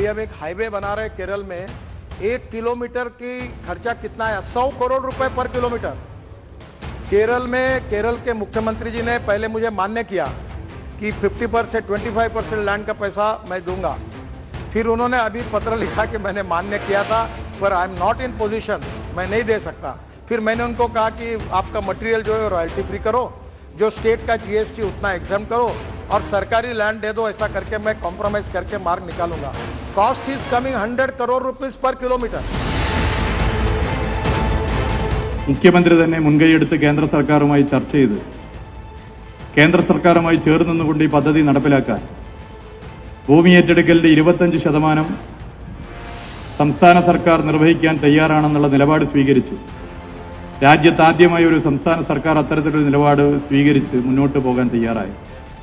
अभी हम एक हाईवे बना रहे हैं केरल में एक किलोमीटर की खर्चा कितना है सौ करोड़ रुपए पर किलोमीटर केरल में केरल के मुख्यमंत्री जी ने पहले मुझे मान्य किया कि 50 परसेंट ट्वेंटी परसेंट लैंड का पैसा मैं दूंगा फिर उन्होंने अभी पत्र लिखा कि मैंने मान्य किया था पर I am not in position मैं नहीं दे सकता फिर मैंने उनको कहा कि आपका मटेरियल जो है रॉयल्टी फ्री करो जो स्टेट का जीएसटी उतना एग्जाम करो और सरकारी लैंड दे दो ऐसा करके मैं कॉम्प्रोमाइज करके मार्ग निकालूंगा cost is coming hundred crore rupees per kilometre മുഖ്യമന്ത്രി തന്നെ മുൻകൈയെടുത്ത് കേന്ദ്ര സർക്കാരുമായി ചർച്ച ചെയ്ത് കേന്ദ്ര സർക്കാരുമായി ചേർന്ന് നിന്നുകൊണ്ട് ഈ പദ്ധതി നടപ്പിലാക്കാൻ ഭൂമി ഏറ്റെടുക്കലിന്റെ ഇരുപത്തഞ്ച് ശതമാനം സംസ്ഥാന സർക്കാർ നിർവഹിക്കാൻ തയ്യാറാണെന്നുള്ള നിലപാട് സ്വീകരിച്ചു രാജ്യത്ത് ആദ്യമായി ഒരു സംസ്ഥാന സർക്കാർ അത്തരത്തിലൊരു നിലപാട് സ്വീകരിച്ച് മുന്നോട്ട് പോകാൻ തയ്യാറായി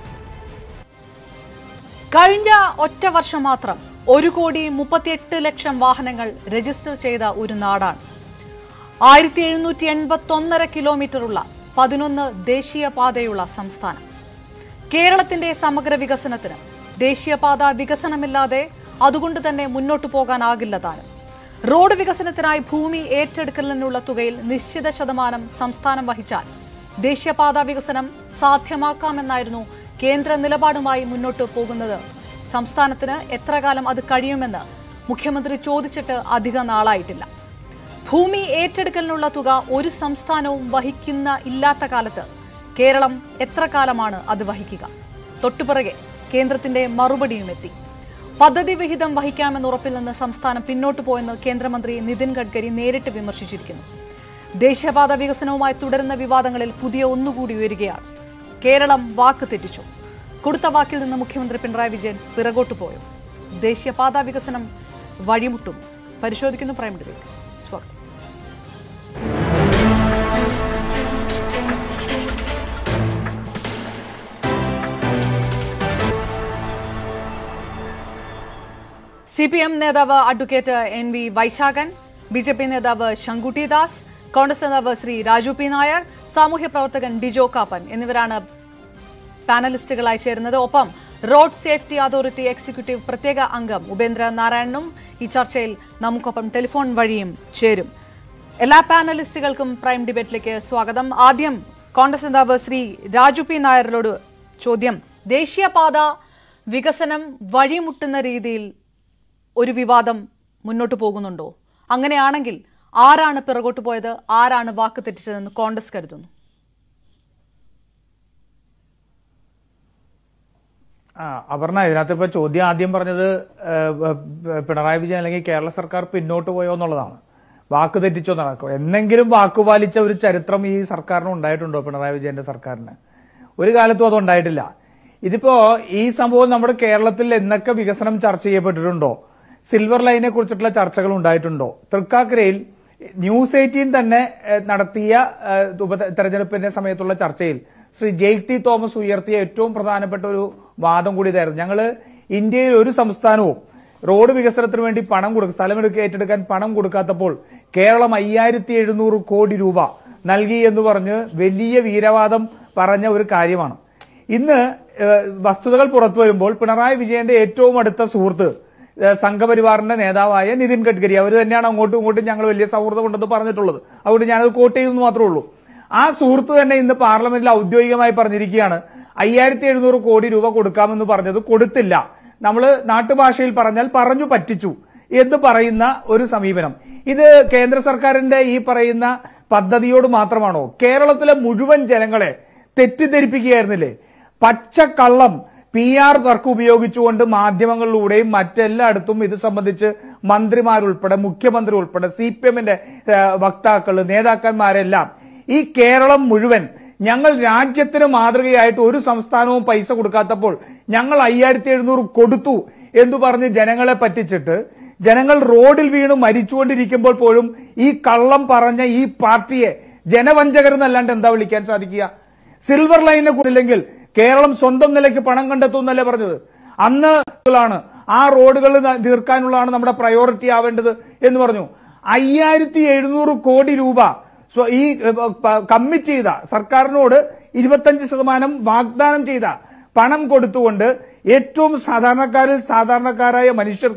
കഴിഞ്ഞ ഒറ്റ വർഷം മാത്രം ഒരു കോടി മുപ്പത്തിയെട്ട് ലക്ഷം വാഹനങ്ങൾ രജിസ്റ്റർ ചെയ്ത ഒരു നാടാണ് ആയിരത്തി എഴുന്നൂറ്റി എൺപത്തി ഒന്നര കിലോമീറ്ററുള്ള പതിനൊന്ന് ദേശീയപാതയുള്ള സംസ്ഥാനം കേരളത്തിന്റെ സമഗ്ര വികസനത്തിന് ദേശീയപാത വികസനമില്ലാതെ അതുകൊണ്ട് തന്നെ മുന്നോട്ടു പോകാനാകില്ല താനും റോഡ് വികസനത്തിനായി ഭൂമി ഏറ്റെടുക്കലിനുള്ള തുകയിൽ നിശ്ചിത ശതമാനം സംസ്ഥാനം വഹിച്ചാൽ ദേശീയപാത വികസനം സാധ്യമാക്കാമെന്നായിരുന്നു കേന്ദ്ര നിലപാടുമായി മുന്നോട്ട് പോകുന്നത് സംസ്ഥാനത്തിന് എത്ര കാലം അത് കഴിയുമെന്ന് മുഖ്യമന്ത്രി ചോദിച്ചിട്ട് അധിക നാളായിട്ടില്ല ഭൂമി ഏറ്റെടുക്കലിനുള്ള തുക ഒരു സംസ്ഥാനവും വഹിക്കുന്ന ഇല്ലാത്ത കാലത്ത് കേരളം എത്ര കാലമാണ് അത് വഹിക്കുക തൊട്ടുപിറകെ കേന്ദ്രത്തിന്റെ മറുപടിയും എത്തി പദ്ധതി വിഹിതം വഹിക്കാമെന്ന് ഉറപ്പിൽ നിന്ന് സംസ്ഥാനം പിന്നോട്ടു പോയെന്ന് കേന്ദ്രമന്ത്രി നിതിൻ ഗഡ്കരി നേരിട്ട് വിമർശിച്ചിരിക്കുന്നു ദേശീയപാത വികസനവുമായി തുടരുന്ന വിവാദങ്ങളിൽ പുതിയ ഒന്നുകൂടി ഉയരുകയാണ് കേരളം വാക്ക് തെറ്റിച്ചു കൊടുത്ത വാക്കിൽ നിന്ന് മുഖ്യമന്ത്രി പിണറായി വിജയൻ പിറകോട്ടു പോയോ ദേശീയപാത വികസനം വഴിമുട്ടും പരിശോധിക്കുന്നു പ്രൈം ഡിബേറ്റ് സ്വാഗതം സി പി എം നേതാവ് advocate N V Vaishakhan B J P നേതാവ് ശങ്കുട്ടി ദാസ് കോൺഗ്രസ് നേതാവ് ശ്രീ രാജു പി നായർ സാമൂഹ്യ പ്രവർത്തകൻ ഡിജോ കാപ്പൻ എന്നിവരാണ് പാനലിസ്റ്റുകളായി ചേരുന്നത് ഒപ്പം റോഡ് സേഫ്റ്റി അതോറിറ്റി എക്സിക്യൂട്ടീവ് പ്രത്യേക അംഗം ഉപേന്ദ്ര നാരായണനും ഈ ചർച്ചയിൽ നമുക്കൊപ്പം ടെലിഫോൺ വഴിയും ചേരും എല്ലാ പാനലിസ്റ്റുകൾക്കും പ്രൈം ഡിബേറ്റിലേക്ക് സ്വാഗതം ആദ്യം കോൺഗ്രസ് നേതാവ് ശ്രീ രാജു പി നായരോട് ചോദ്യം ദേശീയപാത വികസനം വഴിമുട്ടുന്ന രീതിയിൽ ഒരു വിവാദം മുന്നോട്ട് പോകുന്നുണ്ടോ അങ്ങനെയാണെങ്കിൽ ആരാണ് പിറകോട്ട് പോയത് ആരാണ് വാക്ക് തെറ്റിച്ചതെന്ന് കോൺഗ്രസ് കരുതുന്നു ആ അപർണ ഇതിനകത്ത് ഇപ്പൊ ചോദ്യം ആദ്യം പറഞ്ഞത് ഏഹ്, ഏഹ്, പിണറായി വിജയൻ അല്ലെങ്കിൽ കേരള സർക്കാർ പിന്നോട്ട് പോയോ എന്നുള്ളതാണ് വാക്ക് തെറ്റിച്ചോ നടക്കും എന്നെങ്കിലും വാക്ക് പാലിച്ച ഒരു ചരിത്രം ഈ സർക്കാരിന് ഉണ്ടായിട്ടുണ്ടോ പിണറായി വിജയന്റെ സർക്കാരിന് ഒരു കാലത്തും അത് ഉണ്ടായിട്ടില്ല ഇതിപ്പോ ഈ സംഭവം നമ്മുടെ കേരളത്തിൽ എന്നൊക്കെ വികസനം ചർച്ച ചെയ്യപ്പെട്ടിട്ടുണ്ടോ സിൽവർ ലൈനെ കുറിച്ചിട്ടുള്ള ചർച്ചകൾ ഉണ്ടായിട്ടുണ്ടോ തൃക്കാക്കരയിൽ ന്യൂസ് എയ്റ്റീൻ തന്നെ ഏഹ്, നടത്തിയ ഏഹ്, ഉപ തെരഞ്ഞെടുപ്പിന്റെ സമയത്തുള്ള ചർച്ചയിൽ ശ്രീ ജെയ്ക് ടി തോമസ് ഉയർത്തിയ ഏറ്റവും പ്രധാനപ്പെട്ട ഒരു വാദം കൂടി ഇതായിരുന്നു ഞങ്ങള് ഇന്ത്യയിൽ ഒരു സംസ്ഥാനവും റോഡ് വികസനത്തിന് വേണ്ടി പണം കൊടുക്കും സ്ഥലമെടുക്ക ഏറ്റെടുക്കാൻ പണം കൊടുക്കാത്തപ്പോൾ കേരളം അയ്യായിരത്തി എഴുന്നൂറ് കോടി രൂപ നൽകി എന്ന് പറഞ്ഞ് വലിയ വീരവാദം പറഞ്ഞ ഒരു കാര്യമാണ് ഇന്ന് ഏഹ്, വസ്തുതകൾ പുറത്തു വരുമ്പോൾ പിണറായി വിജയന്റെ ഏറ്റവും അടുത്ത സുഹൃത്ത് ഏഹ്, സംഘപരിവാറിന്റെ നേതാവായ നിതിൻ ഗഡ്കരി അവർ തന്നെയാണ് അങ്ങോട്ടും ഇങ്ങോട്ടും ഞങ്ങൾ വലിയ സൗഹൃദം ഉണ്ടെന്ന് പറഞ്ഞിട്ടുള്ളത് അതുകൊണ്ട് ഞാനത് കോട്ട് ചെയ്തെന്ന് മാത്രമേ ഉള്ളൂ ആ സുഹൃത്ത് തന്നെ ഇന്ന് പാർലമെന്റിൽ ഔദ്യോഗികമായി പറഞ്ഞിരിക്കുകയാണ് അയ്യായിരത്തി എഴുന്നൂറ് കോടി രൂപ കൊടുക്കാമെന്ന് പറഞ്ഞത് കൊടുത്തില്ല നമ്മൾ നാട്ടുഭാഷയിൽ പറഞ്ഞാൽ പറഞ്ഞു പറ്റിച്ചു എന്ന് പറയുന്ന ഒരു സമീപനം ഇത് കേന്ദ്ര സർക്കാരിന്റെ ഈ പറയുന്ന പദ്ധതിയോട് മാത്രമാണോ കേരളത്തിലെ മുഴുവൻ ജനങ്ങളെ തെറ്റിദ്ധരിപ്പിക്കുകയായിരുന്നില്ലേ പച്ചക്കള്ളം പി ആർ വർക്ക് ഉപയോഗിച്ചുകൊണ്ട് മാധ്യമങ്ങളിലൂടെയും മറ്റെല്ലായിടത്തും ഇത് സംബന്ധിച്ച് മന്ത്രിമാരുൾപ്പെടെ മുഖ്യമന്ത്രി ഉൾപ്പെടെ സി പി എമ്മിന്റെ വക്താക്കൾ നേതാക്കന്മാരെല്ലാം ഈ കേരളം മുഴുവൻ ഞങ്ങൾ രാജ്യത്തിന് മാതൃകയായിട്ട് ഒരു സംസ്ഥാനവും പൈസ കൊടുക്കാത്തപ്പോൾ ഞങ്ങൾ അയ്യായിരത്തി എഴുന്നൂറ് കൊടുത്തു എന്ന് പറഞ്ഞ് ജനങ്ങളെ പറ്റിച്ചിട്ട് ജനങ്ങൾ റോഡിൽ വീണ് മരിച്ചുകൊണ്ടിരിക്കുമ്പോൾ പോലും ഈ കള്ളം പറഞ്ഞ ഈ പാർട്ടിയെ ജനവഞ്ചകരെന്നല്ലാണ്ട് എന്താ വിളിക്കാൻ സാധിക്കുക സിൽവർ ലൈനെ കുറിച്ചില്ലെങ്കിൽ കേരളം സ്വന്തം നിലയ്ക്ക് പണം കണ്ടെത്തും എന്നല്ലേ പറഞ്ഞത് അന്ന് ാണ് ആ റോഡുകൾ തീർക്കാനുള്ളതാണ് നമ്മുടെ പ്രയോറിറ്റി ആവേണ്ടത് എന്ന് പറഞ്ഞു അയ്യായിരത്തി എഴുന്നൂറ് കോടി രൂപ സ്വ- ഈ ഏഹ്, പ- കമ്മിറ്റ് ചെയ്ത സർക്കാരിനോട് ഇരുപത്തഞ്ച് ശതമാനം വാഗ്ദാനം ചെയ്ത പണം കൊടുത്തുകൊണ്ട് ഏറ്റവും സാധാരണക്കാരിൽ സാധാരണക്കാരായ മനുഷ്യർക്ക്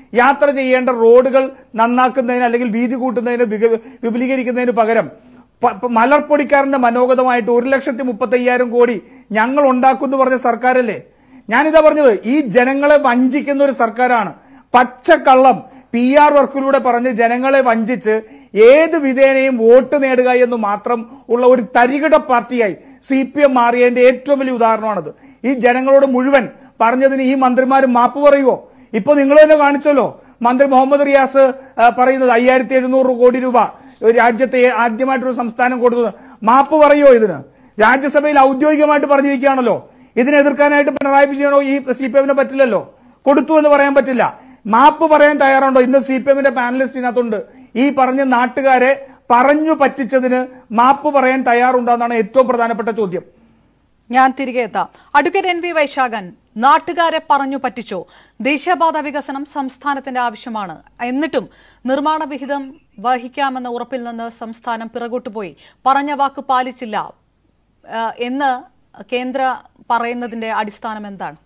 യാത്ര ചെയ്യേണ്ട റോഡുകൾ നന്നാക്കുന്നതിന് അല്ലെങ്കിൽ വീതി കൂട്ടുന്നതിന് വിക- വിപുലീകരിക്കുന്നതിന് പകരം പ- പ- മലർപ്പൊടിക്കാരന്റെ മനോഗതമായിട്ട് ഒരു ലക്ഷത്തി മുപ്പത്തി അയ്യായിരം കോടി ഞങ്ങൾ ഉണ്ടാക്കുമെന്ന് പറഞ്ഞ സർക്കാരല്ലേ ഞാനിതാ പറഞ്ഞത് ഈ ജനങ്ങളെ വഞ്ചിക്കുന്ന ഒരു സർക്കാരാണ് പച്ചക്കള്ളം പി ആർ വർക്കിലൂടെ പറഞ്ഞ് ജനങ്ങളെ വഞ്ചിച്ച് ഏത് വിധേനയും വോട്ട് നേടുക എന്ന് മാത്രം ഉള്ള ഒരു തരികിട പാർട്ടിയായി സി പി എം മാറിയതിന്റെ ഏറ്റവും വലിയ ഉദാഹരണമാണിത് ഈ ജനങ്ങളോട് മുഴുവൻ പറഞ്ഞതിന് ഈ മന്ത്രിമാർ മാപ്പ് പറയുമോ ഇപ്പൊ നിങ്ങൾ തന്നെ കാണിച്ചല്ലോ മന്ത്രി മുഹമ്മദ് റിയാസ് ആ, പറയുന്നത് അയ്യായിരത്തി എഴുന്നൂറ് കോടി രൂപ ഒരു രാജ്യത്തെ ആദ്യമായിട്ടൊരു സംസ്ഥാനം കൊടുത്തത് മാപ്പ് പറയുമോ ഇതിന് രാജ്യസഭയിൽ ഔദ്യോഗികമായിട്ട് പറഞ്ഞിരിക്കുകയാണല്ലോ ഇതിനെ എതിർക്കാനായിട്ട് പിണറായി വിജയനോ ഈ സി പി എമ്മിനോ പറ്റില്ലല്ലോ കൊടുത്തു എന്ന് പറയാൻ പറ്റില്ല മാപ്പ് പറയാൻ തയ്യാറുണ്ടോ ഇന്ന് സി പി എമ്മിന്റെ പാനലിസ്റ്റിനകത്തുണ്ട് ഈ പറഞ്ഞ നാട്ടുകാരെ പറഞ്ഞു പറ്റിച്ചതിന് മാപ്പ് പറയാൻ തയ്യാറുണ്ടോ എന്നാണ് ഏറ്റവും പ്രധാനപ്പെട്ട ചോദ്യം ഞാൻ തിരികെ എത്താം അഡ്വക്കേറ്റ് എൻ വി വൈശാഖൻ നാട്ടുകാരെ പറഞ്ഞു പറ്റിച്ചോ ദേശീയപാത വികസനം സംസ്ഥാനത്തിന്റെ ആവശ്യമാണ് എന്നിട്ടും നിർമ്മാണ വിഹിതം വഹിക്കാമെന്ന ഉറപ്പിൽ നിന്ന് സംസ്ഥാനം പിറകോട്ട് പോയി പറഞ്ഞ വാക്ക് പാലിച്ചില്ല ആ, എന്ന് കേന്ദ്ര പറയുന്നതിന്റെ അടിസ്ഥാനം എന്താണ്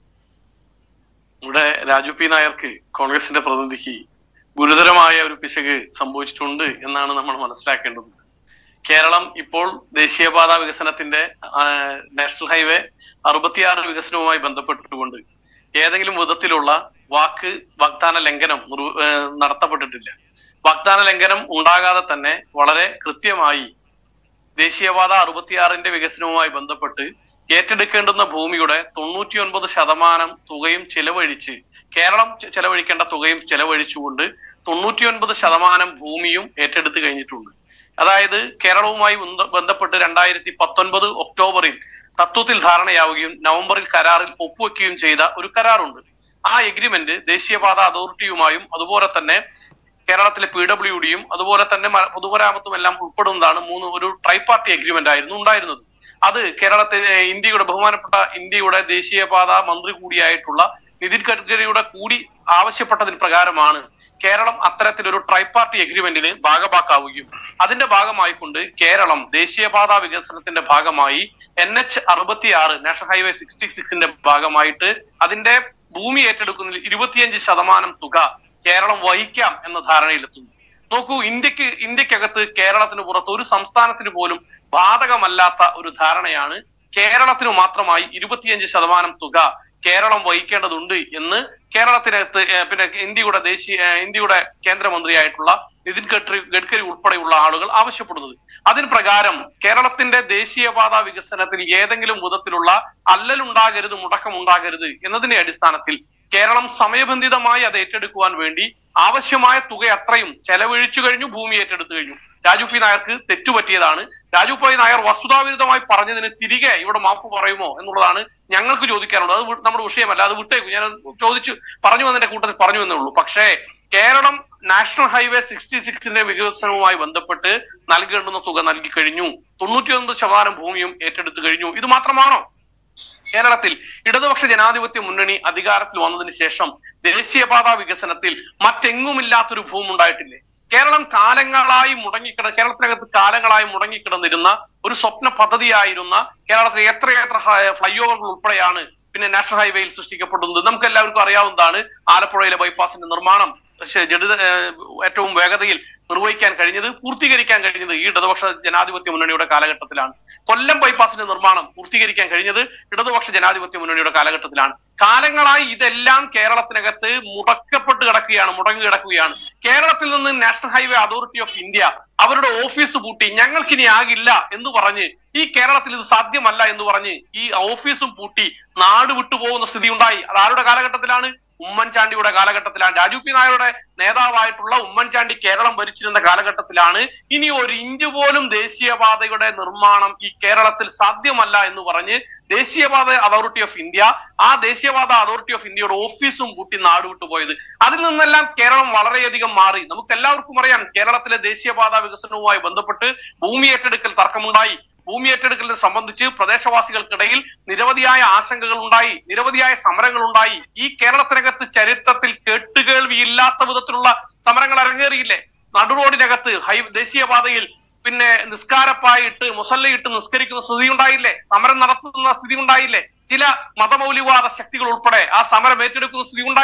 ഇവിടെ രാജു പി നായർക്ക് കോൺഗ്രസിന്റെ പ്രതിനിധിക്ക് ഗുരുതരമായ ഒരു പിശക് സംഭവിച്ചിട്ടുണ്ട് എന്നാണ് നമ്മൾ മനസ്സിലാക്കേണ്ടത് കേരളം ഇപ്പോൾ ദേശീയപാത വികസനത്തിന്റെ ആ, നാഷണൽ ഹൈവേ അറുപത്തിയാറ് വികസനവുമായി ബന്ധപ്പെട്ടുകൊണ്ട് ഏതെങ്കിലും വിധത്തിലുള്ള വാക്ക് വാഗ്ദാന ലംഘനം നിർവ- ഏ, നടത്തപ്പെട്ടിട്ടില്ല വാഗ്ദാന ലംഘനം ഉണ്ടാകാതെ തന്നെ വളരെ കൃത്യമായി ദേശീയപാത അറുപത്തിയാറിന്റെ വികസനവുമായി ബന്ധപ്പെട്ട് ഏറ്റെടുക്കേണ്ടുന്ന ഭൂമിയുടെ തൊണ്ണൂറ്റിയൊൻപത് ശതമാനം തുകയും ചെലവഴിച്ച് കേരളം ചെ- ചെലവഴിക്കേണ്ട തുകയും ചെലവഴിച്ചുകൊണ്ട് തൊണ്ണൂറ്റിയൊൻപത് ശതമാനം ഭൂമിയും ഏറ്റെടുത്ത് കഴിഞ്ഞിട്ടുണ്ട് അതായത് കേരളവുമായി ബന്ധ- ബന്ധപ്പെട്ട് രണ്ടായിരത്തി പത്തൊൻപത് ഒക്ടോബറിൽ തത്വത്തിൽ ധാരണയാവുകയും നവംബറിൽ കരാറിൽ ഒപ്പുവെക്കുകയും ചെയ്ത ഒരു കരാറുണ്ട് ആ എഗ്രിമെന്റ് ദേശീയപാത അതോറിറ്റിയുമായും അതുപോലെ തന്നെ കേരളത്തിലെ പി ഡബ്ല്യു ഡിയും അതുപോലെ തന്നെ മ- പൊതുമരാമത്തും എല്ലാം ഉൾപ്പെടുന്നതാണ് മൂന്ന് ഒരു ട്രൈ പാർട്ടി എഗ്രിമെന്റ് ആയിരുന്നു ഉണ്ടായിരുന്നത് അത് കേരളത്തിൽ ഏഹ്, ഇന്ത്യയുടെ ബഹുമാനപ്പെട്ട ഇന്ത്യയുടെ ദേശീയപാത മന്ത്രി കൂടിയായിട്ടുള്ള നിതിൻ ഗഡ്കരിയുടെ കൂടി ആവശ്യപ്പെട്ടതിന് പ്രകാരമാണ് കേരളം അത്തരത്തിലൊരു ട്രൈ പാർട്ടി എഗ്രിമെന്റിന് ഭാഗമാക്കാവുകയും അതിന്റെ ഭാഗമായിക്കൊണ്ട് കേരളം ദേശീയപാത വികസനത്തിന്റെ ഭാഗമായി എൻ എച്ച് അറുപത്തിയാറ് നാഷണൽ ഹൈവേ സിക്സ്റ്റി സിക്സിന്റെ ഭാഗമായിട്ട് അതിന്റെ ഭൂമി ഏറ്റെടുക്കുന്നതിൽ ഇരുപത്തിയഞ്ച് ശതമാനം തുക കേരളം വഹിക്കാം എന്ന ധാരണയിലെത്തുന്നു നോക്കൂ ഇന്ത്യക്ക് ഇന്ത്യക്കകത്ത് കേരളത്തിന് പുറത്ത് ഒരു സംസ്ഥാനത്തിന് പോലും ബാധകമല്ലാത്ത ഒരു ധാരണയാണ് കേരളത്തിന് മാത്രമായി ഇരുപത്തിയഞ്ച് ശതമാനം തുക കേരളം വഹിക്കേണ്ടതുണ്ട് എന്ന് കേരളത്തിനകത്ത് ഏഹ്, പിന്നെ ഇന്ത്യയുടെ ദേശീയ ഏഹ്, ഇന്ത്യയുടെ കേന്ദ്രമന്ത്രിയായിട്ടുള്ള നിതിൻ ഗഡ്കരി ഗഡ്കരി ഉൾപ്പെടെയുള്ള ആളുകൾ ആവശ്യപ്പെടുന്നത് അതിന് പ്രകാരം കേരളത്തിന്റെ ദേശീയപാത വികസനത്തിൽ ഏതെങ്കിലും വിധത്തിലുള്ള അല്ലലുണ്ടാകരുത് മുടക്കമുണ്ടാകരുത് എന്നതിന്റെ അടിസ്ഥാനത്തിൽ കേരളം സമയബന്ധിതമായി അത് ഏറ്റെടുക്കുവാൻ വേണ്ടി ആവശ്യമായ തുക അത്രയും ചെലവഴിച്ചു കഴിഞ്ഞു ഭൂമി ഏറ്റെടുത്തു കഴിഞ്ഞു രാജു പി നായർക്ക് തെറ്റുപറ്റിയതാണ് രാജു പി നായർ വസ്തുതാവിരുദ്ധമായി പറഞ്ഞതിന് തിരികെ ഇവിടെ മാപ്പ് പറയുമോ എന്നുള്ളതാണ് ഞങ്ങൾക്ക് ചോദിക്കാനുള്ളത് അത് വി- നമ്മുടെ വിഷയമല്ല അത് വിട്ടേക്കും ഞാൻ ചോദിച്ചു പറഞ്ഞു വന്നതിന്റെ കൂട്ടത്തിൽ പറഞ്ഞു എന്നേ ഉള്ളൂ പക്ഷേ കേരളം നാഷണൽ ഹൈവേ സിക്സ്റ്റി സിക്സിന്റെ വികസനവുമായി ബന്ധപ്പെട്ട് നൽകേണ്ടുന്ന തുക നൽകി കഴിഞ്ഞു തൊണ്ണൂറ്റിയൊൻപത് ശതമാനം ഭൂമിയും ഏറ്റെടുത്തു കഴിഞ്ഞു ഇത് മാത്രമാണോ കേരളത്തിൽ ഇടതുപക്ഷ ജനാധിപത്യ മുന്നണി അധികാരത്തിൽ വന്നതിന് ശേഷം ദേശീയപാത വികസനത്തിൽ മറ്റെങ്ങുമില്ലാത്തൊരു ഭൂമി ഉണ്ടായിട്ടില്ലേ കേരളം കാലങ്ങളായി മുടങ്ങിക്കിട കേരളത്തിനകത്ത് കാലങ്ങളായി മുടങ്ങിക്കിടന്നിരുന്ന ഒരു സ്വപ്ന പദ്ധതിയായിരുന്ന കേരളത്തിലെ എത്രയെത്ര ഫ്ലൈ ഓവറുകൾ ഉൾപ്പെടെയാണ് പിന്നെ നാഷണൽ ഹൈവേയിൽ സൃഷ്ടിക്കപ്പെടുന്നത് നമുക്ക് എല്ലാവർക്കും അറിയാവുന്നതാണ് ആലപ്പുഴയിലെ ബൈപ്പാസിന്റെ നിർമ്മാണം ശ- ജഡിത ഏഹ് ഏറ്റവും വേഗതയിൽ നിർവഹിക്കാൻ കഴിഞ്ഞത് പൂർത്തീകരിക്കാൻ കഴിഞ്ഞത് ഈ ഇടതുപക്ഷ ജനാധിപത്യ മുന്നണിയുടെ കാലഘട്ടത്തിലാണ് കൊല്ലം ബൈപ്പാസിന്റെ നിർമ്മാണം പൂർത്തീകരിക്കാൻ കഴിഞ്ഞത് ഇടതുപക്ഷ ജനാധിപത്യ മുന്നണിയുടെ കാലഘട്ടത്തിലാണ് കാലങ്ങളായി ഇതെല്ലാം കേരളത്തിനകത്ത് മുടക്കപ്പെട്ട് കിടക്കുകയാണ് മുടങ്ങി കിടക്കുകയാണ് കേരളത്തിൽ നിന്ന് national highway authority of India അവരുടെ ഓഫീസ് പൂട്ടി ഞങ്ങൾക്കിനി ആകില്ല എന്ന് പറഞ്ഞ് ഈ കേരളത്തിൽ ഇത് സാധ്യമല്ല എന്ന് പറഞ്ഞ് ഈ ഓഫീസും പൂട്ടി നാട് വിട്ടുപോകുന്ന സ്ഥിതി ഉണ്ടായി അത് ആരുടെ കാലഘട്ടത്തിലാണ് ഉമ്മൻചാണ്ടിയുടെ കാലഘട്ടത്തിലാണ് രാജു പി നായരുടെ നേതാവായിട്ടുള്ള ഉമ്മൻചാണ്ടി കേരളം ഭരിച്ചിരുന്ന കാലഘട്ടത്തിലാണ് ഇനി ഒരു ഇഞ്ച് പോലും ദേശീയപാതയുടെ നിർമ്മാണം ഈ കേരളത്തിൽ സാധ്യമല്ല എന്ന് പറഞ്ഞ് ദേശീയപാത അതോറിറ്റി ഓഫ് ഇന്ത്യ ആ ദേശീയപാത അതോറിറ്റി ഓഫ് ഇന്ത്യയുടെ ഓഫീസും കൂട്ടി നാടുവിട്ടു പോയത് അതിൽ നിന്നെല്ലാം കേരളം വളരെയധികം മാറി നമുക്ക് എല്ലാവർക്കും അറിയാം കേരളത്തിലെ ദേശീയപാത വികസനവുമായി ബന്ധപ്പെട്ട് ഭൂമി ഏറ്റെടുക്കൽ തർക്കമുണ്ടായി ഭൂമി ഏറ്റെടുക്കലിനെ സംബന്ധിച്ച് പ്രദേശവാസികൾക്കിടയിൽ നിരവധിയായ ആശങ്കകൾ ഉണ്ടായി നിരവധിയായ സമരങ്ങൾ ഉണ്ടായി ഈ കേരളത്തിനകത്ത് ചരിത്രത്തിൽ കേട്ടുകേൾവിയില്ലാത്ത വിധത്തിലുള്ള സമരങ്ങൾ അരങ്ങേറിയില്ലേ നടുറോഡിനകത്ത് ഹൈ ദേശീയപാതയിൽ പിന്നെ നിസ്കാരപ്പായിട്ട് മുസല്ലയിട്ട് നിസ്കരിക്കുന്ന സ്ഥിതി ഉണ്ടായില്ലേ സമരം നടത്തുന്ന സ്ഥിതി ഉണ്ടായില്ലേ ചില മതമൗലികവാദ ശക്തികൾ ഉൾപ്പെടെ ആ സമരം ഏറ്റെടുക്കുന്ന സ്ഥിതി ഉണ്ടായില്ലേ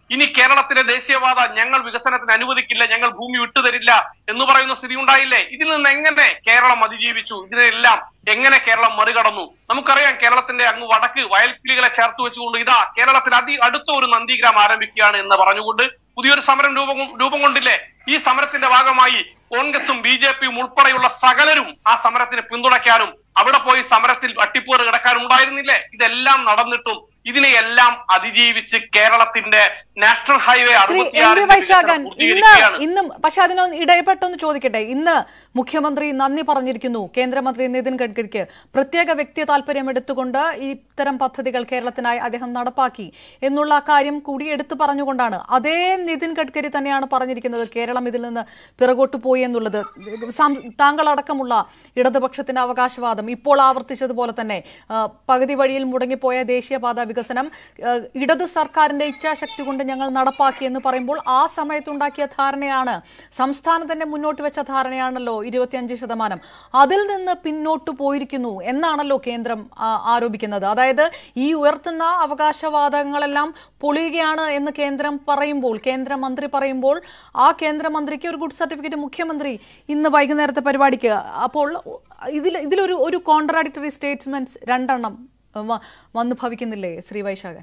ഇനി കേരളത്തിലെ ദേശീയപാത ഞങ്ങൾ വികസനത്തിന് അനുവദിക്കില്ല ഞങ്ങൾ ഭൂമി വിട്ടുതരില്ല എന്ന് പറയുന്ന സ്ഥിതി ഉണ്ടായില്ലേ ഇതിൽ നിന്ന് എങ്ങനെ കേരളം അതിജീവിച്ചു ഇതിനെല്ലാം എങ്ങനെ കേരളം മറികടന്നു നമുക്കറിയാം കേരളത്തിന്റെ അങ്ങ് വടക്ക് വയൽക്കിളികളെ ചേർത്ത് വെച്ചുകൊണ്ട് ഇതാ കേരളത്തിൽ അതി അടുത്ത ഒരു നന്ദിഗ്രാം ആരംഭിക്കുകയാണ് എന്ന് പറഞ്ഞുകൊണ്ട് പുതിയൊരു സമരം രൂപം രൂപം കൊണ്ടില്ലേ ഈ സമരത്തിന്റെ ഭാഗമായി കോൺഗ്രസും ബി ജെ പിയും ഉൾപ്പെടെയുള്ള സകലരും ആ സമരത്തിന് പിന്തുണയ്ക്കാനും അവിടെ പോയി സമരത്തിൽ അട്ടിപ്പേറ് കിടക്കാനും ഉണ്ടായിരുന്നില്ലേ ഇതെല്ലാം നടന്നിട്ടും ഇതിനെയെല്ലാം അതിജീവിച്ച് കേരളത്തിന്റെ national highway Shri M V അറുപത്തിയാറിന്റെ വൈശാഖൻ വികസനം ഇന്ന് പൂർത്തീകരിക്കുകയാണ് ഇന്നും പക്ഷെ അതിനൊന്ന് ഇടപെട്ടൊന്ന് ചോദിക്കട്ടെ ഇന്ന് മുഖ്യമന്ത്രി നന്ദി പറഞ്ഞിരിക്കുന്നു കേന്ദ്രമന്ത്രി നിതിൻ ഗഡ്കരിക്ക് പ്രത്യേക വ്യക്തി താല്പര്യം എടുത്തുകൊണ്ട് ഇത്തരം പദ്ധതികൾ കേരളത്തിനായി അദ്ദേഹം നടപ്പാക്കി എന്നുള്ള കാര്യം കൂടി എടുത്തു പറഞ്ഞുകൊണ്ടാണ് അതേ നിതിൻ ഗഡ്കരി തന്നെയാണ് പറഞ്ഞിരിക്കുന്നത് കേരളം ഇതിൽ നിന്ന് പിറകോട്ട് പോയി എന്നുള്ളത് സം- താങ്കളടക്കമുള്ള ഇടതുപക്ഷത്തിന്റെ അവകാശവാദം ഇപ്പോൾ ആവർത്തിച്ചതുപോലെ തന്നെ ആ, പകുതി വഴിയിൽ മുടങ്ങിപ്പോയ ദേശീയപാത വികസനം ആ, ഇടത് സർക്കാരിന്റെ ഇച്ഛാശക്തി കൊണ്ട് ഞങ്ങൾ നടപ്പാക്കി എന്ന് പറയുമ്പോൾ ആ സമയത്തുണ്ടാക്കിയ ധാരണയാണ് സംസ്ഥാനം തന്നെ മുന്നോട്ട് വെച്ച ധാരണയാണല്ലോ ഇരുപത്തിയഞ്ച് ശതമാനം അതിൽ നിന്ന് പിന്നോട്ട് പോയിരിക്കുന്നു എന്നാണല്ലോ കേന്ദ്രം ആ, ആരോപിക്കുന്നത് അതായത് ഈ ഉയർത്തുന്ന അവകാശവാദങ്ങളെല്ലാം പൊളിയുകയാണ് എന്ന് കേന്ദ്രം പറയുമ്പോൾ കേന്ദ്രമന്ത്രി പറയുമ്പോൾ ആ കേന്ദ്രമന്ത്രിക്ക് ഒരു ഗുഡ് സർട്ടിഫിക്കറ്റ് മുഖ്യമന്ത്രി ഇന്ന് വൈകുന്നേരത്തെ പരിപാടിക്ക് അപ്പോൾ ഇതിൽ ഇതിലൊരു ഒരു കോൺട്രാഡിക്ടറി സ്റ്റേറ്റ്മെന്റ്സ് രണ്ടെണ്ണം വ- വന്നു ഭവിക്കുന്നില്ലേ ശ്രീ വൈശാഖൻ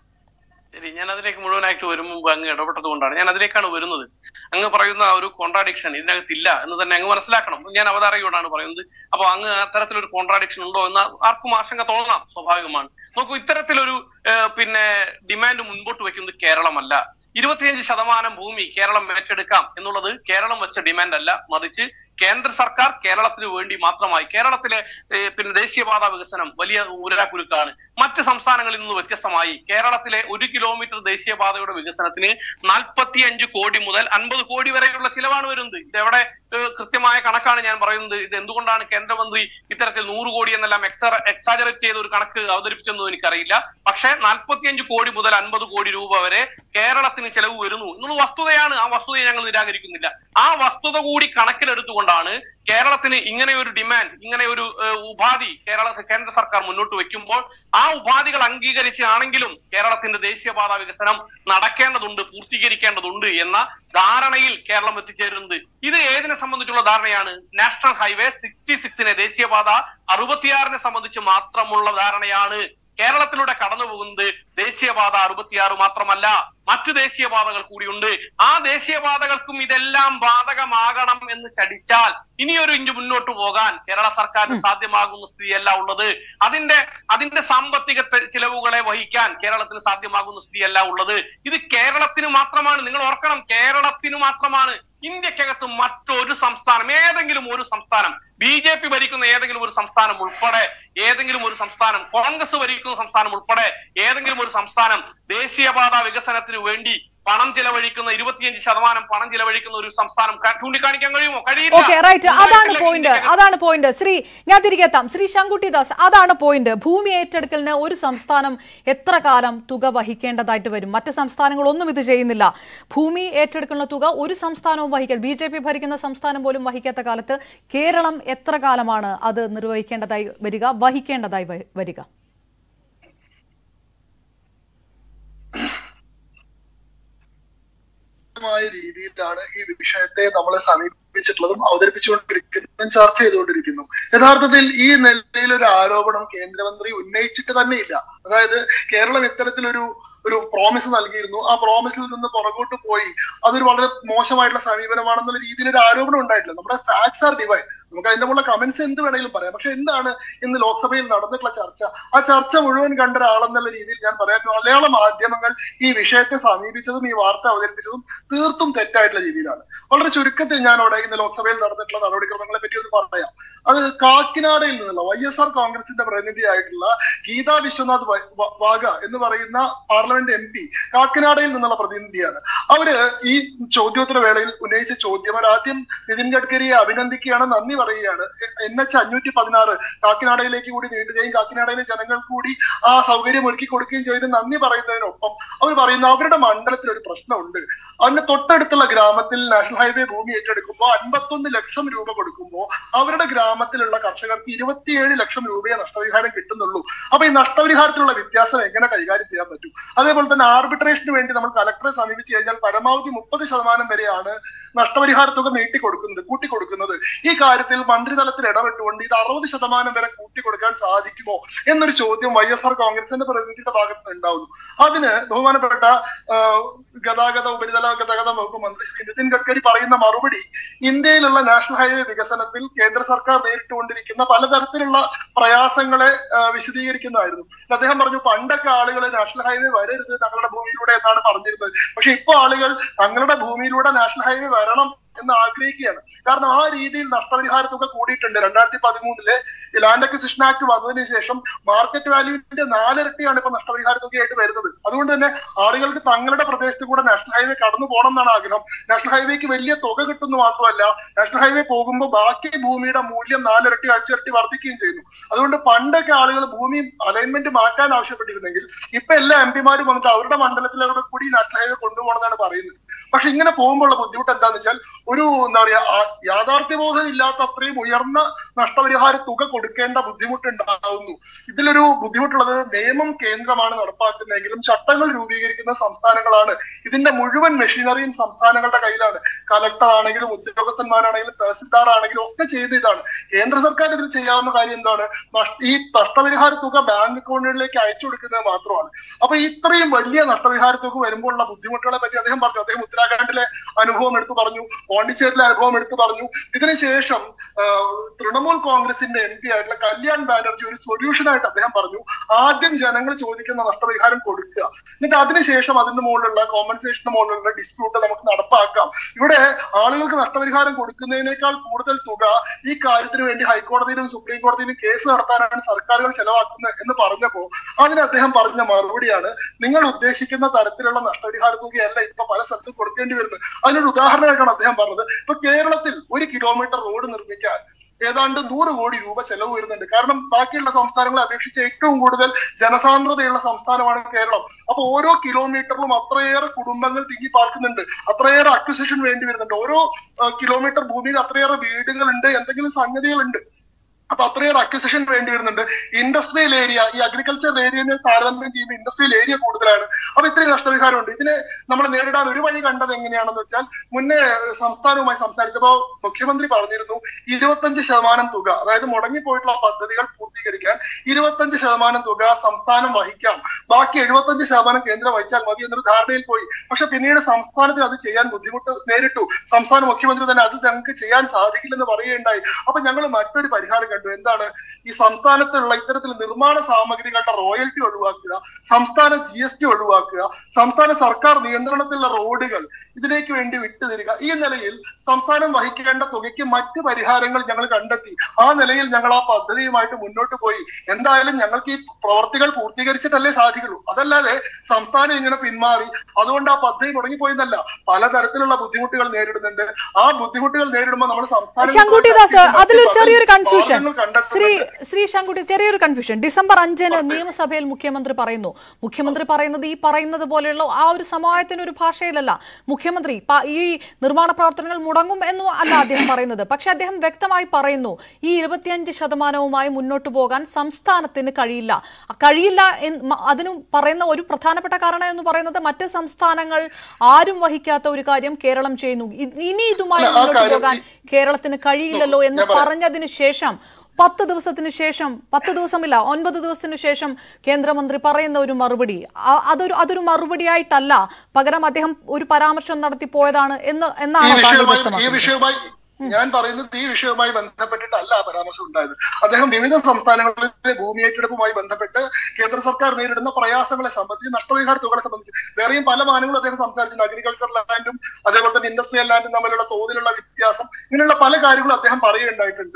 ശരി ഞാൻ അതിലേക്ക് മുഴുവനായിട്ട് വരും മുമ്പ് അങ്ങ് ഇടപെട്ടത് കൊണ്ടാണ് ഞാൻ അതിലേക്കാണ് വരുന്നത് അങ്ങ് പറയുന്ന ആ ഒരു കോൺട്രാഡിക്ഷൻ ഇതിനകത്തില്ല എന്ന് തന്നെ അങ്ങ് മനസ്സിലാക്കണം ഞാൻ അവതാരകയോടാണ് പറയുന്നത് അപ്പൊ അങ്ങ് അത്തരത്തിലൊരു കോൺട്രാഡിക്ഷൻ ഉണ്ടോ എന്ന് ആർക്കും ആശങ്ക തോന്നാം സ്വാഭാവികമാണ് നോക്കൂ ഇത്തരത്തിലൊരു ഏഹ്, പിന്നെ ഡിമാൻഡ് മുൻപോട്ട് വെക്കുന്നത് കേരളമല്ല ഇരുപത്തിയഞ്ച് ശതമാനം ഭൂമി കേരളം ഏറ്റെടുക്കാം എന്നുള്ളത് കേരളം വെച്ച ഡിമാൻഡ് അല്ല മറിച്ച് കേന്ദ്ര സർക്കാർ കേരളത്തിന് വേണ്ടി മാത്രമായി കേരളത്തിലെ ഏഹ്, പിന്നെ ദേശീയപാത വികസനം വലിയ ഊരാക്കുരുക്കാണ് മറ്റ് സംസ്ഥാനങ്ങളിൽ നിന്ന് വ്യത്യസ്തമായി കേരളത്തിലെ ഒരു കിലോമീറ്റർ ദേശീയപാതയുടെ വികസനത്തിന് നാൽപ്പത്തിയഞ്ച് കോടി മുതൽ അൻപത് കോടി വരെയുള്ള ചിലവാണ് വരുന്നത് ഇതെവിടെ ഏഹ്, കൃത്യമായ കണക്കാണ് ഞാൻ പറയുന്നത് ഇത് എന്തുകൊണ്ടാണ് കേന്ദ്രമന്ത്രി ഇത്തരത്തിൽ നൂറ് കോടി എന്നെല്ലാം എക്സ എക്സാജറേറ്റ് ചെയ്ത ഒരു കണക്ക് അവതരിപ്പിച്ചെന്നും എനിക്കറിയില്ല പക്ഷേ നാൽപ്പത്തിയഞ്ച് കോടി മുതൽ അൻപത് കോടി രൂപ വരെ കേരളത്തിന് ചെലവ് വരുന്നു എന്നുള്ള വസ്തുതയാണ് ആ വസ്തുതയെ ഞങ്ങൾ നിരാകരിക്കുന്നില്ല ആ വസ്തുത കൂടി കണക്കിലെടുത്തുകൊണ്ടാണ് കേരളത്തിന് ഇങ്ങനെ ഒരു ഡിമാൻഡ് ഇങ്ങനെ ഒരു ഏഹ്, ഉപാധി കേരള കേന്ദ്ര സർക്കാർ മുന്നോട്ട് വെക്കുമ്പോൾ ആ ഉപാധികൾ അംഗീകരിച്ചാണെങ്കിലും കേരളത്തിന്റെ ദേശീയപാത വികസനം നടക്കേണ്ടതുണ്ട് പൂർത്തീകരിക്കേണ്ടതുണ്ട് എന്ന ധാരണയിൽ കേരളം എത്തിച്ചേരുന്നത് ഇത് ഏതിനെ സംബന്ധിച്ചുള്ള ധാരണയാണ് നാഷണൽ ഹൈവേ സിക്സ്റ്റി സിക്സിനെ ദേശീയപാത അറുപത്തിയാറിനെ സംബന്ധിച്ച് മാത്രമുള്ള ധാരണയാണ് കേരളത്തിലൂടെ കടന്നു പോകുന്നത് ദേശീയപാത അറുപത്തിയാറ് മാത്രമല്ല മറ്റു ദേശീയപാതകൾ കൂടിയുണ്ട് ആ ദേശീയപാതകൾക്കും ഇതെല്ലാം ബാധകമാകണം എന്ന് ശടിച്ചാൽ ഇനിയൊരു ഇഞ്ച് മുന്നോട്ട് പോകാൻ കേരള സർക്കാരിന് സാധ്യമാകുന്ന സ്ഥിതിയല്ല ഉള്ളത് അതിന്റെ അതിന്റെ സാമ്പത്തിക തെ- ചിലവുകളെ വഹിക്കാൻ കേരളത്തിന് സാധ്യമാകുന്ന സ്ഥിതിയല്ല ഉള്ളത് ഇത് കേരളത്തിന് മാത്രമാണ് നിങ്ങൾ ഓർക്കണം കേരളത്തിന് മാത്രമാണ് ഇന്ത്യക്കകത്ത് മറ്റൊരു സംസ്ഥാനം ഏതെങ്കിലും ഒരു സംസ്ഥാനം ബി ജെ പി ഭരിക്കുന്ന ഏതെങ്കിലും ഒരു സംസ്ഥാനം ഉൾപ്പെടെ ഏതെങ്കിലും ഒരു സംസ്ഥാനം കോൺഗ്രസ് ഭരിക്കുന്ന സംസ്ഥാനം ഉൾപ്പെടെ ഏതെങ്കിലും ഒരു സംസ്ഥാനം ദേശീയപാത വികസനത്തിന് വേണ്ടി പണം ചിലവഴിക്കുന്ന ഇരുപത്തിയഞ്ച് ശതമാനം പണം ചിലവഴിക്കുന്ന ഒരു സംസ്ഥാനം ക- ചൂണ്ടിക്കാണിക്കാൻ കഴിയുമോ കഴിയില്ല ഓക്കെ റൈറ്റ് അതാണ് ഉണ്ടായിട്ടില്ല പോയിന്റ് ഇന്ത്യക്കകത്ത്. അതാണ് പോയിന്റ് ശ്രീ ഞാൻ തിരികെ എത്താം ശ്രീ ശങ്കുട്ടി ദാസ് അതാണ് പോയിന്റ് ഭൂമി ഏറ്റെടുക്കലിന് ഒരു സംസ്ഥാനം എത്ര കാലം തുക വഹിക്കേണ്ടതായിട്ട് വരും മറ്റ് സംസ്ഥാനങ്ങളൊന്നും ഇത് ചെയ്യുന്നില്ല ഭൂമി ഏറ്റെടുക്കുന്ന തുക ഒരു സംസ്ഥാനവും വഹിക്കാൻ ബി ജെ പി ഭരിക്കുന്ന സംസ്ഥാനം പോലും വഹിക്കാത്ത കാലത്ത് കേരളം എത്ര കാലമാണ് അത് നിർവഹിക്കേണ്ടതായി വരിക വഹിക്കേണ്ടതായി വ- വരിക മായ രീതിയിലാണ് ഈ വിഷയത്തെ നമ്മൾ സമീപിച്ചിട്ടുള്ളതും അവതരിപ്പിച്ചുകൊണ്ടിരിക്കുന്നതും ചർച്ച ചെയ്തുകൊണ്ടിരിക്കുന്നു യഥാർത്ഥത്തിൽ ഈ നിലയിൽ ഒരു ആരോപണം കേന്ദ്രമന്ത്രി ഉന്നയിച്ചിട്ട് തന്നെയില്ല അതായത് കേരളം ഇത്തരത്തിലൊരു ഒരു പ്രോമിസ് നൽകിയിരുന്നു ആ പ്രോമിസിൽ നിന്ന് പുറകോട്ട് പോയി അതൊരു വളരെ മോശമായിട്ടുള്ള സമീപനമാണെന്നുള്ള രീതിയിൽ ഒരു ആരോപണം ഉണ്ടായിട്ടില്ല നമ്മുടെ ഫാക്ട്സ് ആർ ഡിവൈഡ് നമുക്ക് അതിന്റെ മുകളിൽ കമന്റ്സ് എന്ത് വേണമെങ്കിലും പറയാം പക്ഷെ എന്താണ് ഇന്ന് ലോക്സഭയിൽ നടന്നിട്ടുള്ള ചർച്ച ആ ചർച്ച മുഴുവൻ കണ്ട ഒരാളെന്നുള്ള രീതിയിൽ ഞാൻ പറയാം മലയാള മാധ്യമങ്ങൾ ഈ വിഷയത്തെ സമീപിച്ചതും ഈ വാർത്ത അവതരിപ്പിച്ചതും തീർത്തും തെറ്റായിട്ടുള്ള രീതിയിലാണ് വളരെ ചുരുക്കത്തിൽ ഞാൻ അവിടെ ഇന്ന് ലോക്സഭയിൽ നടന്നിട്ടുള്ള നടപടിക്രമങ്ങളെ പറ്റി ഒന്ന് പറയാം അത് കാക്കിനാടയിൽ നിന്നുള്ള വൈ എസ് ആർ കോൺഗ്രസിന്റെ പ്രതിനിധിയായിട്ടുള്ള ഗീതാ വിശ്വനാഥ് വ- വ- വാഗ എന്ന് പറയുന്ന പാർലമെന്റ് എം പി കാക്കിനാടയിൽ നിന്നുള്ള പ്രതിനിധിയാണ് അവര് ഈ ചോദ്യോത്തര വേളയിൽ ഉന്നയിച്ച ചോദ്യം അവർ ആദ്യം നിതിൻ ഗഡ്കരിയെ അഭിനന്ദിക്കുകയാണ് നന്ദി പറയുകയാണ് എൻ എച്ച് അഞ്ഞൂറ്റി പതിനാറ് കാക്കിനാടയിലേക്ക് കൂടി നീട്ടുകയും കാക്കിനാടയിലെ ജനങ്ങൾക്ക് കൂടി ആ സൗകര്യം ഒരുക്കി കൊടുക്കുകയും ചെയ്ത് നന്ദി പറയുന്നതിനൊപ്പം അവർ പറയുന്നു അവരുടെ മണ്ഡലത്തിൽ ഒരു പ്രശ്നമുണ്ട് അതിന്റെ തൊട്ടടുത്തുള്ള ഗ്രാമത്തിൽ നാഷണൽ ഹൈവേ ഭൂമി ഏറ്റെടുക്കുമ്പോൾ അൻപത്തൊന്ന് ലക്ഷം രൂപ കൊടുക്കുമ്പോൾ അവരുടെ ഗ്രാമത്തിലുള്ള കർഷകർക്ക് ഇരുപത്തിയേഴ് ലക്ഷം രൂപയെ നഷ്ടപരിഹാരം കിട്ടുന്നുള്ളൂ അപ്പൊ ഈ നഷ്ടപരിഹാരത്തിലുള്ള വ്യത്യാസം എങ്ങനെ കൈകാര്യം ചെയ്യാൻ പറ്റും അതേപോലെ തന്നെ ആർബിട്രേഷന് വേണ്ടി നമ്മൾ കലക്ടറെ സമീപിച്ചു കഴിഞ്ഞാൽ പരമാവധി മുപ്പത് ശതമാനം വരെയാണ് നഷ്ടപരിഹാര തുക നീട്ടിക്കൊടുക്കുന്നത് കൂട്ടിക്കൊടുക്കുന്നത് ഈ കാര്യത്തിൽ മന്ത്രിതലത്തിൽ ഇടപെട്ടുകൊണ്ട് ഇത് അറുപത് ശതമാനം വരെ കൂട്ടിക്കൊടുക്കാൻ സാധിക്കുമോ എന്നൊരു ചോദ്യം വൈ എസ് ആർ കോൺഗ്രസിന്റെ പ്രതിനിധിയുടെ ഭാഗത്ത് നിന്ന് ഉണ്ടാവുന്നു അതിന് ബഹുമാനപ്പെട്ട ആ, ഗതാഗത ഉപരിതല ഗതാഗത വകുപ്പ് മന്ത്രി ശ്രീ നിതിൻ ഗഡ്കരി പറയുന്ന മറുപടി ഇന്ത്യയിലുള്ള നാഷണൽ ഹൈവേ വികസനത്തിൽ കേന്ദ്ര സർക്കാർ നേരിട്ടുകൊണ്ടിരിക്കുന്ന പലതരത്തിലുള്ള പ്രയാസങ്ങളെ ആ, വിശദീകരിക്കുന്നതായിരുന്നു അദ്ദേഹം പറഞ്ഞു പണ്ടൊക്കെ ആളുകൾ നാഷണൽ ഹൈവേ വരരുത് തങ്ങളുടെ ഭൂമിയിലൂടെ എന്നാണ് പറഞ്ഞിരുന്നത് പക്ഷെ ഇപ്പൊ ആളുകൾ തങ്ങളുടെ ഭൂമിയിലൂടെ നാഷണൽ ഹൈവേ വരണം എന്ന് ആഗ്രഹിക്കുകയാണ് കാരണം ആ രീതിയിൽ നഷ്ടപരിഹാര തുക കൂടിയിട്ടുണ്ട് രണ്ടായിരത്തി പതിമൂന്നിലെ ലാൻഡ് അക്വിസിഷൻ ആക്ട് വന്നതിന് ശേഷം മാർക്കറ്റ് വാല്യൂവിന്റെ നാലിരട്ടിയാണ് ഇപ്പൊ നഷ്ടപരിഹാര തുകയായിട്ട് വരുന്നത് അതുകൊണ്ട് തന്നെ ആളുകൾക്ക് തങ്ങളുടെ പ്രദേശത്ത് കൂടെ നാഷണൽ ഹൈവേ കടന്നു പോകണം എന്നാണ് ആഗ്രഹം നാഷണൽ ഹൈവേക്ക് വലിയ തുക കിട്ടുന്നു മാത്രമല്ല നാഷണൽ ഹൈവേ പോകുമ്പോൾ ബാക്കി ഭൂമിയുടെ മൂല്യം നാലിരട്ടി അഞ്ചിരട്ടി വർദ്ധിക്കുകയും ചെയ്യുന്നു അതുകൊണ്ട് പണ്ടൊക്കെ ആളുകൾ ഭൂമി അലൈൻമെന്റ് മാറ്റാൻ ആവശ്യപ്പെട്ടിരുന്നെങ്കിൽ ഇപ്പൊ എല്ലാ എം പിമാരും വന്നിട്ട് അവരുടെ മണ്ഡലത്തിലൂടെ കൂടി നാഷണൽ ഹൈവേ കൊണ്ടുപോകണമെന്നാണ് പറയുന്നത് പക്ഷെ ഇങ്ങനെ പോകുമ്പോഴുള്ള ബുദ്ധിമുട്ട് എന്താന്ന് വെച്ചാൽ ഒരു എന്താ പറയാ ആ- യാഥാർത്ഥ്യബോധം ഇല്ലാത്ത അത്രയും ഉയർന്ന നഷ്ടപരിഹാര തുക കൊടുക്കേണ്ട ബുദ്ധിമുട്ടുണ്ടാകുന്നു ഇതിലൊരു ബുദ്ധിമുട്ടുള്ളത് നിയമം കേന്ദ്രമാണ് നടപ്പാക്കുന്നതെങ്കിലും ചട്ടങ്ങൾ രൂപീകരിക്കുന്ന സംസ്ഥാനങ്ങളാണ് ഇതിന്റെ മുഴുവൻ മെഷീനറിയും സംസ്ഥാനങ്ങളുടെ കയ്യിലാണ് കലക്ടർ ആണെങ്കിലും ഉദ്യോഗസ്ഥന്മാരാണെങ്കിലും തഹസിൽദാർ ആണെങ്കിലും ഒക്കെ ചെയ്ത ഇതാണ് കേന്ദ്ര സർക്കാർ ഇതിൽ ചെയ്യാവുന്ന കാര്യം എന്താണ് നഷ്ട- ഈ നഷ്ടപരിഹാര തുക ബാങ്ക് അക്കൗണ്ടുകളിലേക്ക് അയച്ചു കൊടുക്കുന്നത് മാത്രമാണ് അപ്പൊ ഇത്രയും വലിയ നഷ്ടപരിഹാര തുക വരുമ്പോഴുള്ള ബുദ്ധിമുട്ടുകളെ പറ്റി അദ്ദേഹം പറഞ്ഞു അദ്ദേഹം ഉത്തരാഖണ്ഡിലെ അനുഭവം എടുത്തു പറഞ്ഞു പോണ്ടിച്ചേരിയിലെ അനുഭവം എടുത്തു പറഞ്ഞു ഇതിനുശേഷം ആ, തൃണമൂൽ കോൺഗ്രസിന്റെ എം പി ആയിട്ടുള്ള കല്യാൺ ബാനർജി ഒരു സൊല്യൂഷൻ ആയിട്ട് അദ്ദേഹം പറഞ്ഞു ആദ്യം ജനങ്ങൾ ചോദിക്കുന്ന നഷ്ടപരിഹാരം കൊടുക്കുക എന്നിട്ട് അതിനുശേഷം അതിന്റെ മുകളിലുള്ള കോമ്പൻസേഷന് മുകളിലുള്ള ഡിസ്പ്യൂട്ട് നമുക്ക് നടപ്പാക്കാം ഇവിടെ ആളുകൾക്ക് നഷ്ടപരിഹാരം കൊടുക്കുന്നതിനേക്കാൾ കൂടുതൽ തുക ഈ കാര്യത്തിന് വേണ്ടി ഹൈക്കോടതിയിലും സുപ്രീം കോടതിയിലും കേസ് നടത്താനാണ് സർക്കാരുകൾ ചെലവാക്കുന്നത് എന്ന് പറഞ്ഞപ്പോ അതിന് അദ്ദേഹം പറഞ്ഞ മറുപടിയാണ് നിങ്ങൾ ഉദ്ദേശിക്കുന്ന തരത്തിലുള്ള നഷ്ടപരിഹാര തുകയല്ല ഇപ്പൊ പല സ്ഥലത്തും കൊടുക്കേണ്ടി വരുന്നത് അതിനൊരു ഉദാഹരണമായിട്ടാണ് അദ്ദേഹം പറഞ്ഞത് ഇപ്പൊ കേരളത്തിൽ ഒരു കിലോമീറ്റർ റോഡ് നിർമ്മിക്കാൻ ഏതാണ്ട് നൂറ് കോടി രൂപ ചെലവ് വരുന്നുണ്ട് കാരണം ബാക്കിയുള്ള സംസ്ഥാനങ്ങളെ അപേക്ഷിച്ച് ഏറ്റവും കൂടുതൽ ജനസാന്ദ്രതയുള്ള സംസ്ഥാനമാണ് കേരളം അപ്പൊ ഓരോ കിലോമീറ്ററിലും അത്രയേറെ കുടുംബങ്ങൾ തിങ്ങി പാർക്കുന്നുണ്ട് അത്രയേറെ അക്വിസിഷൻ വേണ്ടി വരുന്നുണ്ട് ഓരോ ആ, കിലോമീറ്റർ ഭൂമിയിൽ അത്രയേറെ വീടുകളുണ്ട് എന്തെങ്കിലും സംഗതികളുണ്ട് അപ്പൊ അത്രയേറെ അക്വിസിഷൻ വേണ്ടി വരുന്നുണ്ട് ഇൻഡസ്ട്രിയൽ ഏരിയ ഈ അഗ്രികൾച്ചർ ഏരിയനെ താരതമ്യം ചെയ്യുമ്പോൾ ഇൻഡസ്ട്രിയൽ ഏരിയ കൂടുതലാണ് അപ്പൊ ഇത്രയും നഷ്ടപരിഹാരമുണ്ട് ഇതിനെ നമ്മൾ നേരിടാൻ ഒരു വഴി കണ്ടത് എങ്ങനെയാണെന്ന് വെച്ചാൽ മുന്നേ സംസ്ഥാനവുമായി സംസാരിച്ചപ്പോൾ മുഖ്യമന്ത്രി പറഞ്ഞിരുന്നു ഇരുപത്തഞ്ച് ശതമാനം തുക അതായത് മുടങ്ങിപ്പോയിട്ടുള്ള പദ്ധതികൾ പൂർത്തീകരിക്കാൻ ഇരുപത്തഞ്ച് ശതമാനം തുക സംസ്ഥാനം വഹിക്കാം ബാക്കി എഴുപത്തഞ്ച് ശതമാനം കേന്ദ്രം വഹിച്ചാൽ മതി എന്നൊരു ധാരണയിൽ പോയി പക്ഷെ പിന്നീട് സംസ്ഥാനത്തിൽ അത് ചെയ്യാൻ ബുദ്ധിമുട്ട് നേരിട്ടു സംസ്ഥാന മുഖ്യമന്ത്രി തന്നെ അത് ഞങ്ങൾക്ക് ചെയ്യാൻ സാധിക്കില്ലെന്ന് പറയുകയുണ്ടായി അപ്പൊ ഞങ്ങൾ മറ്റൊരു പരിഹാരം കണ്ടു എന്താണ് ഈ സംസ്ഥാനത്തുള്ള ഇത്തരത്തിൽ നിർമ്മാണ സാമഗ്രികളുടെ റോയൽറ്റി ഒഴിവാക്കുക സംസ്ഥാന ജി എസ് ടി ഒഴിവാക്കുക സംസ്ഥാന സർക്കാർ നിയന്ത്രണത്തിലുള്ള റോഡുകൾ ഇതിലേക്ക് വേണ്ടി വിട്ടുതരിക ഈ നിലയിൽ സംസ്ഥാനം വഹിക്കേണ്ട തുകയ്ക്ക് മറ്റ് പരിഹാരങ്ങൾ ഞങ്ങൾ കണ്ടെത്തി ആ നിലയിൽ ഞങ്ങൾ ആ പദ്ധതിയുമായിട്ട് മുന്നോട്ട് പോയി എന്തായാലും ഞങ്ങൾക്ക് ഈ പ്രവർത്തികൾ പൂർത്തീകരിച്ചിട്ടല്ലേ സാധിക്കുള്ളൂ അതല്ലാതെ സംസ്ഥാനം ഇങ്ങനെ പിന്മാറി അതുകൊണ്ട് ആ പദ്ധതി മുടങ്ങിപ്പോയെന്നല്ല പലതരത്തിലുള്ള ബുദ്ധിമുട്ടുകൾ നേരിടുന്നുണ്ട് ആ ബുദ്ധിമുട്ടുകൾ നേരിടുമ്പോൾ നമ്മൾ സംസ്ഥാനം ശങ്കുട്ടിദാസ് അതിലൊരു ചെറിയൊരു കൺഫ്യൂഷൻ മാർഗ്ഗങ്ങൾ ശ്രീ കണ്ടെത്തുന്നുണ്ട് ശ്രീ ശങ്കുട്ടി ചെറിയൊരു കൺഫ്യൂഷൻ ഡിസംബർ അഞ്ചിന് നിയമസഭയിൽ മുഖ്യമന്ത്രി പറയുന്നു മുഖ്യമന്ത്രി പറയുന്നത് ഈ പറയുന്നത് പോലെയുള്ള ആ ഒരു സമവായത്തിന് ഒരു ഭാഷയിലല്ല മുഖ്യമന്ത്രി പ- ഈ നിർമ്മാണ പ്രവർത്തനങ്ങൾ മുടങ്ങും എന്നും അല്ല അദ്ദേഹം പറയുന്നത് പക്ഷെ അദ്ദേഹം വ്യക്തമായി പറയുന്നു ഈ ഇരുപത്തിയഞ്ച് ശതമാനവുമായി മുന്നോട്ട് പോകാൻ സംസ്ഥാനത്തിന് കഴിയില്ല കഴിയില്ല എന്ന് മ- അതിന് പറയുന്ന ഒരു പ്രധാനപ്പെട്ട കാരണം എന്ന് പറയുന്നത് മറ്റ് സംസ്ഥാനങ്ങൾ ആരും വഹിക്കാത്ത ഒരു കാര്യം കേരളം ചെയ്യുന്നു ഇ- ഇനി ഇതുമായി അല്ല, ആ മുന്നോട്ട് കാര്യം പോകാൻ ഈ- കേരളത്തിന് കഴിയില്ലല്ലോ എന്ന് ഞാൻ പറയാം. പറഞ്ഞതിന് ശേഷം പത്ത് ദിവസത്തിന് ശേഷം പത്ത് ദിവസമില്ല ഒൻപത് ദിവസത്തിന് ശേഷം കേന്ദ്രമന്ത്രി പറയുന്ന ഒരു മറുപടി ആ- അതൊരു അതൊരു മറുപടിയായിട്ടല്ല പകരം അദ്ദേഹം ഒരു പരാമർശം നടത്തി പോയതാണ് എന്ന് ഈ എന്നാണ് താങ്കൾ വിഷയവുമായി ഈ വ്യക്തമാക്കുന്നത് വിഷയവുമായി ഞാൻ പറയുന്നത് ഈ വിഷയവുമായി ബന്ധപ്പെട്ടിട്ടല്ല ആ പരാമർശം ഉണ്ടായത് അദ്ദേഹം വിവിധ സംസ്ഥാനങ്ങളിലെ ഭൂമി ഏറ്റെടുപ്പുമായി ബന്ധപ്പെട്ട് കേന്ദ്ര സർക്കാർ നേരിടുന്ന പ്രയാസങ്ങളെ സംബന്ധിച്ച് നഷ്ടപരിഹാര തുകകളെ സംബന്ധിച്ച് വേറെയും പല മാനങ്ങളും അദ്ദേഹം സംസാരിച്ചിട്ടുണ്ട് അഗ്രികൾച്ചർ ലാൻഡും അതേപോലെ തന്നെ ഇൻഡസ്ട്രിയൽ ലാൻഡും തമ്മിലുള്ള തോതിലുള്ള വ്യത്യാസം ഇങ്ങനെയുള്ള പല കാര്യങ്ങളും അദ്ദേഹം പറയുകയുണ്ടായിട്ടുണ്ട്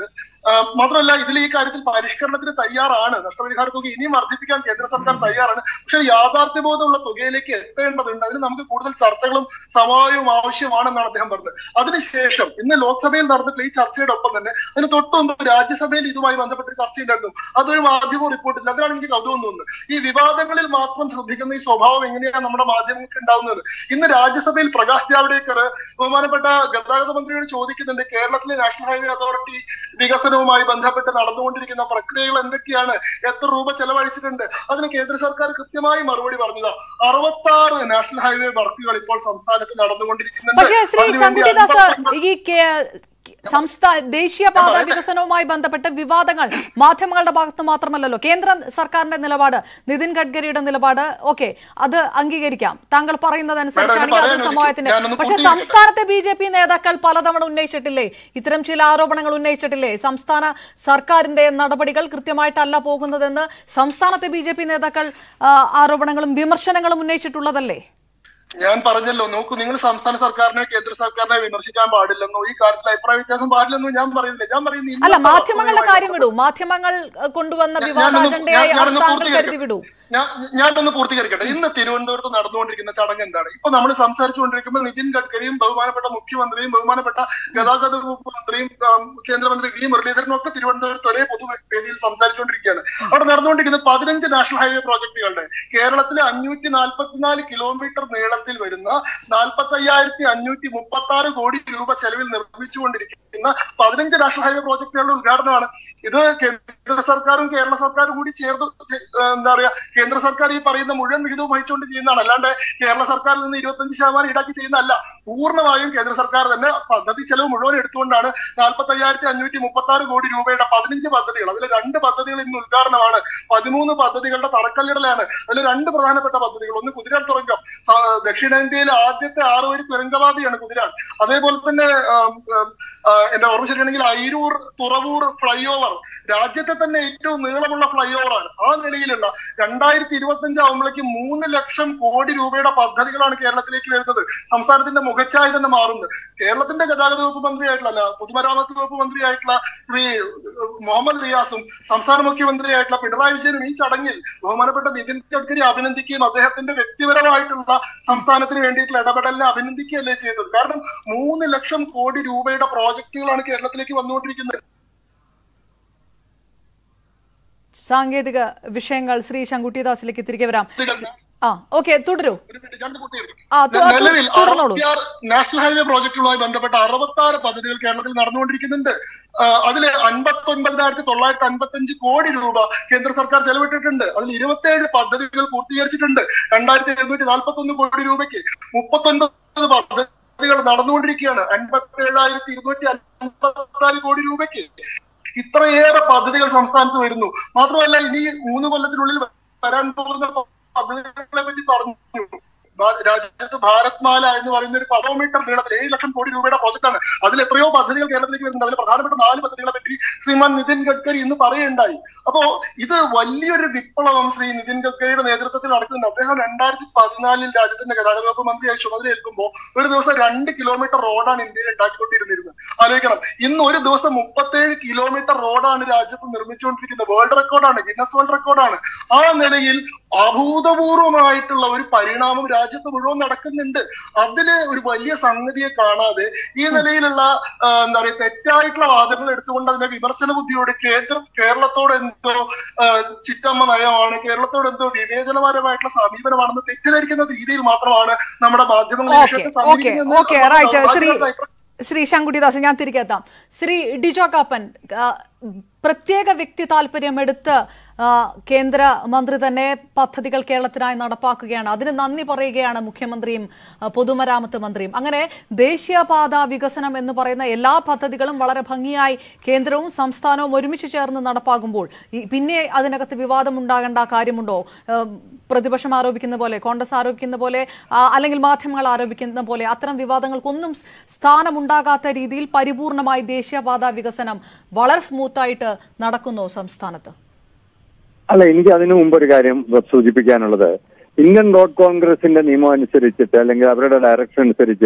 ആ, മാത്രമല്ല ഇതിൽ ഈ കാര്യത്തിൽ പരിഷ്കരണത്തിന് തയ്യാറാണ് നഷ്ടപരിഹാര തുക ഇനിയും വർദ്ധിപ്പിക്കാൻ കേന്ദ്ര സർക്കാർ തയ്യാറാണ് പക്ഷേ യാഥാർത്ഥ്യബോധമുള്ള തുകയിലേക്ക് എത്തേണ്ടതുണ്ട് അതിന് നമുക്ക് കൂടുതൽ ചർച്ചകളും സമവായവും ആവശ്യമാണെന്നാണ് അദ്ദേഹം പറഞ്ഞത് അതിനുശേഷം ഇന്ന് ലോക്സഭയിൽ നടന്നിട്ടുള്ള ഈ ചർച്ചയുടെ ഒപ്പം തന്നെ അതിന് തൊട്ട് മുമ്പ് രാജ്യസഭയിൽ ഇതുമായി ബന്ധപ്പെട്ട ഒരു ചർച്ചയുണ്ടായിരുന്നു അതൊരു മാധ്യമ റിപ്പോർട്ടില്ല അതിനാണ് എനിക്ക് കൗതുകം തോന്നുന്നത് ഈ വിവാദങ്ങളിൽ മാത്രം ശ്രദ്ധിക്കുന്ന ഈ സ്വഭാവം എങ്ങനെയാണ് നമ്മുടെ മാധ്യമങ്ങൾക്ക് ഉണ്ടാവുന്നത് ഇന്ന് രാജ്യസഭയിൽ പ്രകാശ് ജാവ്ദേക്കർ ബഹുമാനപ്പെട്ട ഗതാഗത മന്ത്രിയോട് ചോദിക്കുന്നുണ്ട് കേരളത്തിലെ നാഷണൽ ഹൈവേ അതോറിറ്റി വികസനവുമായി ബന്ധപ്പെട്ട് നടന്നുകൊണ്ടിരിക്കുന്ന പ്രക്രിയകൾ എന്തൊക്കെയാണ് എത്ര രൂപ ചെലവഴിച്ചിട്ടുണ്ട് അതിന് കേന്ദ്ര സർക്കാർ കൃത്യമായി മറുപടി പറഞ്ഞതാ അറുപത്തി ആറ് നാഷണൽ ഹൈവേ വർക്കുകൾ ഇപ്പോൾ സംസ്ഥാനത്ത് നടന്നുകൊണ്ടിരിക്കുന്നുണ്ട് പക്ഷേ ശ്രീ അതിനുവേണ്ടി ശങ്കുട്ടിദാസ് 59 ഈ കേ- സംസ്ഥാന ദേശീയപാത വികസനവുമായി ബന്ധപ്പെട്ട് വിവാദങ്ങൾ മാധ്യമങ്ങളുടെ ഭാഗത്ത് മാത്രമല്ലല്ലോ കേന്ദ്ര സർക്കാരിന്റെ നിലപാട് നിതിൻ ഗഡ്കരിയുടെ നിലപാട് ഓക്കെ അത് അംഗീകരിക്കാം താങ്കൾ പറയുന്നതനുസരിച്ചാണെങ്കിൽ അത് പറയാനൊരു- സമവായത്തിന്റെ ഞാനൊന്ന് പക്ഷെ പൂർത്തീകരിക്കട്ടെ. സംസ്ഥാനത്തെ ബി ജെ പി നേതാക്കൾ പലതവണ ഉന്നയിച്ചിട്ടില്ലേ ഇത്തരം ചില ആരോപണങ്ങൾ ഉന്നയിച്ചിട്ടില്ലേ സംസ്ഥാന സർക്കാരിന്റെ നടപടികൾ കൃത്യമായിട്ടല്ല പോകുന്നതെന്ന് സംസ്ഥാനത്തെ ബി ജെ പി നേതാക്കൾ ആ, ആരോപണങ്ങളും വിമർശനങ്ങളും ഉന്നയിച്ചിട്ടുള്ളതല്ലേ ഞാൻ പറഞ്ഞല്ലോ നോക്കൂ നിങ്ങൾ സംസ്ഥാന സർക്കാരിനെ കേന്ദ്ര സർക്കാരിനെ വിമർശിക്കാൻ പാടില്ലെന്നോ ഈ കാര്യത്തിൽ അഭിപ്രായ വ്യത്യാസം പാടില്ലെന്നോ ഞാൻ പറയുന്നില്ല ഞാൻ പറയുന്നത് അല്ല ഇന്നത്തെ മാധ്യമങ്ങളുടെ വസ്തുതയുമായി കാര്യം വിടൂ മാധ്യമങ്ങൾ അഹ്, കൊണ്ടുവന്ന ഞാൻ- വിവാദ ഞാനൊന്ന് അജണ്ടയായി ഞാൻ- അത് ഞാനൊന്ന് താങ്കൾ കരുതി പൂർത്തീകരിക്കട്ടെ. വിടൂ ഞാൻ ഞാനൊന്ന് പൂർത്തീകരിക്കട്ടെ ഇന്ന് തിരുവനന്തപുരത്ത് നടന്നുകൊണ്ടിരിക്കുന്ന ചടങ്ങ് എന്താണ് ഇപ്പൊ നമ്മൾ സംസാരിച്ചുകൊണ്ടിരിക്കുമ്പോൾ നിതിൻ ഗഡ്കരിയും ബഹുമാനപ്പെട്ട മുഖ്യമന്ത്രിയും ബഹുമാനപ്പെട്ട ഗതാഗത വകുപ്പ് മന്ത്രിയും ആം, കേന്ദ്രമന്ത്രി വി മുരളീധരനും ഒക്കെ തിരുവനന്തപുരത്ത് ഒരേ പൊതുവേദിയിൽ സംസാരിച്ചുകൊണ്ടിരിക്കുകയാണ് അവിടെ നടന്നുകൊണ്ടിരിക്കുന്ന പതിനഞ്ച് നാഷണൽ ഹൈവേ പ്രോജക്ടുകളുടെ കേരളത്തിലെ അഞ്ഞൂറ്റി നാൽപ്പത്തിനാല് കിലോമീറ്റർ നീളത്തിൽ വരുന്ന നാൽപ്പത്തി അയ്യായിരത്തി അഞ്ഞൂറ്റി മുപ്പത്തി ആറ് കോടി രൂപ ചെലവിൽ നിർമ്മിച്ചുകൊണ്ടിരിക്കുന്ന പതിനഞ്ച് നാഷണൽ ഹൈവേ പ്രോജക്ടുകളുടെ ഉദ്ഘാടനമാണ് ഇത് കേന്ദ്ര സർക്കാരും കേരള സർക്കാരും കൂടി ചേർന്ന് ചെ- ഏഹ് എന്താ പറയാ കേന്ദ്ര സർക്കാർ ഈ പറയുന്ന മുഴുവൻ വിഹിതവും വഹിച്ചുകൊണ്ട് ചെയ്യുന്നതാണ് അല്ലാണ്ട് കേരള സർക്കാരിൽ നിന്ന് ഇരുപത്തഞ്ച് ശതമാനം ഈടാക്കി ചെയ്യുന്നതല്ല പൂർണ്ണമായും കേന്ദ്ര സർക്കാർ തന്നെ പദ്ധതി ചെലവ് മുഴുവൻ എടുത്തുകൊണ്ടാണ് നാൽപ്പത്തി അയ്യായിരത്തി അഞ്ഞൂറ്റി മുപ്പത്തി ആറ് കോടി രൂപയുടെ പതിനഞ്ച് പദ്ധതികൾ അതിൽ രണ്ട് പദ്ധതികൾ ഇന്ന് ഉദ്ഘാടനമാണ് പതിമൂന്ന് പദ്ധതികളുടെ തറക്കല്ലിടലാണ് അതിൽ രണ്ട് പ്രധാനപ്പെട്ട പദ്ധതികൾ ഒന്ന് കുതിരാൻ തുറങ്കം സ- ദക്ഷിണേന്ത്യയിലെ ആദ്യത്തെ ആറ് വരി തുരങ്കപാതയാണ് കുതിരാൻ അതേപോലെ തന്നെ ആം, ആം, ആ, എന്റെ ഓർമ്മ ശരിയാണെങ്കിൽ അയിരൂർ തുറവൂർ ഫ്ലൈ ഓവർ രാജ്യത്തെ തന്നെ ഏറ്റവും നീളമുള്ള ഫ്ലൈ ഓവറാണ് ആ നിലയിലുള്ള രണ്ടായിരത്തി ഇരുപത്തി അഞ്ച് ആവുമ്പോഴേക്കും മൂന്ന് ലക്ഷം കോടി രൂപയുടെ പദ്ധതികളാണ് കേരളത്തിലേക്ക് വരുന്നത് സംസ്ഥാനത്തിന്റെ മുഖച്ഛായ തന്നെ മാറുന്നത് കേരളത്തിന്റെ ഗതാഗത വകുപ്പ് മന്ത്രിയായിട്ടുള്ള അല്ല പൊതുമരാമത്ത് വകുപ്പ് മന്ത്രിയായിട്ടുള്ള ശ്രീ ഏഹ്, മുഹമ്മദ് റിയാസും സംസ്ഥാന മുഖ്യമന്ത്രിയായിട്ടുള്ള പിണറായി വിജയനും ഈ ചടങ്ങിൽ ബഹുമാനപ്പെട്ട നിതിൻ ഗഡ്കരി അഭിനന്ദിക്കുകയും അദ്ദേഹത്തിന്റെ വ്യക്തിപരമായിട്ടുള്ള സംസ്ഥാനത്തിന് വേണ്ടിയിട്ടുള്ള ഇടപെടലിനെ അഭിനന്ദിക്കുകയല്ലേ ചെയ്തത് കാരണം മൂന്ന് ലക്ഷം കോടി രൂപയുടെ പ്രോജക്റ്റുകളാണ് കേരളത്തിലേക്ക് വന്നുകൊണ്ടിരിക്കുന്നത് സാങ്കേതിക വിഷയങ്ങൾ ശ്രീ ശങ്കുട്ടിദാസിലേക്ക് തിരികെ വരാം ആ ഓക്കെ തുടരൂ ഒരു മിനിറ്റ്, ഞാൻ പൂർത്തീകരിക്കും. ആ, തു- ആ, തു- നിലവിൽ തുടർന്നോളൂ. അറുപത്തിയാറ് നാഷണൽ ഹൈവേ പ്രോജക്റ്റുകളുമായി ബന്ധപ്പെട്ട അറുപത്തി ആറ് പദ്ധതികൾ കേരളത്തിൽ നടന്നുകൊണ്ടിരിക്കുന്നുണ്ട് ആ, അതില് അൻപത്തി ഒൻപതിനായിരത്തി തൊള്ളായിരത്തി അൻപത്തി അഞ്ച് കോടി രൂപ കേന്ദ്ര സർക്കാർ ചെലവിട്ടിട്ടുണ്ട് അതിൽ ഇരുപത്തിയേഴ് പദ്ധതികൾ പൂർത്തീകരിച്ചിട്ടുണ്ട് രണ്ടായിരത്തി എഴുന്നൂറ്റി നാൽപ്പത്തി ഒന്ന് കോടി രൂപയ്ക്ക് മുപ്പത്തി ഒൻപത് പദ്ധതികൾ നടന്നുകൊണ്ടിരിക്കുകയാണ് അൻപത്തി ഏഴായിരത്തി ഇരുന്നൂറ്റി അൻപത്തിനാല് കോടി രൂപയ്ക്ക് ഇത്രയേറെ പദ്ധതികൾ സംസ്ഥാനത്ത് വരുന്നു മാത്രമല്ല ഇനി മൂന്ന് കൊല്ലത്തിനുള്ളിൽ വരാൻ പോകുന്ന പദ്ധതികളെ പറ്റി പറഞ്ഞു ഭാ- രാജ്യത്ത് ഭാരത് മാല എന്ന് പറയുന്ന ഒരു കിലോമീറ്റർ നീളത്തിൽ ഏഴ് ലക്ഷം കോടി രൂപയുടെ പ്രോജക്റ്റാണ് അതിൽ എത്രയോ പദ്ധതികൾ കേരളത്തിലേക്ക് വരുന്നുണ്ട് അതിൽ പ്രധാനപ്പെട്ട നാല് പദ്ധതികളെ പറ്റി ശ്രീമാൻ നിതിൻ ഗഡ്കരി ഇന്ന് പറയുണ്ടായി അപ്പോ ഇത് വലിയൊരു വിപ്ലവം ശ്രീ നിതിൻ ഗഡ്കരിയുടെ നേതൃത്വത്തിൽ നടക്കുന്നുണ്ട് അദ്ദേഹം രണ്ടായിരത്തി പതിനാലിൽ രാജ്യത്തിന്റെ ഗതാഗത വകുപ്പ് മന്ത്രിയായി ചുമതല ഏൽക്കുമ്പോൾ ഒരു ദിവസം രണ്ട് കിലോമീറ്റർ റോഡാണ് ഇന്ത്യയിൽ ഉണ്ടാക്കിക്കൊണ്ടിരുന്നിരുന്നത് ആലോചിക്കണം ഇന്ന് ഒരു ദിവസം മുപ്പത്തേഴ് കിലോമീറ്റർ റോഡാണ് രാജ്യത്ത് നിർമ്മിച്ചുകൊണ്ടിരിക്കുന്നത് വേൾഡ് റെക്കോർഡാണ് ഗിന്നസ് വേൾഡ് റെക്കോർഡാണ് ആ നിലയിൽ അഭൂതപൂർവമായിട്ടുള്ള ഒരു പരിണാമം രാജ്യത്ത് മുഴുവൻ നടക്കുന്നുണ്ട് അതില് ഒരു വലിയ സംഗതിയെ കാണാതെ ഈ നിലയിലുള്ള ആ, എന്താ പറയുക തെറ്റായിട്ടുള്ള വാദങ്ങൾ എടുത്തുകൊണ്ട് അതിനെ വിമർശന ബുദ്ധിയോട് കേന്ദ്ര കേരളത്തോട് എന്തോ ആ, ചിറ്റമ്മ നയമാണ് കേരളത്തോട് എന്തോ വിവേചനപരമായിട്ടുള്ള സമീപനമാണെന്ന് തെറ്റിദ്ധരിക്കുന്ന രീതിയിൽ മാത്രമാണ് നമ്മുടെ മാധ്യമങ്ങൾ ഈ ഓക്കെ വിഷയത്തെ ഓക്കെ സമീപിക്കുന്നത് ഓക്കെ എന്നുള്ളത് റൈറ്റ് ശ്രീ ദൗർഭാഗ്യകരമായ ശ്രീ ശങ്കുടിദാസ് ഞാൻ തിരികെ എത്താം ശ്രീ ഡിജോ കാപ്പൻ ആ, പ്രത്യേക വ്യക്തി താല്പര്യമെടുത്ത് ആ, കേന്ദ്ര മന്ത്രി തന്നെ പദ്ധതികൾ കേരളത്തിനായി നടപ്പാക്കുകയാണ് അതിന് നന്ദി പറയുകയാണ് മുഖ്യമന്ത്രിയും ആ, പൊതുമരാമത്ത് മന്ത്രിയും അങ്ങനെ ദേശീയപാത വികസനം എന്ന് പറയുന്ന എല്ലാ പദ്ധതികളും വളരെ ഭംഗിയായി കേന്ദ്രവും സംസ്ഥാനവും ഒരുമിച്ച് ചേർന്ന് നടപ്പാകുമ്പോൾ ഈ പിന്നെ അതിനകത്ത് വിവാദം ഉണ്ടാകേണ്ട കാര്യമുണ്ടോ ആ, പ്രതിപക്ഷം ആരോപിക്കുന്ന പോലെ കോൺഗ്രസ് ആരോപിക്കുന്ന പോലെ ആ, അല്ലെങ്കിൽ മാധ്യമങ്ങൾ ആരോപിക്കുന്ന പോലെ അത്തരം വിവാദങ്ങൾക്കൊന്നും സ്ഥാനമുണ്ടാകാത്ത രീതിയിൽ പരിപൂർണമായി ദേശീയപാത വികസനം വളരെ സ്മൂത്തായിട്ട് നടക്കുന്നു സംസ്ഥാനത്ത് അല്ല എനിക്ക് അതിനു മുമ്പ് ഒരു കാര്യം സൂചിപ്പിക്കാനുള്ളത് ഇന്ത്യൻ റോഡ് കോൺഗ്രസിന്റെ നിയമം അനുസരിച്ചിട്ട് അല്ലെങ്കിൽ അവരുടെ ഡയറക്ഷൻ അനുസരിച്ച്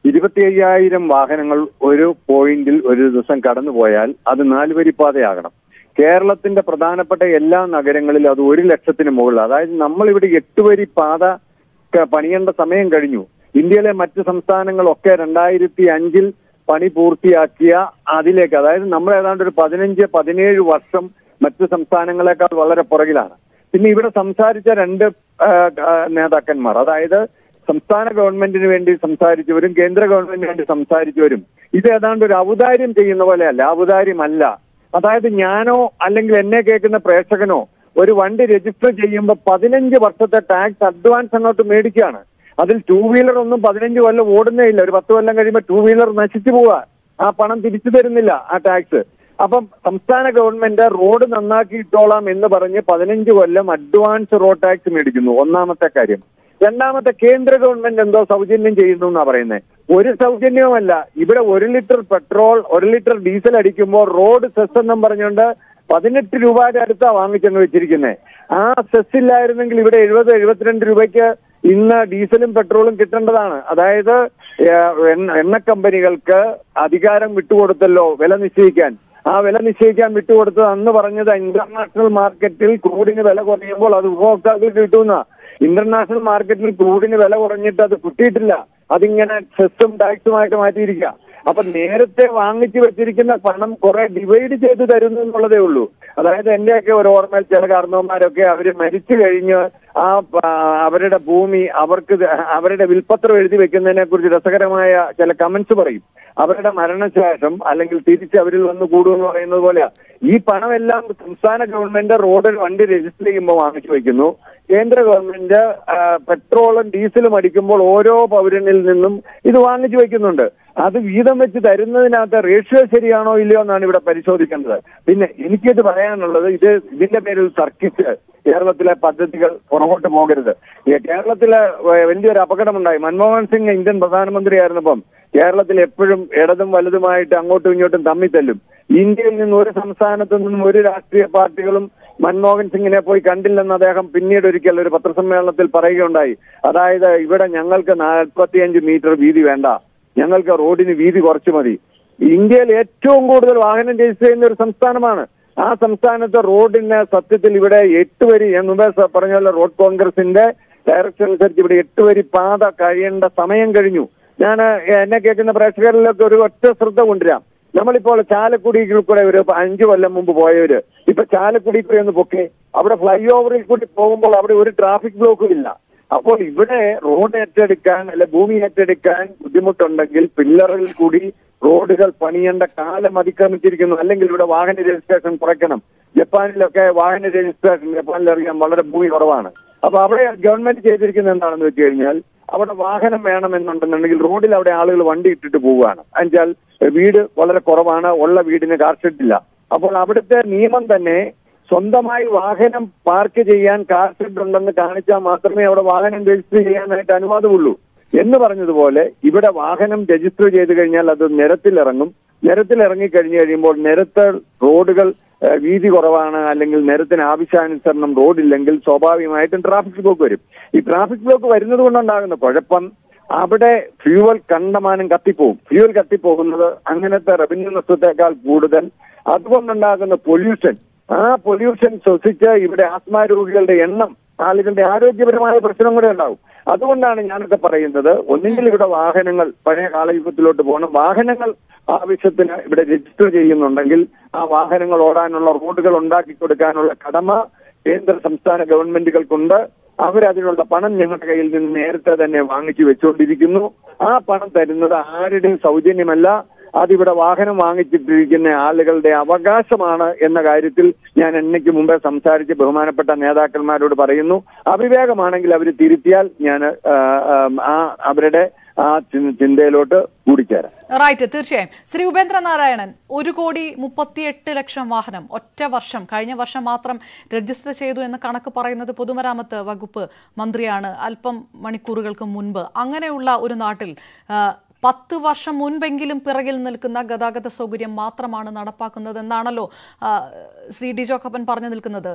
ഇരുപത്തി അയ്യായിരം വാഹനങ്ങൾ ഒരു പോയിന്റിൽ ഒരു ദിവസം കടന്നുപോയാൽ അത് നാലുവരിപ്പാതയാകണം കേരളത്തിന്റെ പ്രധാനപ്പെട്ട എല്ലാ നഗരങ്ങളിലും അത് ഒരു ലക്ഷത്തിന് മുകളിൽ അതായത് നമ്മൾ ഇവിടെ എട്ട് വരി പാത ക- പണിയേണ്ട സമയം കഴിഞ്ഞു ഇന്ത്യയിലെ മറ്റ് സംസ്ഥാനങ്ങളൊക്കെ രണ്ടായിരത്തി അഞ്ചിൽ പണി പൂർത്തിയാക്കിയ അതിലേക്ക് അതായത് നമ്മൾ ഏതാണ്ട് ഒരു പതിനഞ്ച് പതിനേഴ് വർഷം മറ്റ് സംസ്ഥാനങ്ങളെക്കാൾ വളരെ പുറകിലാണ് പിന്നെ ഇവിടെ സംസാരിച്ച രണ്ട് ആ, ആ, നേതാക്കന്മാർ അതായത് സംസ്ഥാന ഗവൺമെന്റിന് വേണ്ടി സംസാരിച്ചവരും കേന്ദ്ര ഗവൺമെന്റിന് വേണ്ടി സംസാരിച്ചവരും ഇത് ഏതാണ്ട് ഒരു ഔദാര്യം ചെയ്യുന്ന പോലെയല്ല ഔദാര്യമല്ല അതായത് ഞാനോ അല്ലെങ്കിൽ എന്നെ കേൾക്കുന്ന പ്രേക്ഷകനോ ഒരു വണ്ടി രജിസ്റ്റർ ചെയ്യുമ്പോൾ പതിനഞ്ച് വർഷത്തെ ടാക്സ് അഡ്വാൻസ് അങ്ങോട്ട് മേടിക്കുകയാണ് അതിൽ ടൂ വീലർ ഒന്നും പതിനഞ്ച് കൊല്ലം ഓടുന്നേ ഇല്ല ഒരു പത്ത് കൊല്ലം കഴിയുമ്പോൾ ടൂ വീലർ നശിച്ചു പോവുക ആ പണം തിരിച്ചു തരുന്നില്ല ആ ടാക്സ് അപ്പം സംസ്ഥാന ഗവൺമെന്റ് റോഡ് നന്നാക്കി ഇട്ടോളാം എന്ന് പറഞ്ഞ് പതിനഞ്ച് കൊല്ലം അഡ്വാൻസ് റോഡ് ടാക്സ് മേടിക്കുന്നു ഒന്നാമത്തെ കാര്യം രണ്ടാമത്തെ കേന്ദ്ര ഗവൺമെന്റ് എന്തോ സൗജന്യം ചെയ്യുന്നു എന്നാ പറയുന്നത് ഒരു സൗജന്യവുമല്ല ഇവിടെ ഒരു ലിറ്റർ പെട്രോൾ ഒരു ലിറ്റർ ഡീസൽ അടിക്കുമ്പോൾ റോഡ് സെസ് എന്നും പറഞ്ഞുകൊണ്ട് പതിനെട്ട് രൂപയുടെ അടുത്താ വാങ്ങിച്ചെന്ന് വെച്ചിരിക്കുന്നത് ആ സെസ് ഇല്ലായിരുന്നെങ്കിൽ ഇവിടെ എഴുപത് എഴുപത്തിരണ്ട് രൂപയ്ക്ക് ഇന്ന് ഡീസലും പെട്രോളും കിട്ടേണ്ടതാണ് അതായത് ഏഹ്, എണ്ണ എണ്ണ കമ്പനികൾക്ക് അധികാരം വിട്ടുകൊടുത്തല്ലോ വില നിശ്ചയിക്കാൻ ആ വില നിശ്ചയിക്കാൻ വിട്ടുകൊടുത്തത് അന്ന് പറഞ്ഞത് ഇന്റർനാഷണൽ മാർക്കറ്റിൽ ക്രൂഡിന് വില കുറയുമ്പോൾ അത് ഉപഭോക്താക്കൾക്ക് കിട്ടുന്ന ഇന്റർനാഷണൽ മാർക്കറ്റിൽ ക്രൂഡിന് വില കുറഞ്ഞിട്ട് അത് കിട്ടിയിട്ടില്ല അതിങ്ങനെ സെസ്സും ടാക്സുമായിട്ട് മാറ്റിയിരിക്കുക അപ്പൊ നേരത്തെ വാങ്ങിച്ചു വെച്ചിരിക്കുന്ന പണം കുറെ ഡിവൈഡ് ചെയ്ത് തരുന്നു എന്നുള്ളതേ ഉള്ളൂ അതായത് എന്റെയൊക്കെ ഒരു ഓർമ്മയിൽ ചില കാരണവന്മാരൊക്കെ അവര് മരിച്ചു കഴിഞ്ഞ് ആ പ- അവരുടെ ഭൂമി അവർക്ക് ഇത് അവരുടെ വിൽപ്പത്രം എഴുതി വെക്കുന്നതിനെ കുറിച്ച് രസകരമായ ചില കമന്റ്സ് പറയും അവരുടെ മരണശേഷം അല്ലെങ്കിൽ തിരിച്ച് അവരിൽ വന്ന് കൂടുമെന്ന് പറയുന്നത് പോലെയാ ഈ പണമെല്ലാം സംസ്ഥാന ഗവൺമെന്റ് റോഡിൽ വണ്ടി രജിസ്റ്റർ ചെയ്യുമ്പോൾ വാങ്ങിച്ചു വയ്ക്കുന്നു കേന്ദ്ര ഗവൺമെന്റ് ആ, പെട്രോളും ഡീസലും അടിക്കുമ്പോൾ ഓരോ പൗരനിൽ നിന്നും ഇത് വാങ്ങിച്ചു വയ്ക്കുന്നുണ്ട് അത് വീതം വെച്ച് തരുന്നതിനകത്ത് റേഷ്യോ ശരിയാണോ ഇല്ലയോ എന്നാണ് ഇവിടെ പരിശോധിക്കേണ്ടത് പിന്നെ എനിക്കിത് പറയാനുള്ളത് ഇത് ഇതിന്റെ പേരിൽ തർക്കിച്ച് കേരളത്തിലെ പദ്ധതികൾ പുറകോട്ട് പോകരുത് ഈ കേരളത്തിലെ വ- വലിയൊരു അപകടമുണ്ടായി മൻമോഹൻ സിംഗ് ഇന്ത്യൻ പ്രധാനമന്ത്രിയായിരുന്നപ്പം കേരളത്തിൽ എപ്പോഴും ഇടതും വലുതുമായിട്ട് അങ്ങോട്ടും ഇങ്ങോട്ടും തമ്മിൽ തല്ലും ഇന്ത്യയിൽ നിന്ന് ഒരു സംസ്ഥാനത്തു നിന്നും ഒരു രാഷ്ട്രീയ പാർട്ടികളും മൻമോഹൻ സിംഗിനെ പോയി കണ്ടില്ലെന്ന് അദ്ദേഹം പിന്നീട് ഒരിക്കൽ ഒരു പത്രസമ്മേളനത്തിൽ പറയുകയുണ്ടായി അതായത് ഇവിടെ ഞങ്ങൾക്ക് നാൽപ്പത്തിയഞ്ച് മീറ്റർ വീതി വേണ്ട ഞങ്ങൾക്ക് റോഡിന് വീതി കുറച്ച് മതി ഇന്ത്യയിൽ ഏറ്റവും കൂടുതൽ വാഹനം രജിസ്റ്റർ ചെയ്യുന്ന ഒരു സംസ്ഥാനമാണ് ആ സംസ്ഥാനത്തെ റോഡിന് സത്യത്തിൽ ഇവിടെ എട്ട് വരി ഞാൻ മുമ്പേ സ- പറഞ്ഞ പോലെ റോഡ് കോൺഗ്രസിന്റെ ഡയറക്ഷൻ അനുസരിച്ച് ഇവിടെ എട്ട് വരി പാത കഴിയേണ്ട സമയം കഴിഞ്ഞു ഞാൻ എന്നെ കേൾക്കുന്ന പ്രേക്ഷകരിലൊക്കെ ഒരു ഒറ്റ ശ്രദ്ധ കൊണ്ടുവരാം നമ്മളിപ്പോൾ ചാലക്കുടിയിൽ കൂടെ ഒരു അഞ്ചു കൊല്ലം മുമ്പ് പോയവര് ഇപ്പൊ ചാലക്കുടി കൂടെ ഒന്ന് പൊക്കെ അവിടെ ഫ്ലൈ ഓവറിൽ കൂടി പോകുമ്പോൾ അവിടെ ഒരു ട്രാഫിക് ബ്ലോക്കും ഇല്ല അപ്പോൾ ഇവിടെ റോഡ് ഏറ്റെടുക്കാൻ അല്ലെ ഭൂമി ഏറ്റെടുക്കാൻ ബുദ്ധിമുട്ടുണ്ടെങ്കിൽ പില്ലറിൽ കൂടി റോഡുകൾ പണിയേണ്ട കാലം അതിക്രമിച്ചിരിക്കുന്നു അല്ലെങ്കിൽ ഇവിടെ വാഹന രജിസ്ട്രേഷൻ കുറയ്ക്കണം ജപ്പാനിലൊക്കെ വാഹന രജിസ്ട്രേഷൻ ജപ്പാനിൽ അറിയാൻ വളരെ ഭൂമി കുറവാണ് അപ്പൊ അവിടെ ഗവൺമെന്റ് ചെയ്തിരിക്കുന്നത് എന്താണെന്ന് വെച്ച് കഴിഞ്ഞാൽ അവിടെ വാഹനം വേണമെന്നുണ്ടെന്നുണ്ടെങ്കിൽ റോഡിൽ അവിടെ ആളുകൾ വണ്ടി ഇട്ടിട്ട് പോവുകയാണ് എന്നുവെച്ചാൽ വീട് വളരെ കുറവാണ് ഉള്ള വീടിന് കാർ ഷെഡില്ല അപ്പോൾ അവിടുത്തെ നിയമം തന്നെ സ്വന്തമായി വാഹനം പാർക്ക് ചെയ്യാൻ കാർ ഷെഡ് ഉണ്ടെന്ന് കാണിച്ചാൽ മാത്രമേ അവിടെ വാഹനം രജിസ്റ്റർ ചെയ്യാനായിട്ട് അനുവാദമുള്ളൂ എന്ന് പറഞ്ഞതുപോലെ ഇവിടെ വാഹനം രജിസ്റ്റർ ചെയ്ത് കഴിഞ്ഞാൽ അത് നിരത്തിലിറങ്ങും നിരത്തിലിറങ്ങി കഴിഞ്ഞു കഴിയുമ്പോൾ നിരത്ത് റോഡുകൾ ഏഹ്, വീതി കുറവാണ് അല്ലെങ്കിൽ നിരത്തിന് ആവശ്യാനുസരണം റോഡില്ലെങ്കിൽ സ്വാഭാവികമായിട്ടും ട്രാഫിക് ബ്ലോക്ക് വരും ഈ ട്രാഫിക് ബ്ലോക്ക് വരുന്നത് കൊണ്ടുണ്ടാകുന്ന കുഴപ്പം അവിടെ ഫ്യൂവൽ കണ്ടമാനം കത്തിപ്പോവും ഫ്യൂവൽ കത്തിപ്പോകുന്നത് അങ്ങനത്തെ റവന്യൂ നഷ്ടത്തെക്കാൾ കൂടുതൽ അതുകൊണ്ടുണ്ടാകുന്ന പൊല്യൂഷൻ ആ പൊല്യൂഷൻ ശ്വസിച്ച് ഇവിടെ ആസ്മ രോഗികളുടെ എണ്ണം ആളുകളുടെ ആരോഗ്യപരമായ പ്രശ്നം കൂടെ ഉണ്ടാവും അതുകൊണ്ടാണ് ഞാനൊക്കെ പറയുന്നത് ഒന്നെങ്കിൽ ഇവിടെ വാഹനങ്ങൾ പഴയ കാലയുഗത്തിലോട്ട് പോകണം വാഹനങ്ങൾ ആവശ്യത്തിന് ഇവിടെ രജിസ്റ്റർ ചെയ്യുന്നുണ്ടെങ്കിൽ ആ വാഹനങ്ങൾ ഓടാനുള്ള റോഡുകൾ ഉണ്ടാക്കി കൊടുക്കാനുള്ള കടമ കേന്ദ്ര സംസ്ഥാന ഗവൺമെന്റുകൾക്കുണ്ട് അവരതിനുള്ള പണം ഞങ്ങളുടെ കയ്യിൽ നിന്ന് നേരത്തെ തന്നെ വാങ്ങിച്ചു വെച്ചുകൊണ്ടിരിക്കുന്നു ആ പണം തരുന്നത് ആരുടെയും സൗജന്യമല്ല അതിവിടെ വാഹനം വാങ്ങിച്ചിട്ടിരിക്കുന്ന ആളുകളുടെ അവകാശമാണ് എന്ന കാര്യത്തിൽ ഞാൻ എന്നയ്ക്ക് മുമ്പേ സംസാരിച്ച് ബഹുമാനപ്പെട്ട നേതാക്കന്മാരോട് പറയുന്നു അവിവേകമാണെങ്കിൽ അവർ തിരുത്തിയാൽ ഞാൻ ആ, ആ, ആ അവരുടെ ആ ചി- ചിന്തയിലോട്ട് കൂടിച്ചേരാം റൈറ്റ് തീർച്ചയായും ശ്രീ ഉപേന്ദ്ര നാരായണൻ ഒരു കോടി മുപ്പത്തിയെട്ട് ലക്ഷം വാഹനം ഒറ്റ വർഷം കഴിഞ്ഞ വർഷം മാത്രം രജിസ്റ്റർ ചെയ്തു എന്ന് കണക്ക് പറയുന്നത് പൊതുമരാമത്ത് വകുപ്പ് മന്ത്രിയാണ് അല്പം മണിക്കൂറുകൾക്ക് മുൻപ് അങ്ങനെയുള്ള ഒരു നാട്ടിൽ ആ, പത്ത് വർഷം മുൻപെങ്കിലും പിറകിൽ നിൽക്കുന്ന ഗതാഗത സൗകര്യം മാത്രമാണ് നടപ്പാക്കുന്നത് എന്നാണല്ലോ ആ, ശ്രീ ഡി ജോക്കപ്പൻ പറഞ്ഞു നിൽക്കുന്നത്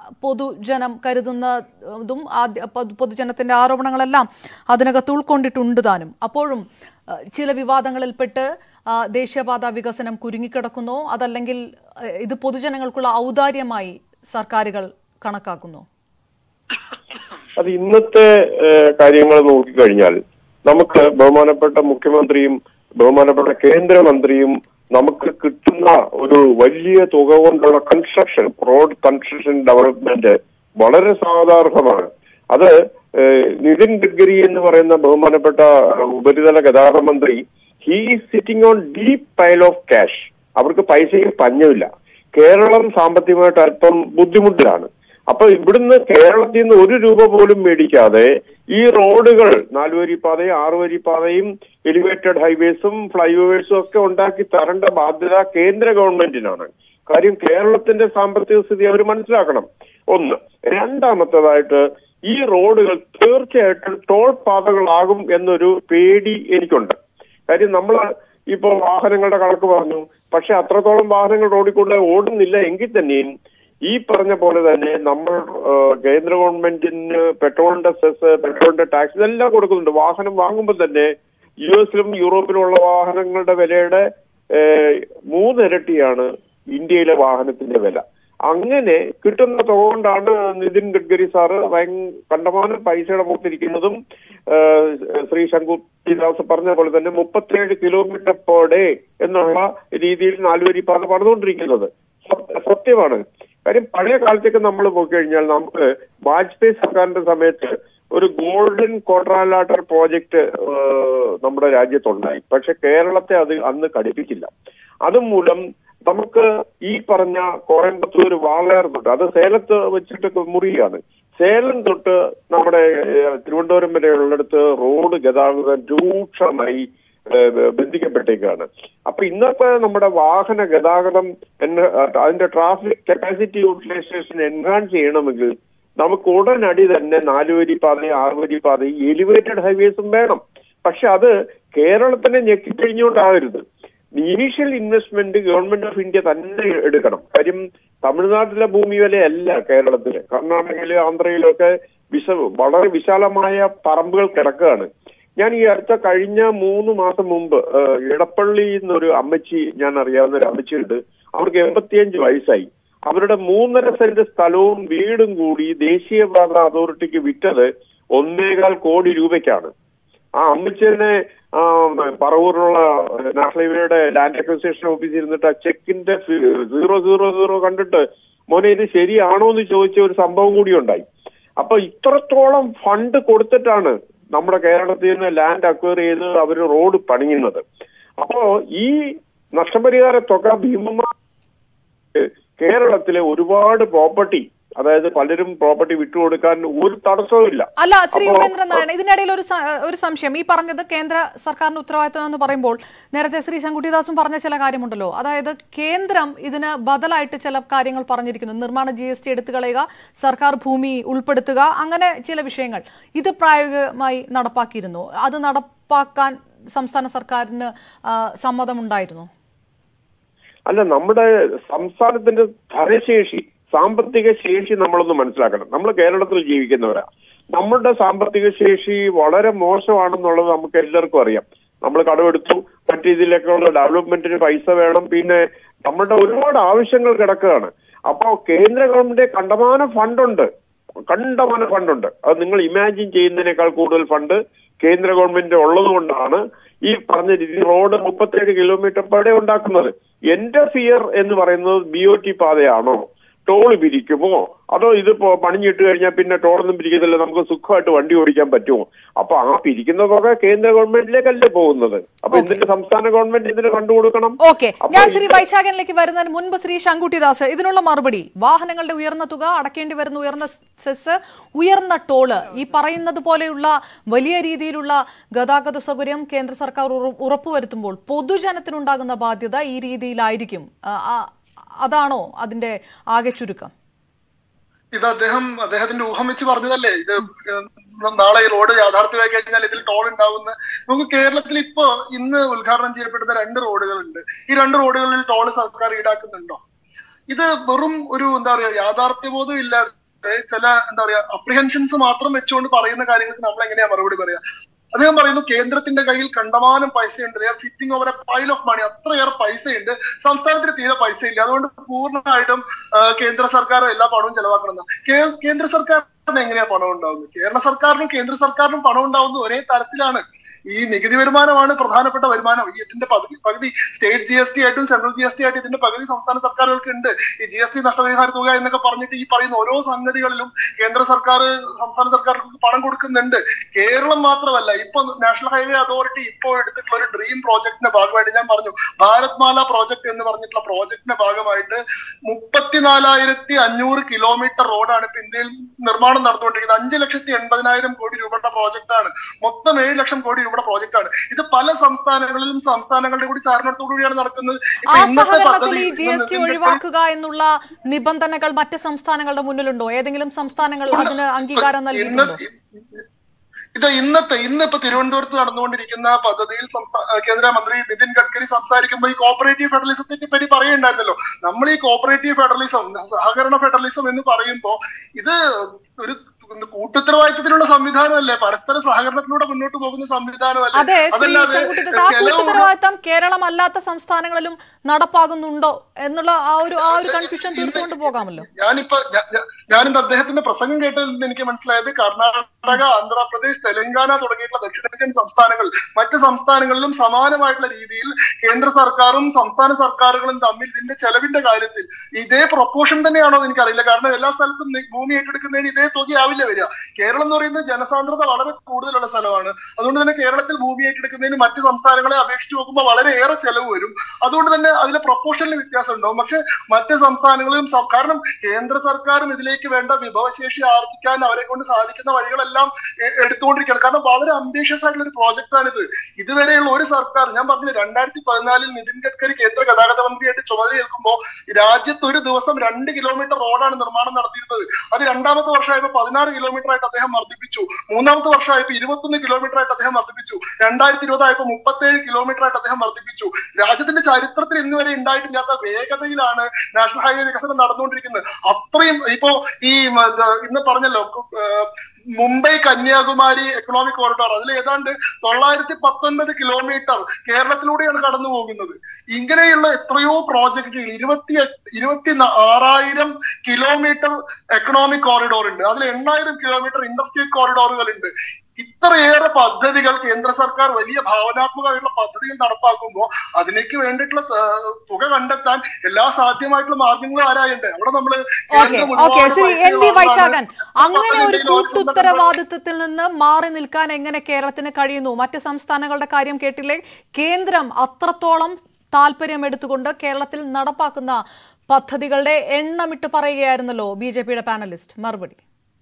പൊതുജനം കരുതുന്നതും ആദ്യ പൊതു- പൊതുജനത്തിന്റെ ആരോപണങ്ങളെല്ലാം അതിനകത്ത് ഉൾക്കൊണ്ടിട്ടുണ്ട് താനും അപ്പോഴും ആ, ചില വിവാദങ്ങളിൽപ്പെട്ട് ആ, ദേശീയപാത വികസനം കുരുങ്ങിക്കിടക്കുന്നോ അതല്ലെങ്കിൽ ആ, ഇത് പൊതുജനങ്ങൾക്കുള്ള ഔദാര്യമായി സർക്കാരുകൾ കണക്കാക്കുന്നു അത് ഇന്നത്തെ ഏഹ്, കാര്യങ്ങൾ നോക്കിക്കഴിഞ്ഞാൽ നമുക്ക് ബഹുമാനപ്പെട്ട മുഖ്യമന്ത്രിയും ബഹുമാനപ്പെട്ട കേന്ദ്രമന്ത്രിയും നമുക്ക് കിട്ടുന്ന ഒരു വലിയ തുക കൊണ്ടുള്ള കൺസ്ട്രക്ഷൻ റോഡ് കൺസ്ട്രക്ഷൻ ഡെവലപ്മെന്റ് വളരെ സാധാരണമാണ് അത് ഏഹ്, നിതിൻ ഗഡ്കരി എന്ന് പറയുന്ന ബഹുമാനപ്പെട്ട ഉപരിതല ഗതാഗത മന്ത്രി he sitting on deep pile of cash അവർക്ക് പൈസയ്ക്ക് പഞ്ഞമില്ല കേരളം സാമ്പത്തികമായിട്ട് അല്പം ബുദ്ധിമുട്ടിലാണ് അപ്പൊ ഇവിടുന്ന് കേരളത്തിൽ നിന്ന് ഒരു രൂപ പോലും മേടിക്കാതെ ഈ റോഡുകൾ നാലുവരി പാതയും ആറുവരി പാതയും എലിവേറ്റഡ് ഹൈവേസും ഫ്ലൈ ഓവേഴ്സും ഒക്കെ ഉണ്ടാക്കി തരേണ്ട ബാധ്യത കേന്ദ്ര ഗവൺമെന്റിനാണ് കാര്യം കേരളത്തിന്റെ സാമ്പത്തിക സ്ഥിതി അവർ മനസ്സിലാക്കണം ഒന്ന് രണ്ടാമത്തേതായിട്ട് ഈ റോഡുകൾ തീർച്ചയായിട്ടും ടോൾ പാതകളാകും എന്നൊരു പേടി എനിക്കുണ്ട് കാര്യം നമ്മൾ ഇപ്പോൾ വാഹനങ്ങളുടെ കണക്ക് പറഞ്ഞു പക്ഷെ അത്രത്തോളം വാഹനങ്ങൾ റോഡിൽ കൊണ്ട് ഓടുന്നില്ല എങ്കിൽ തന്നെയും ഈ പറഞ്ഞ പോലെ തന്നെ നമ്മൾ ആ, കേന്ദ്ര ഗവൺമെന്റിന് പെട്രോളിന്റെ സെസ് പെട്രോളിന്റെ ടാക്സ് ഇതെല്ലാം കൊടുക്കുന്നുണ്ട് വാഹനം വാങ്ങുമ്പോൾ തന്നെ യു എസിലും യൂറോപ്പിലുമുള്ള വാഹനങ്ങളുടെ വിലയുടെ ഏ, മൂന്നിരട്ടിയാണ് ഇന്ത്യയിലെ വാഹനത്തിന്റെ വില അങ്ങനെ കിട്ടുന്ന തുക കൊണ്ടാണ് നിതിൻ ഗഡ്കരി സാറ് ഭയ- കണ്ടമാനം പൈസയുടെ പുറത്തിരിക്കുന്നതും ആ, ശ്രീ ശങ്കുദാസ് പറഞ്ഞ പോലെ തന്നെ മുപ്പത്തിയേഴ് കിലോമീറ്റർ പെർ ഡേ എന്നുള്ള രീതിയിൽ നാലുവരി പാത പണിതുകൊണ്ടിരിക്കുന്നത് സത്യ- സത്യമാണ് കാര്യം പഴയ കാലത്തേക്ക് നമ്മൾ പോയിക്കഴിഞ്ഞാൽ നമുക്ക് വാജ്പേയി സർക്കാരിന്റെ സമയത്ത് ഒരു ഗോൾഡൻ ക്വാഡ്രാലാറ്റർ പ്രോജക്റ്റ് നമ്മുടെ രാജ്യത്തുണ്ടായി പക്ഷെ കേരളത്തെ അത് അന്ന് ഘടിപ്പിച്ചില്ല അതുമൂലം നമുക്ക് ഈ പറഞ്ഞ കോയമ്പത്തൂർ വാളയാർ തൊട്ട് അത് സേലത്ത് വെച്ചിട്ട് മുറിയാണ് സേലം തൊട്ട് നമ്മുടെ ഏഹ്, തിരുവനന്തപുരം വരെയുള്ളിടത്ത് റോഡ് ഗതാഗതം രൂക്ഷമായി ഏഹ്, ബന്ധിക്കപ്പെട്ടേക്കാണ് അപ്പൊ ഇന്നത്തെ നമ്മുടെ വാഹന ഗതാഗതം എന്ന- അതിന്റെ ട്രാഫിക് കപ്പാസിറ്റി യൂട്ടിലൈസേഷൻ എൻഹാൻസ് ചെയ്യണമെങ്കിൽ നമുക്ക് ഉടനടി തന്നെ നാലുവരി പാതയും ആറുവരി പാതയും എലിവേറ്റഡ് ഹൈവേസും വേണം പക്ഷെ അത് കേരളത്തിനെ ഞെക്കിക്കഴിഞ്ഞുകൊണ്ടാകരുത് initial investment government of India തന്നെ എടുക്കണം കാര്യം തമിഴ്നാട്ടിലെ ഭൂമി വിലയല്ല കേരളത്തില് കർണാടകയിലും ആന്ധ്രയിലും ഒക്കെ വിശ വളരെ വിശാലമായ പറമ്പുകൾ കിടക്കുകയാണ് ഞാൻ ഈ അടുത്ത കഴിഞ്ഞ മൂന്ന് മാസം മുമ്പ് ഏഹ്, ഇടപ്പള്ളി എന്നൊരു അമ്മച്ചി ഞാൻ അറിയാവുന്ന ഒരു അമ്മച്ചിയുണ്ട് അവർക്ക് എൺപത്തിയഞ്ച് വയസ്സായി അവരുടെ മൂന്നര സെന്റ് സ്ഥലവും വീടും കൂടി ദേശീയപാത അതോറിറ്റിക്ക് വിറ്റത് ഒന്നേകാൽ കോടി രൂപയ്ക്കാണ് ആ അമ്മച്ചനെ ആ, പറവൂരിലുള്ള നാഷണൽ ഹൈവേയുടെ ലാൻഡ് അക്വിസിഷൻ ഓഫീസിൽ ഇരുന്നിട്ട് ആ ചെക്കിന്റെ സീറോ സീറോ സീറോ കണ്ടിട്ട് മോനെ ഇത് ശരിയാണോ എന്ന് ചോദിച്ച ഒരു സംഭവം കൂടി ഉണ്ടായി അപ്പൊ ഇത്രത്തോളം ഫണ്ട് കൊടുത്തിട്ടാണ് നമ്മുടെ കേരളത്തിൽ നിന്ന് ലാൻഡ് അക്വയർ ചെയ്ത് അവർ റോഡ് പണിയുന്നത് അപ്പോ ഈ നഷ്ടപരിഹാര തുക ഭീമമായ കേരളത്തിലെ ഒരുപാട് പ്രോപ്പർട്ടി അതായത് പലരും പ്രോപ്പർട്ടി വിട്ടുകൊടുക്കാൻ ഒരു തടസ്സവും ഇല്ല അല്ല ശ്രീ അപ്പോ- ഉപേന്ദ്രൻ നാരായണൻ ഇതിനിടയിൽ ഒരു സ- ഒരു സംശയം ഈ പറഞ്ഞത് കേന്ദ്ര സർക്കാരിന്റെ ഉത്തരവാദിത്വം എന്ന് പറയുമ്പോൾ നേരത്തെ ശ്രീ ശങ്കുട്ടിദാസും പറഞ്ഞ ചില കാര്യമുണ്ടല്ലോ അതായത് കേന്ദ്രം ഇതിന് ബദലായിട്ട് ചില കാര്യങ്ങൾ പറഞ്ഞിരിക്കുന്നു നിർമ്മാണ ജി എസ് ടി എടുത്തു കളയുക സർക്കാർ ഭൂമി ഉൾപ്പെടുത്തുക അങ്ങനെ ചില വിഷയങ്ങൾ ഇത് പ്രായോഗികമായി നടപ്പാക്കിയിരുന്നു അത് നടപ്പാക്കാൻ സംസ്ഥാന സർക്കാരിന് ആ, സമ്മതമുണ്ടായിരുന്നു അല്ല നമ്മുടെ സംസ്ഥാനത്തിന്റെ ധനശേഷി സാമ്പത്തിക ശേഷി നമ്മളൊന്ന് മനസ്സിലാക്കണം നമ്മൾ കേരളത്തിൽ ജീവിക്കുന്നവരാ നമ്മുടെ സാമ്പത്തിക ശേഷി വളരെ മോശമാണെന്നുള്ളത് നമുക്ക് എല്ലാവർക്കും അറിയാം നമ്മൾ കടമെടുത്തു മറ്റു രീതിയിലേക്കുള്ള ഡെവലപ്മെന്റിന് പൈസ വേണം പിന്നെ നമ്മുടെ ഒരുപാട് ആവശ്യങ്ങൾ കിടക്കുകയാണ് അപ്പോ കേന്ദ്ര ഗവൺമെന്റ് കണ്ടമാനം ഫണ്ടുണ്ട് കണ്ടമാനം ഫണ്ടുണ്ട് അത് നിങ്ങൾ ഇമാജിൻ ചെയ്യുന്നതിനേക്കാൾ കൂടുതൽ ഫണ്ട് കേന്ദ്ര ഗവൺമെന്റ് ഉള്ളത് കൊണ്ടാണ് ഈ പറഞ്ഞ രീതി റോഡ് മുപ്പത്തേഴ് കിലോമീറ്റർ പെടെ ഉണ്ടാക്കുന്നത് എന്റെ ഫിയർ എന്ന് പറയുന്നത് ബി ഒ ടി പാതയാണോ ടോൾ പിരിക്കുമോ അതോ ഇതിപ്പോ പണിഞ്ഞിട്ട് കഴിഞ്ഞാൽ പിന്നെ ടോളൊന്നും പിരിക്കുന്നില്ല നമുക്ക് സുഖമായിട്ട് വണ്ടി ഓടിക്കാൻ പറ്റുമോ അപ്പൊ ആ പിരിക്കുന്ന തുക കേന്ദ്ര ഗവൺമെന്റിലേക്കല്ലേ പോകുന്നത് അപ്പൊ എന്തിന് സംസ്ഥാന ഗവൺമെന്റ് ഇതിന് കണ്ടുകൊടുക്കണം ഓക്കെ അപ്പൊ ഞാൻ ശ്രീ ഇത് വൈശാഖനിലേക്ക് വരുന്നതിന് മുൻപ് ശ്രീ ശങ്കുട്ടിദാസ് ഇതിനുള്ള മറുപടി വാഹനങ്ങളുടെ ഉയർന്ന തുക അടക്കേണ്ടി വരുന്ന ഉയർന്ന സെസ് ഉയർന്ന ടോള് ഈ പറയുന്നത് പോലെയുള്ള വലിയ രീതിയിലുള്ള ഗതാഗത സൗകര്യം കേന്ദ്ര സർക്കാർ ഉറ- ഉറപ്പുവരുത്തുമ്പോൾ പൊതുജനത്തിനുണ്ടാകുന്ന ബാധ്യത ഈ രീതിയിലായിരിക്കും ആ, ആ, അതാണോ അതിന്റെ ആകെ ചുരുക്കം ഇത് അദ്ദേഹം അദ്ദേഹത്തിന്റെ ഊഹം വെച്ച് പറഞ്ഞതല്ലേ ഇത് ഏഹ് നാളെ ഈ റോഡ് യാഥാർത്ഥ്യമായി കഴിഞ്ഞാൽ ഇതിൽ ടോൾ ഉണ്ടാവുന്ന നമുക്ക് കേരളത്തിൽ ഇപ്പോ ഇന്ന് ഉദ്ഘാടനം ചെയ്യപ്പെടുന്ന രണ്ട് റോഡുകളുണ്ട് ഈ രണ്ട് റോഡുകളിൽ ടോൾ സർക്കാർ ഈടാക്കുന്നുണ്ടോ ഇത് വെറും ഒരു എന്താ പറയാ യാഥാർത്ഥ്യബോധം ഇല്ലാതെ ചില എന്താ പറയാ അപ്രിഹെൻഷൻസ് മാത്രം വെച്ചുകൊണ്ട് പറയുന്ന കാര്യങ്ങൾക്ക് നമ്മൾ എങ്ങനെയാ മറുപടി പറയാ അദ്ദേഹം പറയുന്നു കേന്ദ്രത്തിന്റെ കയ്യിൽ കണ്ടമാനം പൈസയുണ്ട് sitting over a pile of money അത്രയേറെ പൈസയുണ്ട് സംസ്ഥാനത്തിന് തീരെ പൈസ ഇല്ല അതുകൊണ്ട് പൂർണ്ണമായിട്ടും ആ, കേന്ദ്ര സർക്കാർ എല്ലാ പണവും ചെലവാക്കണം കേന്ദ്ര സർക്കാരിന് എങ്ങനെയാ പണം ഉണ്ടാവുന്നത് കേരള സർക്കാരിനും കേന്ദ്ര സർക്കാരിനും പണം ഉണ്ടാവുന്നത് ഒരേ തരത്തിലാണ് ഈ നികുതി വരുമാനമാണ് പ്രധാനപ്പെട്ട വരുമാനം ഈ ഇതിന്റെ പകുതി പകുതി സ്റ്റേറ്റ് ജി എസ് ടി ആയിട്ടും സെൻട്രൽ ജി എസ് ടി ആയിട്ടും ഇതിന്റെ പകുതി സംസ്ഥാന സർക്കാരുകൾക്ക് ഉണ്ട് ഈ ജി എസ് ടി നഷ്ടപരിഹാര തുക എന്നൊക്കെ പറഞ്ഞിട്ട് ഈ പറയുന്ന ഓരോ സംഗതികളിലും കേന്ദ്ര സർക്കാർ സംസ്ഥാന സർക്കാർക്ക് പണം കൊടുക്കുന്നുണ്ട് കേരളം മാത്രമല്ല ഇപ്പൊ നാഷണൽ ഹൈവേ അതോറിറ്റി ഇപ്പോൾ എടുത്തിട്ടുള്ള ഒരു ഡ്രീം പ്രോജക്ടിന്റെ ഭാഗമായിട്ട് ഞാൻ പറഞ്ഞു ഭാരത് മാല പ്രോജക്ട് എന്ന് പറഞ്ഞിട്ടുള്ള പ്രോജക്ടിന്റെ ഭാഗമായിട്ട് മുപ്പത്തിനാലായിരത്തി അഞ്ഞൂറ് കിലോമീറ്റർ റോഡാണ് ഇപ്പൊ ഇന്ത്യയിൽ നിർമ്മാണം നടന്നുകൊണ്ടിരിക്കുന്നത് അഞ്ച് ലക്ഷത്തി എൺപതിനായിരം കോടി രൂപയുടെ പ്രോജക്റ്റാണ് മൊത്തം ഏഴ് ലക്ഷം കോടി രൂപയുടെ പ്രോജക്റ്റാണ് ഇത് പല സംസ്ഥാനങ്ങളിലും സംസ്ഥാനങ്ങളുടെ കൂടി സഹകരണത്തോടു കൂടിയാണ് നടക്കുന്നത് ആ ഇപ്പൊ ഇന്നത്തെ സഹകരണത്തിൽ പദ്ധതി ഈ ജി എസ് ടി ഇന്ന് ഒഴിവാക്കുക എന്നുള്ള നിബന്ധനകൾ മറ്റ് സംസ്ഥാനങ്ങളുടെ മുന്നിലുണ്ടോ ഏതെങ്കിലും സംസ്ഥാനങ്ങൾ അതിന് അംഗീകാരം നൽകിയിട്ടുണ്ടോ ഇന്ന് ഇത് ഇന്നത്തെ ഇന്ന് ഇപ്പൊ തിരുവനന്തപുരത്ത് നടന്നുകൊണ്ടിരിക്കുന്ന പദ്ധതിയിൽ സംസ്ഥാന കേന്ദ്രമന്ത്രി നിതിൻ ഗഡ്കരി സംസാരിക്കുമ്പോൾ ഈ കോപ്പറേറ്റീവ് ഫെഡറലിസത്തെ പറ്റി പറയുണ്ടായിരുന്നല്ലോ നമ്മൾ ഈ കോപ്പറേറ്റീവ് ഫെഡറലിസം സഹകരണ ഫെഡറലിസം എന്ന് പറയുമ്പോൾ ഇത് ഒരു കൂട്ടുത്തരവാദിത്തത്തിലുള്ള സംവിധാനമല്ലേ പരസ്പര സഹകരണത്തിലൂടെ മുന്നോട്ട് പോകുന്ന സംവിധാനമല്ലേ അതെ ശ്രീ അതല്ലാതെ ശങ്കുട്ടിദാസ് ആ ചെലവ് കൂട്ടുത്തരവാദിത്തം കേരളം അല്ലാത്ത സംസ്ഥാനങ്ങളിലും നടപ്പാകുന്നുണ്ടോ എന്നുള്ള ആ ഒരു ആ ഒരു കൺഫ്യൂഷൻ തീർത്തുകൊണ്ട് പോകാമല്ലോ ഞാനിപ്പോ ഞാ- ഞാ- ഞാനിന്ന് അദ്ദേഹത്തിന്റെ പ്രസംഗം കേട്ടതിൽ നിന്ന് എനിക്ക് മനസ്സിലായത് കർണാടക ആന്ധ്രാപ്രദേശ് തെലങ്കാന തുടങ്ങിയിട്ടുള്ള ദക്ഷിണേന്ത്യൻ സംസ്ഥാനങ്ങൾ മറ്റ് സംസ്ഥാനങ്ങളിലും സമാനമായിട്ടുള്ള രീതിയിൽ കേന്ദ്ര സർക്കാരും സംസ്ഥാന സർക്കാരുകളും തമ്മിൽ ഇതിന്റെ ചെലവിന്റെ കാര്യത്തിൽ ഇതേ പ്രൊപ്പോർഷൻ തന്നെയാണോ എന്ന് എനിക്കറിയില്ല കാരണം എല്ലാ സ്ഥലത്തും നി- ഭൂമി ഏറ്റെടുക്കുന്നതിന് ഇതേ തുകയാവില്ല വരിക കേരളം എന്ന് പറയുന്നത് ജനസാന്ദ്രത വളരെ കൂടുതലുള്ള സ്ഥലമാണ് അതുകൊണ്ട് തന്നെ കേരളത്തിൽ ഭൂമി ഏറ്റെടുക്കുന്നതിന് മറ്റ് സംസ്ഥാനങ്ങളെ അപേക്ഷിച്ച് നോക്കുമ്പോൾ വളരെ ഏറെ ചെലവ് വരും അതുകൊണ്ട് തന്നെ അതിലെ പ്രൊപ്പോർഷനിൽ വ്യത്യാസം ഉണ്ടാവും പക്ഷെ മറ്റ് സംസ്ഥാനങ്ങളിലും സം- കാരണം കേന്ദ്ര സർക്കാരും ഇതിലേക്ക് വേണ്ട വിഭവശേഷി ആർജിക്കാൻ അവരെ കൊണ്ട് സാധിക്കുന്ന വഴികളെല്ലാം എ- എടുത്തുകൊണ്ടിരിക്കുകയാണ് കാരണം വളരെ അംബീഷ്യസ് ആയിട്ടുള്ള ഒരു പ്രോജക്റ്റ് ആണിത് ഇതുവരെയുള്ള ഒരു സർക്കാർ ഞാൻ പറഞ്ഞില്ല രണ്ടായിരത്തി പതിനാലിൽ നിതിൻ ഗഡ്കരി കേന്ദ്ര ഗതാഗത മന്ത്രിയായിട്ട് ചുമതലയേൽക്കുമ്പോൾ രാജ്യത്ത് ഒരു ദിവസം രണ്ട് കിലോമീറ്റർ റോഡാണ് നിർമ്മാണം നടത്തിയിരുന്നത് അത് രണ്ടാമത്തെ വർഷമായപ്പോൾ പതിനാറ് കിലോമീറ്റർ ആയിട്ട് അദ്ദേഹം വർദ്ധിപ്പിച്ചു മൂന്നാമത്തെ വർഷമായപ്പോൾ ഇരുപത്തൊന്ന് കിലോമീറ്റർ ആയിട്ട് അദ്ദേഹം വർദ്ധിപ്പിച്ചു രണ്ടായിരത്തി ഇരുപതായപ്പോൾ മുപ്പത്തേഴ് കിലോമീറ്റർ ആയിട്ട് അദ്ദേഹം വർദ്ധിപ്പിച്ചു രാജ്യത്തിന്റെ ചരിത്രത്തിൽ ഇന്ന് വരെ ഉണ്ടായിട്ടില്ലാത്ത വേഗതയിലാണ് നാഷണൽ ഹൈവേ വികസനം നടന്നുകൊണ്ടിരിക്കുന്നത് അത്രയും ഇപ്പോ ഈ മ, ഇത് ഇന്ന് പറഞ്ഞല്ലോ ഏഹ്, മുംബൈ കന്യാകുമാരി എക്കണോമിക് കോറിഡോർ അതിൽ ഏതാണ്ട് തൊള്ളായിരത്തി പത്തൊൻപത് കിലോമീറ്റർ കേരളത്തിലൂടെയാണ് കടന്നു പോകുന്നത് ഇങ്ങനെയുള്ള എത്രയോ പ്രോജക്റ്റുകൾ ഇരുപത്തി ഇരുപത്തി ആറായിരം കിലോമീറ്റർ എക്കണോമിക് കോറിഡോർ ഉണ്ട് അതിൽ എണ്ണായിരം കിലോമീറ്റർ ഇൻഡസ്ട്രിയൽ കോറിഡോറുകൾ ഉണ്ട് ഇത്രയേറെ പദ്ധതികൾ കേന്ദ്ര സർക്കാർ വലിയ ഭാവനാത്മകമായിട്ടുള്ള പദ്ധതികൾ നടപ്പാക്കുമ്പോൾ അതിലേക്ക് വേണ്ടിയിട്ടുള്ള ഏഹ്, തുക കണ്ടെത്താൻ എല്ലാ സാധ്യമായിട്ടുള്ള മാർഗങ്ങളും ആരായുണ്ട് അവിടെ നമ്മള് ഓക്കെ കേന്ദ്രം ഓക്കെ ഒരുപാട് ശ്രീ പൈസ എൻ വി വാങ്ങാനാണ് വൈശാഖൻ അങ്ങനെ ഒരു പദ്ധതിയിൽ ഒരു സ്വന്തം കൂട്ടുത്തരവാദിത്വത്തിൽ നിന്ന് മാറി നിൽക്കാൻ എങ്ങനെ കേരളത്തിന് കഴിയുന്നു മറ്റ് സംസ്ഥാനങ്ങളുടെ കാര്യം കേട്ടില്ലേ കേന്ദ്രം അത്രത്തോളം താല്പര്യം എടുത്തുകൊണ്ട് കേരളത്തിൽ നടപ്പാക്കുന്ന പദ്ധതികളുടെ എണ്ണമിട്ട് പറയുകയായിരുന്നല്ലോ ബി ജെ പിയുടെ പാനലിസ്റ്റ് മറുപടി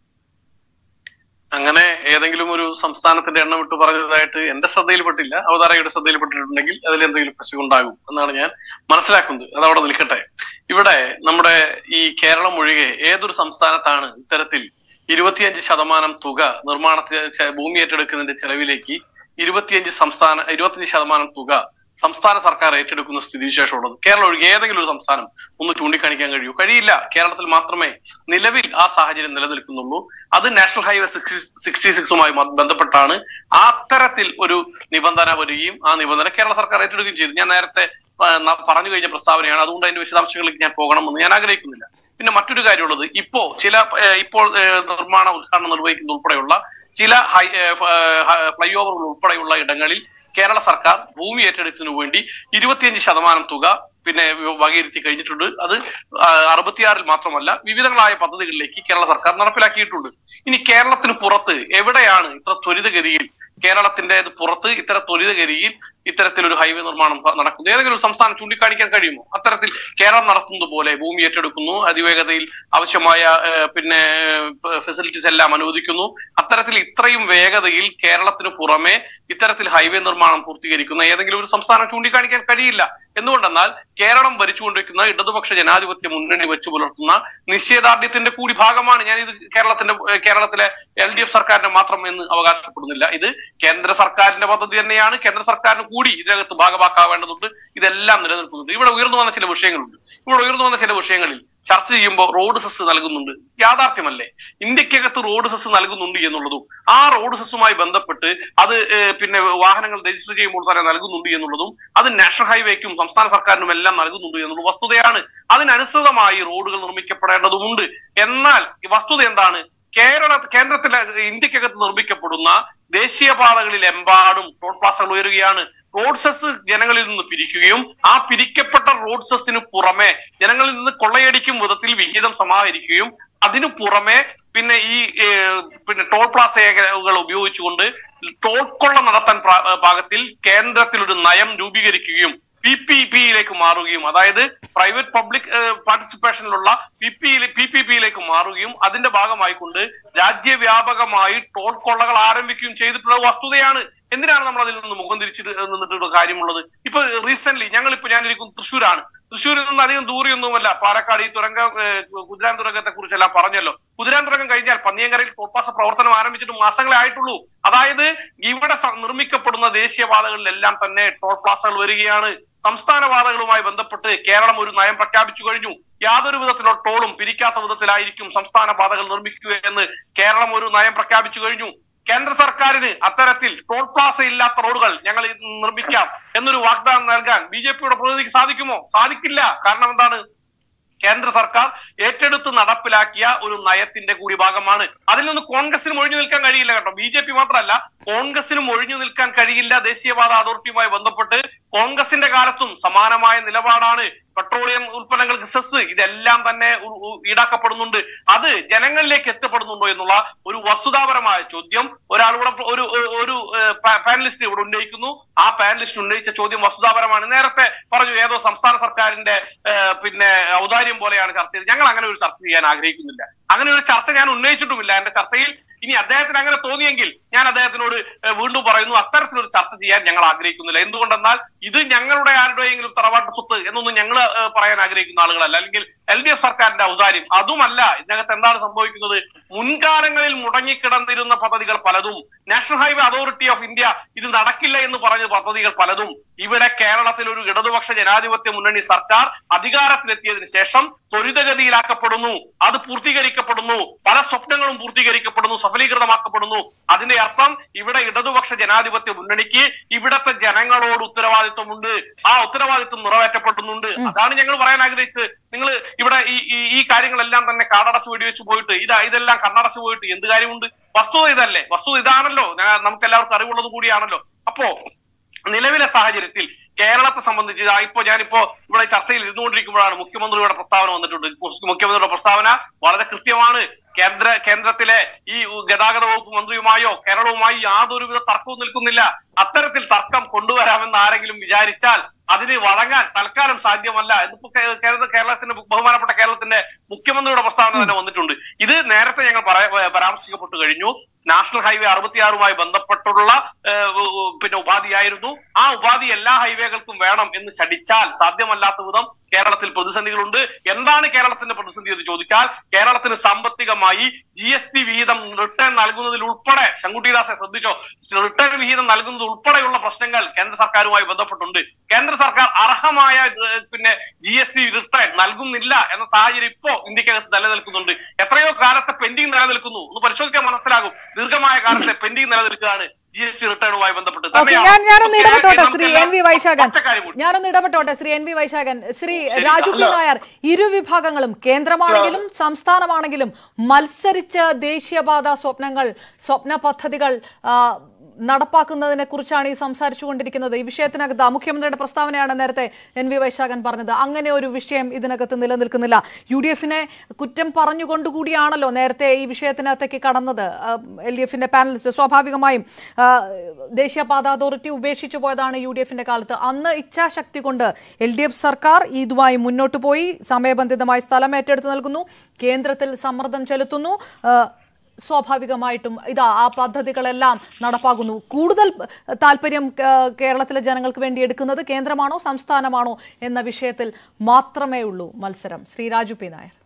അങ്ങനെ ഏതെങ്കിലും ഒരു സംസ്ഥാനത്തിന്റെ എണ്ണം വിട്ട് പറഞ്ഞതായിട്ട് എന്റെ ശ്രദ്ധയിൽപ്പെട്ടില്ല അവതാരകയുടെ ശ്രദ്ധയിൽപ്പെട്ടിട്ടുണ്ടെങ്കിൽ അതിൽ എന്തെങ്കിലും പ്രശ്നം ഉണ്ടാകും എന്നാണ് ഞാൻ മനസ്സിലാക്കുന്നത് അത് അവിടെ നിൽക്കട്ടെ ഇവിടെ നമ്മുടെ ഈ കേരളം ഒഴികെ ഏതൊരു സംസ്ഥാനത്താണ് ഇത്തരത്തിൽ ഇരുപത്തിയഞ്ച് ശതമാനം തുക നിർമ്മാണത്തിന് ചെ- ഭൂമി ഏറ്റെടുക്കുന്നതിന്റെ ചെലവിലേക്ക് ഇരുപത്തിയഞ്ച് സംസ്ഥാന ഇരുപത്തിയഞ്ച് ശതമാനം തുക സംസ്ഥാന സർക്കാർ ഏറ്റെടുക്കുന്ന സ്ഥിതിവിശേഷമുള്ളത് കേരളം ഒഴികെ ഏതെങ്കിലും ഒരു സംസ്ഥാനം ഒന്ന് ചൂണ്ടിക്കാണിക്കാൻ കഴിയൂ കഴിയില്ല കേരളത്തിൽ മാത്രമേ നിലവിൽ ആ സാഹചര്യം നിലനിൽക്കുന്നുള്ളൂ അത് നാഷണൽ ഹൈവേ സിക്സ്റ്റി സിക്സുമായി ബന്ധപ്പെട്ടാണ് ആ അത്തരത്തിൽ ഒരു നിബന്ധന വരികയും ആ നിബന്ധന കേരള സർക്കാർ ഏറ്റെടുക്കുകയും ചെയ്തു ഞാൻ നേരത്തെ ആ, ന- പറഞ്ഞു കഴിഞ്ഞ പ്രസ്താവനയാണ് അതുകൊണ്ട് അതിന്റെ വിശദാംശങ്ങളിലേക്ക് ഞാൻ പോകണമെന്ന് ഞാൻ ആഗ്രഹിക്കുന്നില്ല പിന്നെ മറ്റൊരു കാര്യമുള്ളത് ഇപ്പോ ചില ഏ, ഇപ്പോൾ ഏ, നിർമ്മാണ ഉദ്ഘാടനം നിർവഹിക്കുന്ന ഉൾപ്പെടെയുള്ള ചില ഹൈ ഫ്ലൈ ഓവറുകൾ ഉൾപ്പെടെയുള്ള ഇടങ്ങളിൽ കേരള സർക്കാർ ഭൂമി ഏറ്റെടുത്തതിനു വേണ്ടി ഇരുപത്തിയഞ്ച് ശതമാനം തുക പിന്നെ വകയിരുത്തി കഴിഞ്ഞിട്ടുണ്ട് അത് ആ, അറുപത്തിയാറിൽ മാത്രമല്ല വിവിധങ്ങളായ പദ്ധതികളിലേക്ക് കേരള സർക്കാർ നടപ്പിലാക്കിയിട്ടുണ്ട് ഇനി കേരളത്തിന് പുറത്ത് എവിടെയാണ് ഇത്ര ത്വരിതഗതിയിൽ കേരളത്തിന്റെ പുറത്ത് ഇത്തരം ത്വരിതഗതിയിൽ ഇത്തരത്തിലൊരു ഹൈവേ നിർമ്മാണം നടക്കുന്നു ഏതെങ്കിലും ഒരു സംസ്ഥാനം ചൂണ്ടിക്കാണിക്കാൻ കഴിയുമോ അത്തരത്തിൽ കേരളം നടത്തുന്നത് പോലെ ഭൂമി ഏറ്റെടുക്കുന്നു അതിവേഗതയിൽ ആവശ്യമായ ഏഹ്, പിന്നെ ഫെസിലിറ്റീസ് എല്ലാം അനുവദിക്കുന്നു അത്തരത്തിൽ ഇത്രയും വേഗതയിൽ കേരളത്തിന് പുറമെ ഇത്തരത്തിൽ ഹൈവേ നിർമ്മാണം പൂർത്തീകരിക്കുന്ന ഏതെങ്കിലും ഒരു സംസ്ഥാനം ചൂണ്ടിക്കാണിക്കാൻ കഴിയില്ല എന്തുകൊണ്ടെന്നാൽ കേരളം ഭരിച്ചുകൊണ്ടിരിക്കുന്ന ഇടതുപക്ഷ ജനാധിപത്യ മുന്നണി വെച്ചു പുലർത്തുന്ന നിശ്ചയദാർഢ്യത്തിന്റെ കൂടി ഭാഗമാണ് ഞാൻ ഇത് കേരളത്തിന്റെ ഏഹ്, കേരളത്തിലെ എൽ ഡി എഫ് സർക്കാരിന്റെ മാത്രം എന്ന് അവകാശപ്പെടുന്നില്ല ഇത് കേന്ദ്ര സർക്കാരിന്റെ പദ്ധതി തന്നെയാണ് കേന്ദ്ര സർക്കാരിന് കൂടി ഇതിനകത്ത് ഭാഗമാക്കാവേണ്ടതുണ്ട് ഇതെല്ലാം നിലനിൽക്കുന്നുണ്ട് ഇവിടെ ഉയർന്നു വന്ന ചില വിഷയങ്ങളുണ്ട് ഇവിടെ ഉയർന്നു വന്ന ചില വിഷയങ്ങളിൽ ചർച്ച ചെയ്യുമ്പോൾ റോഡ് സെസ് നൽകുന്നുണ്ട് യാഥാർത്ഥ്യമല്ലേ ഇന്ത്യക്കകത്ത് റോഡ് സെസ് നൽകുന്നുണ്ട് എന്നുള്ളതും ആ റോഡ് സെസ്സുമായി ബന്ധപ്പെട്ട് അത് ഏഹ്, പിന്നെ വാഹനങ്ങൾ രജിസ്റ്റർ ചെയ്യുമ്പോൾ തന്നെ നൽകുന്നുണ്ട് എന്നുള്ളതും അത് നാഷണൽ ഹൈവേക്കും സംസ്ഥാന സർക്കാരിനും എല്ലാം നൽകുന്നുണ്ട് എന്നുള്ള വസ്തുതയാണ് അതിനനുസൃതമായി റോഡുകൾ നിർമ്മിക്കപ്പെടേണ്ടതുമുണ്ട് എന്നാൽ ഈ വസ്തുത എന്താണ് കേരള കേന്ദ്രത്തിലെ ഇന്ത്യക്കകത്ത് നിർമ്മിക്കപ്പെടുന്ന ദേശീയപാതകളിൽ എമ്പാടും റോഡ് പ്ലാസകൾ ഉയരുകയാണ് റോഡ് സെസ് ജനങ്ങളിൽ നിന്ന് പിരിക്കുകയും ആ പിരിക്കപ്പെട്ട റോഡ് സെസ്സിന് പുറമെ ജനങ്ങളിൽ നിന്ന് കൊള്ളയടിക്കും വിധത്തിൽ വിഹിതം സമാഹരിക്കുകയും അതിനു പുറമെ പിന്നെ ഈ ഏഹ്, പിന്നെ ടോൾ പ്ലാസകൾ ഉപയോഗിച്ചുകൊണ്ട് ടോൾ കൊള്ള നടത്താൻ പ്രാ- പാകത്തിൽ കേന്ദ്രത്തിൽ ഒരു നയം രൂപീകരിക്കുകയും പി പി പിയിലേക്ക് മാറുകയും അതായത് പ്രൈവറ്റ് പബ്ലിക് പാർട്ടിസിപ്പേഷനിലുള്ള പി പി പി പി പിയിലേക്ക് മാറുകയും അതിന്റെ ഭാഗമായിക്കൊണ്ട് രാജ്യവ്യാപകമായി ടോൾ കൊള്ളകൾ ആരംഭിക്കുകയും ചെയ്തിട്ടുള്ള വസ്തുതയാണ് എന്തിനാണ് നമ്മൾ അതിൽ നിന്ന് മുഖം തിരിച്ചിട്ട് നിന്നിട്ടുള്ള കാര്യമുള്ളത് ഇപ്പൊ റീസെന്റ് ഞങ്ങൾ ഇപ്പൊ ഞാനിരിക്കുന്നത് തൃശ്ശൂരാണ് തൃശ്ശൂരിൽ നിന്ന് അധികം ദൂരെയൊന്നുമല്ല പാലക്കാട് ഈ തുരങ്കം ഏഹ്, കുതിരാൻ തുരങ്കത്തെ കുറിച്ചെല്ലാം പറഞ്ഞല്ലോ കുതിരാൻ തുരങ്കം കഴിഞ്ഞാൽ പന്നിയങ്കരയിൽ ടോൾപാസ പ്രവർത്തനം ആരംഭിച്ചിട്ട് മാസങ്ങളെ ആയിട്ടുള്ളൂ അതായത് ഇവിടെ സ- നിർമ്മിക്കപ്പെടുന്ന ദേശീയപാതകളിലെല്ലാം തന്നെ ടോൾ പ്ലാസകൾ വരികയാണ് സംസ്ഥാന പാതകളുമായി ബന്ധപ്പെട്ട് കേരളം ഒരു നയം പ്രഖ്യാപിച്ചു കഴിഞ്ഞു യാതൊരു വിധത്തിലുള്ള ടോളും പിരിക്കാത്ത വിധത്തിലായിരിക്കും സംസ്ഥാന പാതകൾ നിർമ്മിക്കുക എന്ന് കേരളം ഒരു നയം പ്രഖ്യാപിച്ചു കഴിഞ്ഞു കേന്ദ്ര സർക്കാരിന് അത്തരത്തിൽ ടോൾ പ്ലാസ ഇല്ലാത്ത റോഡുകൾ ഞങ്ങൾ ഇത് നിർമ്മിക്കാം എന്നൊരു വാഗ്ദാനം നൽകാൻ ബി ജെ പിയുടെ പ്രതിനിധിക്ക് സാധിക്കുമോ സാധിക്കില്ല കാരണം എന്താണ് കേന്ദ്ര സർക്കാർ ഏറ്റെടുത്ത് നടപ്പിലാക്കിയ ഒരു നയത്തിന്റെ കൂടി ഭാഗമാണ് അതിൽ നിന്ന് കോൺഗ്രസിനും ഒഴിഞ്ഞു നിൽക്കാൻ കഴിയില്ല കേട്ടോ ബി ജെ പി മാത്രമല്ല കോൺഗ്രസിനും ഒഴിഞ്ഞു നിൽക്കാൻ കഴിയില്ല ദേശീയപാത അതോറിറ്റിയുമായി ബന്ധപ്പെട്ട് കോൺഗ്രസിന്റെ കാലത്തും സമാനമായ നിലപാടാണ് പെട്രോളിയം ഉൽപ്പന്നങ്ങൾക്ക് സെസ് ഇതെല്ലാം തന്നെ ഉ- ഉ- ഈടാക്കപ്പെടുന്നുണ്ട് അത് ജനങ്ങളിലേക്ക് എത്തപ്പെടുന്നുണ്ടോ എന്നുള്ള ഒരു വസ്തുതാപരമായ ചോദ്യം ഒരാൾ ഇവിടെ ഒരു ഒരു പാനലിസ്റ്റ് ഇവിടെ ഉന്നയിക്കുന്നു ആ പാനലിസ്റ്റ് ഉന്നയിച്ച ചോദ്യം വസ്തുതാപരമാണ് നേരത്തെ പറഞ്ഞു ഏതോ സംസ്ഥാന സർക്കാരിന്റെ ഏഹ്, പിന്നെ ഔദാര്യം പോലെയാണ് ചർച്ച ചെയ്തത് ഞങ്ങൾ അങ്ങനെ ഒരു ചർച്ച ചെയ്യാൻ ആഗ്രഹിക്കുന്നില്ല അങ്ങനെ ഒരു ചർച്ച ഞാൻ ഉന്നയിച്ചിട്ടുമില്ല എന്റെ ചർച്ചയിൽ ഇനി അദ്ദേഹത്തിന് അങ്ങനെ തോന്നിയെങ്കിൽ ഞാൻ അദ്ദേഹത്തിനോട് ഏഹ്, വീണ്ടും പറയുന്നു അത്തരത്തിലൊരു ചർച്ച ചെയ്യാൻ ഞങ്ങൾ ആഗ്രഹിക്കുന്നില്ല എന്തുകൊണ്ടെന്നാൽ ഇത് ഞങ്ങളുടെ ആരുടെയെങ്കിലും തറവാട്ട് സ്വത്ത് എന്നൊന്നും ഞങ്ങൾ ഏഹ്, പറയാൻ ആഗ്രഹിക്കുന്ന ആളുകളല്ല അല്ലെങ്കിൽ എൽ ഡി എഫ് സർക്കാരിന്റെ ഔദാര്യം അതുമല്ല ഇതിനകത്ത് എന്താണ് സംഭവിക്കുന്നത് മുൻകാലങ്ങളിൽ മുടങ്ങിക്കിടന്നിരുന്ന പദ്ധതികൾ പലതും National highway authority of India ഇത് നടക്കില്ല എന്ന് പറഞ്ഞ പദ്ധതികൾ പലതും ഇവിടെ കേരളത്തിൽ ഒരു ഇടതുപക്ഷ ജനാധിപത്യ മുന്നണി സർക്കാർ അധികാരത്തിലെത്തിയതിനു ശേഷം ത്വരിതഗതിയിലാക്കപ്പെടുന്നു അത് പൂർത്തീകരിക്കപ്പെടുന്നു പല സ്വപ്നങ്ങളും പൂർത്തീകരിക്കപ്പെടുന്നു സഫലീകൃതമാക്കപ്പെടുന്നു അതിന്റെ അർത്ഥം ഇവിടെ ഇടതുപക്ഷ ജനാധിപത്യ മുന്നണിക്ക് ഇവിടത്തെ ജനങ്ങളോട് ഉത്തരവാദിത്വമുണ്ട് ആ ഉത്തരവാദിത്വം നിറവേറ്റപ്പെടുന്നുണ്ട് അതാണ് ഞങ്ങൾ പറയാൻ ആഗ്രഹിച്ചത് നിങ്ങൾ ഇവിടെ ഈ ഈ- ഈ കാര്യങ്ങളെല്ലാം തന്നെ കാടടച്ച് വെടിവെച്ച് പോയിട്ട് ഇതാ ഇതെല്ലാം കണ്ണടച്ച് പോയിട്ട് എന്ത് കാര്യമുണ്ട് വസ്തുത ഇതല്ലേ വസ്തുത ഇതാണല്ലോ ഞാൻ- നമുക്ക് എല്ലാവർക്കും അറിവുള്ളത് കൂടിയാണല്ലോ അപ്പോ നിലവിലെ സാഹചര്യത്തിൽ കേരളത്തെ സംബന്ധിച്ച് ഇതാ ഇപ്പോ ഞാനിപ്പോ ഇവിടെ ചർച്ചയിൽ ഇരുന്നുകൊണ്ടിരിക്കുമ്പോഴാണ് മുഖ്യമന്ത്രിയുടെ പ്രസ്താവന വന്നിട്ടുണ്ട് മുഖ്യമന്ത്രിയുടെ പ്രസ്താവന വളരെ കൃത്യമാണ് കേന്ദ്ര കേന്ദ്രത്തിലെ ഈ ഗതാഗത വകുപ്പ് മന്ത്രിയുമായോ കേരളവുമായി യാതൊരുവിധ തർക്കവും നിൽക്കുന്നില്ല അത്തരത്തിൽ തർക്കം കൊണ്ടുവരാമെന്ന് ആരെങ്കിലും വിചാരിച്ചാൽ അതിന് വഴങ്ങാൻ തൽക്കാലം സാധ്യമല്ല എന്നിപ്പോ കേ- കേരള കേരളത്തിന്റെ ബഹുമാനപ്പെട്ട കേരളത്തിന്റെ മുഖ്യമന്ത്രിയുടെ പ്രസ്താവന തന്നെ വന്നിട്ടുണ്ട് ഇത് നേരത്തെ ഞങ്ങൾ പറയ- പരാമർശിക്കപ്പെട്ടു കഴിഞ്ഞു നാഷണൽ ഹൈവേ അറുപത്തിയാറുമായി ബന്ധപ്പെട്ടുള്ള ഏഹ്, ഉ- ഉ- പിന്നെ ഉപാധിയായിരുന്നു ആ ഉപാധി എല്ലാ ഹൈവേകൾക്കും വേണം എന്ന് ശടിച്ചാൽ സാധ്യമല്ലാത്ത വിധം കേരളത്തിൽ പ്രതിസന്ധികളുണ്ട് എന്താണ് കേരളത്തിന്റെ പ്രതിസന്ധി എന്ന് ചോദിച്ചാൽ കേരളത്തിന് സാമ്പത്തികമായി ജി എസ് ടി വിഹിതം റിട്ടേൺ നൽകുന്നതിൽ ഉൾപ്പെടെ ശങ്കുട്ടിദാസെ ശ്രദ്ധിച്ചോ റിട്ടേൺ വിഹിതം നൽകുന്നത് ഉൾപ്പെടെയുള്ള പ്രശ്നങ്ങൾ കേന്ദ്ര സർക്കാരുമായി ബന്ധപ്പെട്ടുണ്ട് കേന്ദ്ര സർക്കാർ അർഹമായ ഏഹ്, പിന്നെ ജി എസ് ടി റിട്ടേൺ നൽകുന്നില്ല എന്ന സാഹചര്യം ഇപ്പോ ഇന്ത്യക്കകത്ത് നിലനിൽക്കുന്നുണ്ട് എത്രയോ കാലത്തെ പെൻഡിങ് നിലനിൽക്കുന്നു ഒന്ന് പരിശോധിക്കാൻ മനസ്സിലാകും ദീർഘമായ കാലത്തെ പെൻഡിങ് നിലനിൽക്കുകയാണ് ജി എസ് ടി റിട്ടേണുമായി ബന്ധപ്പെട്ട് ഓക്കെ തന്നെയാണ് ഞാൻ ഞാനൊന്ന് നമുക്ക് ഇടപെട്ടോട്ടെ ശ്രീ നമുക്കെല്ലാം എൻ വി വൈശാഖൻ ഒറ്റ കാര്യം കൂടി. ഞാനൊന്ന് ഇടപെട്ടോട്ടെ ശ്രീ എൻ വി വൈശാഖൻ ശ്രീ ശരി, രാജു പി അല്ല. നായർ ഇരു വിഭാഗങ്ങളും കേന്ദ്രമാണെങ്കിലും സംസ്ഥാനമാണെങ്കിലും മത്സരിച്ച് ദേശീയപാത സ്വപ്നങ്ങൾ സ്വപ്ന പദ്ധതികൾ ആ, നടപ്പാക്കുന്നതിനെ കുറിച്ചാണ് ഈ സംസാരിച്ചുകൊണ്ടിരിക്കുന്നത് ഈ വിഷയത്തിനകത്ത് മുഖ്യമന്ത്രിയുടെ പ്രസ്താവനയാണ് നേരത്തെ എൻ വി വൈശാഖൻ പറഞ്ഞത് അങ്ങനെ ഒരു വിഷയം ഇതിനകത്ത് നിലനിൽക്കുന്നില്ല യു ഡി എഫിനെ കുറ്റം പറഞ്ഞുകൊണ്ടുകൂടിയാണല്ലോ നേരത്തെ ഈ വിഷയത്തിനകത്തേക്ക് കടന്നത് എൽ ഡി എഫിന്റെ പാനലിസ്റ്റ് സ്വാഭാവികമായും ആ, ദേശീയപാത അതോറിറ്റി ഉപേക്ഷിച്ചു പോയതാണ് യു ഡി എഫിന്റെ കാലത്ത് അന്ന് ഇച്ഛാശക്തി കൊണ്ട് എൽ ഡി എഫ് സർക്കാർ ഇതുമായി മുന്നോട്ട് പോയി സമയബന്ധിതമായി സ്ഥലം ഏറ്റെടുത്ത് നൽകുന്നു കേന്ദ്രത്തിൽ സമ്മർദ്ദം ചെലുത്തുന്നു ആ, സ്വാഭാവികമായിട്ടും ഇതാ ആ പദ്ധതികളെല്ലാം നടപ്പാകുന്നു കൂടുതൽ താല്പര്യം ആ, കേരളത്തിലെ ജനങ്ങൾക്ക് വേണ്ടി എടുക്കുന്നത് കേന്ദ്രമാണോ സംസ്ഥാനമാണോ എന്ന വിഷയത്തിൽ മാത്രമേ ഉള്ളൂ മത്സരം ശ്രീ രാജു പി നായർ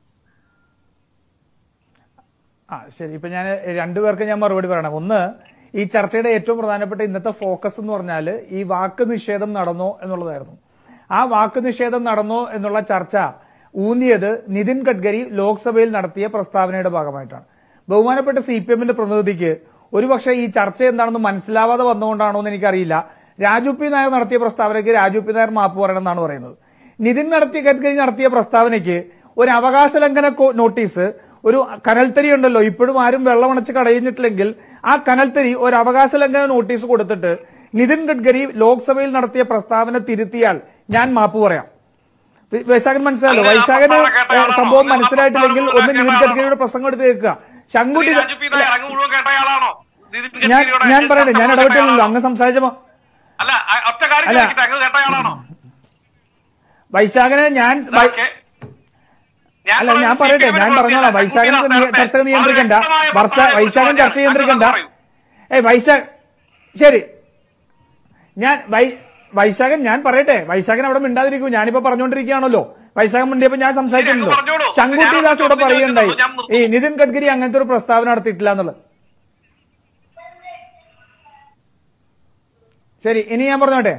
ആ ശരി ഇപ്പൊ ഞാൻ രണ്ടുപേർക്ക് ഞാൻ മറുപടി പറയണം ഒന്ന് ഈ ചർച്ചയുടെ ഏറ്റവും പ്രധാനപ്പെട്ട ഇന്നത്തെ ഫോക്കസ് എന്ന് പറഞ്ഞാൽ ഈ വാക്ക് നിഷേധം നടന്നോ എന്നുള്ളതായിരുന്നു ആ വാക്ക് നിഷേധം നടന്നോ എന്നുള്ള ചർച്ച ഊന്നിയത് നിതിൻ ഗഡ്കരി ലോക്സഭയിൽ നടത്തിയ പ്രസ്താവനയുടെ ഭാഗമായിട്ടാണ് ബഹുമാനപ്പെട്ട സി പി എമ്മിന്റെ പ്രതിനിധിക്ക് ഒരുപക്ഷെ ഈ ചർച്ച എന്താണെന്ന് മനസ്സിലാവാതെ വന്നുകൊണ്ടാണോ എന്ന് എനിക്കറിയില്ല രാജു പി നായർ നടത്തിയ പ്രസ്താവനയ്ക്ക് രാജു പി നായർ മാപ്പ് പറയണമെന്നാണ് പറയുന്നത് നിതിൻ നടത്തിയ ഗഡ്കരി നടത്തിയ പ്രസ്താവനയ്ക്ക് ഒരു അവകാശ ലംഘന കോ- നോട്ടീസ് ഒരു കനൽത്തരി ഉണ്ടല്ലോ ഇപ്പോഴും ആരും വെള്ളമണച്ച് കടയിഞ്ഞിട്ടില്ലെങ്കിൽ ആ കനൽത്തരി ഒരു അവകാശ ലംഘന നോട്ടീസ് കൊടുത്തിട്ട് നിതിൻ ഗഡ്കരി ലോക്സഭയിൽ നടത്തിയ പ്രസ്താവന തിരുത്തിയാൽ ഞാൻ മാപ്പ് പറയാം വി- വൈശാഖൻ മനസ്സിലായല്ലോ അങ്ങനെ ആ വൈശാഖന് പ്രസ്താവന കേട്ട ഏഹ്, ആളാണോ? സംഭവം അങ്ങനെ ആ മനസ്സിലായിട്ടില്ലെങ്കിൽ പ്രസ്താവന ഒന്ന് നിതിൻ കേട്ട ഗഡ്കരിയുടെ പ്രസംഗം എടുത്ത് കേൾക്കുക ശങ്കുട്ടി ശ്രീ രാജു പി നായർ അങ്ങ് മുഴുവൻ കേട്ടയാളാണോ നിതിൻ ഞാൻ ഗഡ്കരിയുടെ ഞാൻ പറയട്ടെ ഞാൻ ചർച്ച മുഴുവൻ ഇടപെട്ടില്ലല്ലോ കേട്ടയാളാണോ? അങ്ങ് സംസാരിച്ചപ്പോ അല്ല അ- ഒറ്റ കാര്യം അല്ല. ചോദിക്കട്ടെ അങ്ങ് കേട്ടയാളാണോ വൈശാഖനെ ഞാൻ വൈ- ഇതൊക്കെ ഞാൻ അല്ല ഞാൻ പറയുന്നത് പറയട്ടെ CPM ഞാൻ ന്റെ പറഞ്ഞോളാം പ്രവർത്തിയല്ല. വൈശാഖൻ ശങ്കുട്ടി ദാസ് ചർച്ച നേരത്തെ നിയന്ത്രിക്കണ്ട വളരെ വ്യക്തമായ വർഷ പ്രസ്താവന വൈശാഖൻ ചർച്ച കൊടുത്തതാണ്. നിയന്ത്രിക്കണ്ട അങ്ങ് പറയൂ. ഏ വൈശാഖ് ശരി ഞാൻ വൈ വൈശാഖൻ ഞാൻ പറയട്ടെ വൈശാഖൻ അവിടെ മിണ്ടാതിരിക്കൂ ഞാനിപ്പോ പറഞ്ഞുകൊണ്ടിരിക്കുകയാണല്ലോ വൈശാഖൻ മിണ്ടിയപ്പോ ഞാൻ സംസാരിക്കുന്നുണ്ടോ ശരി, അങ്ങ് പറഞ്ഞോളൂ. ശങ്കുട്ടി ഞാൻ ദാസ് ഇവിടെ ചോദ്യം പറയുണ്ടായി ചോദിക്കുന്നു, ഞാൻ നിർത്തുന്നു. ഈ നിതിൻ ഗഡ്കരി അങ്ങനത്തെ ഒരു പ്രസ്താവന നടത്തിയിട്ടില്ല എന്നുള്ളത് ശരി ഇനി ഞാൻ പറഞ്ഞോട്ടെ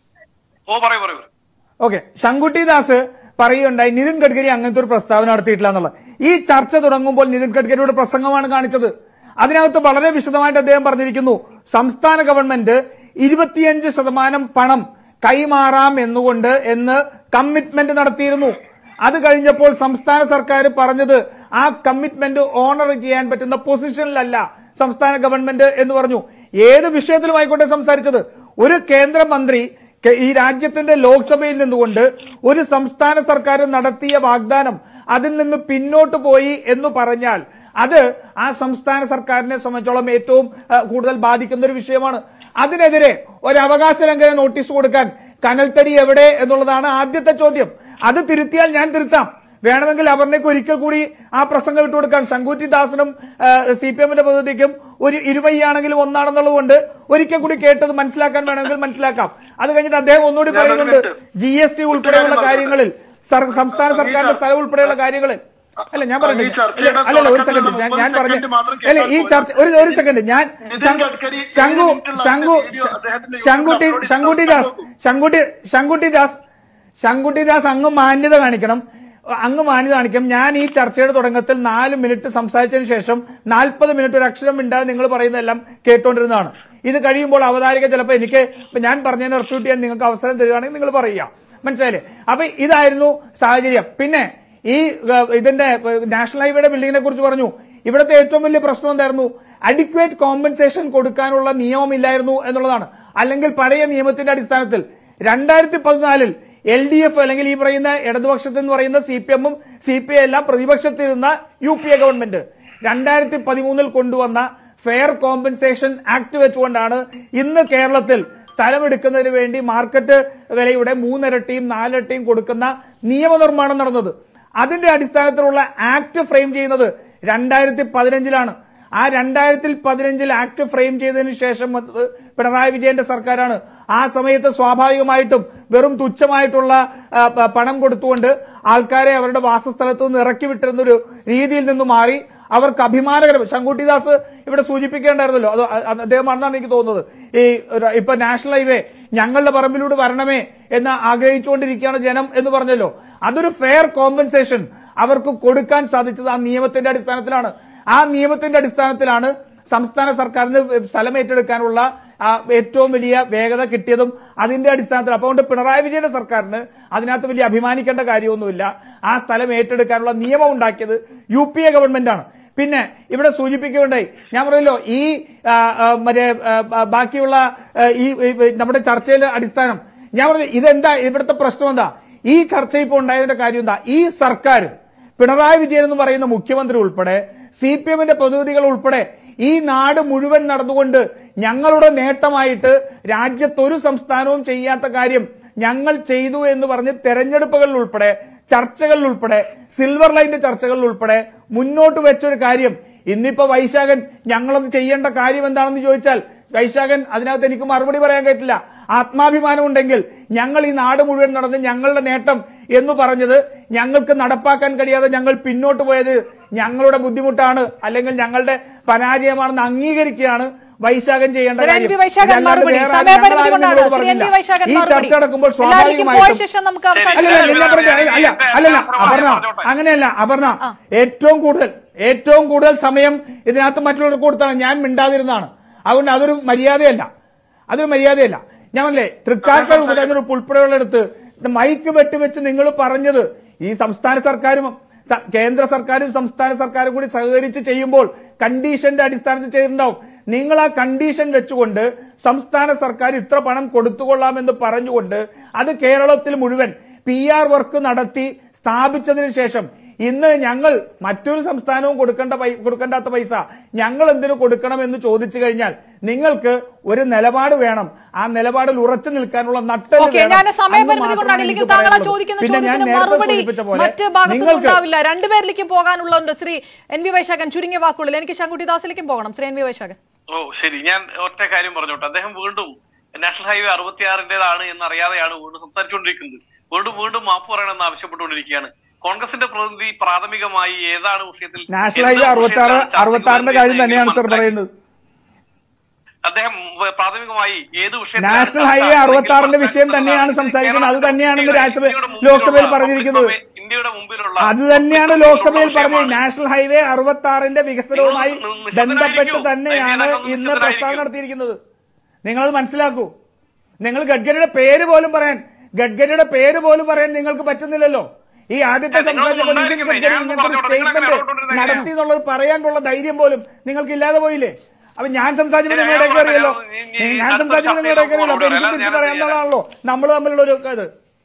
ഓ പറയൂ പറയൂ പറയൂ. ഓക്കെ ശങ്കുട്ടി ദാസ് പറയുകയുണ്ടായി നിതിൻ ഗഡ്കരി അങ്ങനത്തെ ഒരു പ്രസ്താവന നടത്തിയിട്ടില്ല എന്നുള്ളത് ഈ ചർച്ച തുടങ്ങുമ്പോൾ നിതിൻ ഗഡ്കരിയുടെ പ്രസംഗമാണ് കാണിച്ചത് അതിനകത്ത് വളരെ വിശദമായിട്ട് അദ്ദേഹം പറഞ്ഞിരിക്കുന്നു സംസ്ഥാന ഗവൺമെന്റ് ഇരുപത്തിയഞ്ച് ശതമാനം പണം കൈമാറാം എന്നുകൊണ്ട് എന്ന് കമ്മിറ്റ്മെന്റ് നടത്തിയിരുന്നു അത് കഴിഞ്ഞപ്പോൾ സംസ്ഥാന സർക്കാർ പറഞ്ഞത് ആ കമ്മിറ്റ്മെന്റ് ഓണർ ചെയ്യാൻ പറ്റുന്ന പൊസിഷനിലല്ല സംസ്ഥാന ഗവൺമെന്റ് എന്ന് പറഞ്ഞു ഏത് വിഷയത്തിലുമായിക്കോട്ടെ സംസാരിച്ചത് ഒരു കേന്ദ്രമന്ത്രി കെ- ഈ രാജ്യത്തിന്റെ ലോക്സഭയിൽ നിന്നുകൊണ്ട് ഒരു സംസ്ഥാന സർക്കാർ നടത്തിയ വാഗ്ദാനം അതിൽ നിന്ന് പിന്നോട്ട് പോയി എന്ന് പറഞ്ഞാൽ അത് ആ സംസ്ഥാന സർക്കാരിനെ സംബന്ധിച്ചോളം ഏറ്റവും ആ, കൂടുതൽ ബാധിക്കുന്ന ഒരു വിഷയമാണ് അതിനെതിരെ ഒരു അവകാശ ലംഘന നോട്ടീസ് കൊടുക്കാൻ കനൽത്തരി എവിടെ എന്നുള്ളതാണ് ആദ്യത്തെ ചോദ്യം അത് തിരുത്തിയാൽ ഞാൻ തിരുത്താം വേണമെങ്കിൽ അപർണയ്ക്ക് ഒരിക്കൽ കൂടി ആ പ്രസംഗം വിട്ടുകൊടുക്കാം ശങ്കുറ്റി ദാസനും സി പി എമ്മിന്റെ പ്രതിനിധിക്കും ഒരു ഇരുവയ്യാണെങ്കിലും ഒന്നാണെന്നുള്ളത് കൊണ്ട് ഒരിക്കൽ കൂടി കേട്ടത് മനസ്സിലാക്കാൻ വേണമെങ്കിൽ മനസ്സിലാക്കാം അത് കഴിഞ്ഞിട്ട് അദ്ദേഹം ഒന്നുകൂടി ഞാൻ പറയുന്നുണ്ട് ഒരു ജി എസ് ടി ഉൾപ്പെടെയുള്ള കാര്യം കാര്യങ്ങളിൽ സർ- സംസ്ഥാന അങ്ങ് ഈ സർക്കാരിന്റെ ചർ- സ്ഥലം ഉൾപ്പെടെയുള്ള കാര്യങ്ങളിൽ അല്ല ഞാൻ അങ്ങ് പറഞ്ഞു ഈ ചർച്ചയുടെ അല്ലല്ല ഒരു തുടക്കത്തിൽ സെക്കൻഡ് ഞാൻ ഞാൻ മുപ്പത് പറഞ്ഞു സെക്കൻഡ് മാത്രം അല്ല ഈ കേട്ടാൽ ചർച്ച ഒരു ഒരു സെക്കൻഡ് ഞാൻ നിതിൻ ശങ്കു ഗഡ്കരി ഏഴ് ശങ്കു മിനിറ്റുള്ള ശങ്കു വീഡിയോ അദ്ദേഹത്തിന്റെ ശങ്കുട്ടി യൂട്യൂബിൽ അപ്ലോഡ് ശങ്കുട്ടി ചെയ്ത് ദാസ് ശങ്കുട്ടി ശങ്കുട്ടി ദാസ് ശങ്കുട്ടി ദാസ് അങ്ങ് മാന്യത കാണിക്കണം അങ്ങ് മാന്യത കാണിക്കണം ഞാൻ ഈ ചർച്ചയുടെ തുടക്കത്തിൽ നാല് മിനിറ്റ് സംസാരിച്ചതിന് ശേഷം നാൽപ്പത് മിനിറ്റ് ഒരു അക്ഷരം മിണ്ടാതെ നിങ്ങൾ പറയുന്നതെല്ലാം കേട്ടോണ്ടിരുന്നതാണ് ഇത് കഴിയുമ്പോൾ അവതാരിക ചിലപ്പോൾ എനിക്ക് ഇപ്പൊ ഞാൻ പറഞ്ഞതിന് റിപ്പീറ്റ് ചെയ്യാൻ നിങ്ങൾക്ക് അവസരം തരികയാണെങ്കിൽ നിങ്ങൾ പറയുക മനസ്സിലായില്ലേ അപ്പൊ ഇതായിരുന്നു സാഹചര്യം പിന്നെ ഈ ഏഹ്, ഇതിന്റെ ഏഹ്, നാഷണൽ ഹൈവേയുടെ ബിൽഡിങ്ങിനെ കുറിച്ച് പറഞ്ഞു ഇവിടുത്തെ ഏറ്റവും വലിയ പ്രശ്നം എന്തായിരുന്നു അഡിക്വേറ്റ് കോമ്പൻസേഷൻ കൊടുക്കാനുള്ള നിയമമില്ലായിരുന്നു എന്നുള്ളതാണ് അല്ലെങ്കിൽ പഴയ നിയമത്തിന്റെ അടിസ്ഥാനത്തിൽ രണ്ടായിരത്തി പതിനാലിൽ എൽ ഡി എഫ് അല്ലെങ്കിൽ ഈ പറയുന്ന ഇടതുപക്ഷത്ത് എന്ന് പറയുന്ന സി പി എമ്മും സി പി ഐ എല്ലാം പ്രതിപക്ഷത്തിരുന്ന യു പി എ ഗവൺമെന്റ് രണ്ടായിരത്തി പതിമൂന്നിൽ കൊണ്ടുവന്ന ഫെയർ കോമ്പൻസേഷൻ ആക്ട് വെച്ചുകൊണ്ടാണ് ഇന്ന് കേരളത്തിൽ സ്ഥലമെടുക്കുന്നതിന് വേണ്ടി മാർക്കറ്റ് വിലയുടെ മൂന്നിരട്ടിയും നാലിരട്ടിയും കൊടുക്കുന്ന നിയമനിർമ്മാണം നടന്നത് അതിന്റെ അടിസ്ഥാനത്തിലുള്ള ആക്ട് ഫ്രെയിം ചെയ്യുന്നത് രണ്ടായിരത്തി പതിനഞ്ചിലാണ് ആ രണ്ടായിരത്തി പതിനഞ്ചിൽ ആക്ട് ഫ്രെയിം ചെയ്തതിന് ശേഷം വന്നത് പിണറായി വിജയന്റെ സർക്കാരാണ് ആ സമയത്ത് സ്വാഭാവികമായിട്ടും വെറും തുച്ഛമായിട്ടുള്ള ആ, പ- പണം കൊടുത്തുകൊണ്ട് ആൾക്കാരെ അവരുടെ വാസസ്ഥലത്ത് നിന്ന് ഇറക്കി വിട്ടിരുന്ന ഒരു രീതിയിൽ നിന്ന് മാറി അവർക്ക് അഭിമാനകരം ശങ്കുട്ടിദാസ് ഇവിടെ സൂചിപ്പിക്കേണ്ടായിരുന്നല്ലോ അത് അ- അത് അദ്ദേഹമാണെന്നാണ് എനിക്ക് തോന്നുന്നത് ഈ ഒരു- ഇപ്പൊ നാഷണൽ ഹൈവേ ഞങ്ങളുടെ പറമ്പിലൂടെ വരണമേ എന്ന് ആഗ്രഹിച്ചുകൊണ്ടിരിക്കുകയാണ് ജനം എന്ന് പറഞ്ഞല്ലോ അതൊരു ഫെയർ കോമ്പൻസേഷൻ അവർക്ക് കൊടുക്കാൻ സാധിച്ചത് ആ നിയമത്തിന്റെ അടിസ്ഥാനത്തിലാണ് ആ നിയമത്തിന്റെ അടിസ്ഥാനത്തിലാണ് സംസ്ഥാന സർക്കാരിന് സ്ഥലം ഏറ്റെടുക്കാനുള്ള ആ ഏറ്റവും വലിയ വേഗത കിട്ടിയതും അതിന്റെ അടിസ്ഥാനത്തിൽ അപ്പോൾ അതുകൊണ്ട് പിണറായി വിജയന്റെ സർക്കാരിന് അതിനകത്ത് വലിയ അഭിമാനിക്കേണ്ട കാര്യമൊന്നുമില്ല ആ സ്ഥലം ഏറ്റെടുക്കാനുള്ള നിയമം ഉണ്ടാക്കിയത് യു പി എ ഗവൺമെന്റാണ് പിന്നെ ഇവിടെ സൂചിപ്പിക്കുകയുണ്ടായി ഞാൻ പറയല്ലോ ഈ ആ, ആ, മറ്റേ ആ, ആ, ബാക്കിയുള്ള ആ, ഈ ഈ നമ്മുടെ ചർച്ചയിലെ അടിസ്ഥാനം ഞാൻ പറഞ്ഞു ഇതെന്താ ഇവിടുത്തെ പ്രശ്നം എന്താ ഈ ചർച്ച ഇപ്പോൾ ഉണ്ടായതിന്റെ കാര്യം എന്താ ഈ സർക്കാർ പിണറായി വിജയൻ എന്ന് പറയുന്ന മുഖ്യമന്ത്രി ഉൾപ്പെടെ സി പി എമ്മിന്റെ പ്രതിനിധികൾ ഉൾപ്പെടെ ഈ നാട് മുഴുവൻ നടന്നുകൊണ്ട് ഞങ്ങളുടെ നേട്ടമായിട്ട് രാജ്യത്ത് ഒരു സംസ്ഥാനവും ചെയ്യാത്ത കാര്യം ഞങ്ങൾ ചെയ്തു എന്ന് പറഞ്ഞ് തെരഞ്ഞെടുപ്പുകളിൽ ഉൾപ്പെടെ ചർച്ചകളിൽ ഉൾപ്പെടെ സിൽവർ ലൈന്റെ ചർച്ചകളിൽ ഉൾപ്പെടെ മുന്നോട്ട് വെച്ചൊരു കാര്യം ഇന്നിപ്പോ വൈശാഖൻ ഞങ്ങളത് ചെയ്യേണ്ട കാര്യം എന്താണെന്ന് ചോദിച്ചാൽ വൈശാഖൻ അതിനകത്ത് എനിക്ക് മറുപടി പറയാൻ പറ്റില്ല ആത്മാഭിമാനം ഉണ്ടെങ്കിൽ ഞങ്ങൾ ഈ നാട് മുഴുവൻ നടന്ന് ഞങ്ങളുടെ നേട്ടം എന്ന് പറഞ്ഞത് ഞങ്ങൾക്ക് നടപ്പാക്കാൻ കഴിയാതെ ഞങ്ങൾ പിന്നോട്ട് പോയത് ഞങ്ങളുടെ ബുദ്ധിമുട്ടാണ് അല്ലെങ്കിൽ ഞങ്ങളുടെ പരാജയമാണെന്ന് അംഗീകരിക്കുകയാണ് വൈശാഖൻ ചെയ്യേണ്ട ശ്രീ എൻ കാര്യം വി വൈശാഖൻ ഇതല്ലാണ്ട് മറുപടി വേറെ സമയപരിമിതി ഞങ്ങൾ കൊണ്ടാണ് ആരും ശ്രീ എൻ വി പറഞ്ഞില്ല. വൈശാഖൻ ഈ മറുപടി ചർച്ച നടക്കുമ്പോൾ എല്ലാവർക്കും പോയ സ്വാഭാവികമായിട്ടും ശേഷം നമുക്ക് ശരി. അവസാനിപ്പിക്കാം അല്ലല്ല ഞാൻ പറഞ്ഞ അല്ല അല്ലല്ല അപർണ അങ്ങനെയല്ല അപർണ ഏറ്റവും കൂടുതൽ ഏറ്റവും കൂടുതൽ സമയം ഇതിനകത്ത് മറ്റുള്ളവർക്ക് കൊടുത്താണ് ഞാൻ മിണ്ടാതിരുന്നതാണ് അതുകൊണ്ട് അതൊരു മര്യാദയല്ല അതൊരു മര്യാദയല്ല ഞാൻ പറഞ്ഞില്ലേ തൃക്കാക്കർ ഉപതെരഞ്ഞെടുപ്പ് ഉൾപ്പെടെയുള്ളടത്ത് മൈക്ക് വെട്ടിവെച്ച് നിങ്ങൾ പറഞ്ഞത് ഈ സംസ്ഥാന സർക്കാരും സ- കേന്ദ്ര സർക്കാരും സംസ്ഥാന സർക്കാരും കൂടി സഹകരിച്ച് ചെയ്യുമ്പോൾ കണ്ടീഷന്റെ അടിസ്ഥാനത്തിൽ ചെയ്തിട്ടുണ്ടാവും നിങ്ങൾ ആ കണ്ടീഷൻ വെച്ചുകൊണ്ട് സംസ്ഥാന സർക്കാർ ഇത്ര പണം കൊടുത്തുകൊള്ളാമെന്ന് പറഞ്ഞുകൊണ്ട് അത് കേരളത്തിൽ മുഴുവൻ പി ആർ വർക്ക് നടത്തി സ്ഥാപിച്ചതിന് ശേഷം ഇന്ന് ഞങ്ങൾ മറ്റൊരു സംസ്ഥാനവും കൊടുക്കേണ്ട പൈ- കൊടുക്കേണ്ടാത്ത പൈസ ഞങ്ങൾ എന്തിനു കൊടുക്കണം എന്ന് ചോദിച്ചു കഴിഞ്ഞാൽ നിങ്ങൾക്ക് ഒരു നിലപാട് വേണം ആ നിലപാടിൽ ഉറച്ചു നിൽക്കാനുള്ള നട്ടല് ഓക്കെ വേണം. ഞാൻ അന്ന് സമയപരിമിതി മാത്രമാണ് കൊണ്ടാണ് എനിക്ക് ഇല്ലെങ്കിൽ താങ്കൾ ആ പറയാനുള്ളത്. ചോദിക്കുന്ന പിന്നെ ഞാൻ ചോദ്യത്തിന് നേരത്തെ മറുപടി സൂചിപ്പിച്ച പോലെ മറ്റ് ഭാഗത്തുനിന്നും നിങ്ങൾക്ക് ഉണ്ടാവില്ല രണ്ടുപേരിലേക്കും പോകാനുള്ളതുണ്ട് ശ്രീ എൻ വി വൈശാഖൻ ചുരുങ്ങിയ വാക്കുകളിൽ എനിക്ക് ശങ്കുട്ടി ദാസിലേക്കും പോകണം ശ്രീ എൻ വി വൈശാഖൻ ഓ ശരി ഞാൻ ഒറ്റ കാര്യം പറഞ്ഞോട്ടെ അദ്ദേഹം വീണ്ടും നാഷണൽ ഹൈവേ അറുപത്തിയാറിന്റേതാണ് എന്നറിയാതെയാണ് വീണ്ടും സംസാരിച്ചുകൊണ്ടിരിക്കുന്നത് വീണ്ടും വീണ്ടും മാപ്പ് പറയണമെന്ന് ആവശ്യപ്പെട്ടുകൊണ്ടിരിക്കുകയാണ് കോൺഗ്രസിന്റെ പ്രതിനിധി പ്രാഥമികമായി ഏതാണ് വിഷയത്തിൽ നാഷണൽ എന്ത് ഹൈവേ അറുപത്തി ആറ് വിഷയത്തിലാണ് ചർച്ചയ്ക്ക് അറുപത്തി ആറിന്റെ കാര്യം വരുന്നത് തന്നെയാണ് സർ മനസ്സിലാക്കി. പറയുന്നത് അദ്ദേഹം വ- പ്രാഥമികമായി ഏത് വിഷയത്തിലാണ് നാഷണൽ ചർച്ച ഹൈവേ അല്ലെങ്കിൽ അറുപത്തി ആറിന്റെ വിഷയം മനസ്സിലാക്കുന്നത് തന്നെയാണ് സംസാരിക്കുന്നത് അത് കേരളത്തിലെ തന്നെയാണ് ഇന്ന് രാജ്യസഭ ഇന്ത്യയുടെ മുമ്പിലുള്ള ലോക്സഭയിൽ public പറഞ്ഞിരിക്കുന്നത് domain- ഇന്ത്യയുടെ മുമ്പിലുള്ള അത് തന്നെയാണ് public ലോക്സഭയിൽ domain പറഞ്ഞത് വിഷയമാണ്. നാഷണൽ ഹൈവേ അറുപത്തി ആറിന്റെ വികസനവുമായി നിങ്ങൾ നിശബ്ദരായിരിക്കൂ. ബന്ധപ്പെട്ട് തന്നെയാണ് നിങ്ങൾ ഇന്ന് നിശബ്ദരായിരിക്കൂ. പ്രസ്താവന നടത്തിയിരിക്കുന്നത് നിങ്ങളത് മനസ്സിലാക്കൂ നിങ്ങൾ ഗഡ്കരിയുടെ പേര് പോലും പറയാൻ ഗഡ്കരിയുടെ പേര് പോലും പറയാൻ നിങ്ങൾക്ക് പറ്റുന്നില്ലല്ലോ ഈ ആദ്യത്തെ ഏ, നിങ്ങളൊന്നും സംസാരിച്ചപ്പോൾ നിതിൻ ഉണ്ടായിരിക്കുന്നേ. ഗഡ്കരി ഞാൻ ഇങ്ങനത്തെ ഒരു പറഞ്ഞോട്ടെ. നിങ്ങൾ അങ്ങനെ സ്റ്റേറ്റ്മെന്റ് ഇടപെട്ടുകൊണ്ടിരുന്നത് നടത്തി എന്നുള്ളത് പറയാനുള്ള ധൈര്യം പോലും നിങ്ങൾക്ക് ഇല്ലാതെ പോയില്ലേ അപ്പൊ ഞാൻ സംസാരിച്ചപ്പോൾ ശരി, നിങ്ങൾ ഞാൻ ഇടയ്ക്ക് അറിയല്ലോ പറഞ്ഞോട്ടെ. ഇനി- ഇനി ഞാൻ അടുത്ത സംസാരിച്ചപ്പോൾ നിങ്ങൾ ചർച്ചയിൽ ഇടയ്ക്ക് അറിയല്ലോ അപ്പൊ നമുക്ക് എനിക്ക് പോകണം. തിരിച്ച് ഞാൻ- പറയാനുള്ളതാണല്ലോ നമ്മൾ തമ്മിലുള്ള ഒരു ഇത്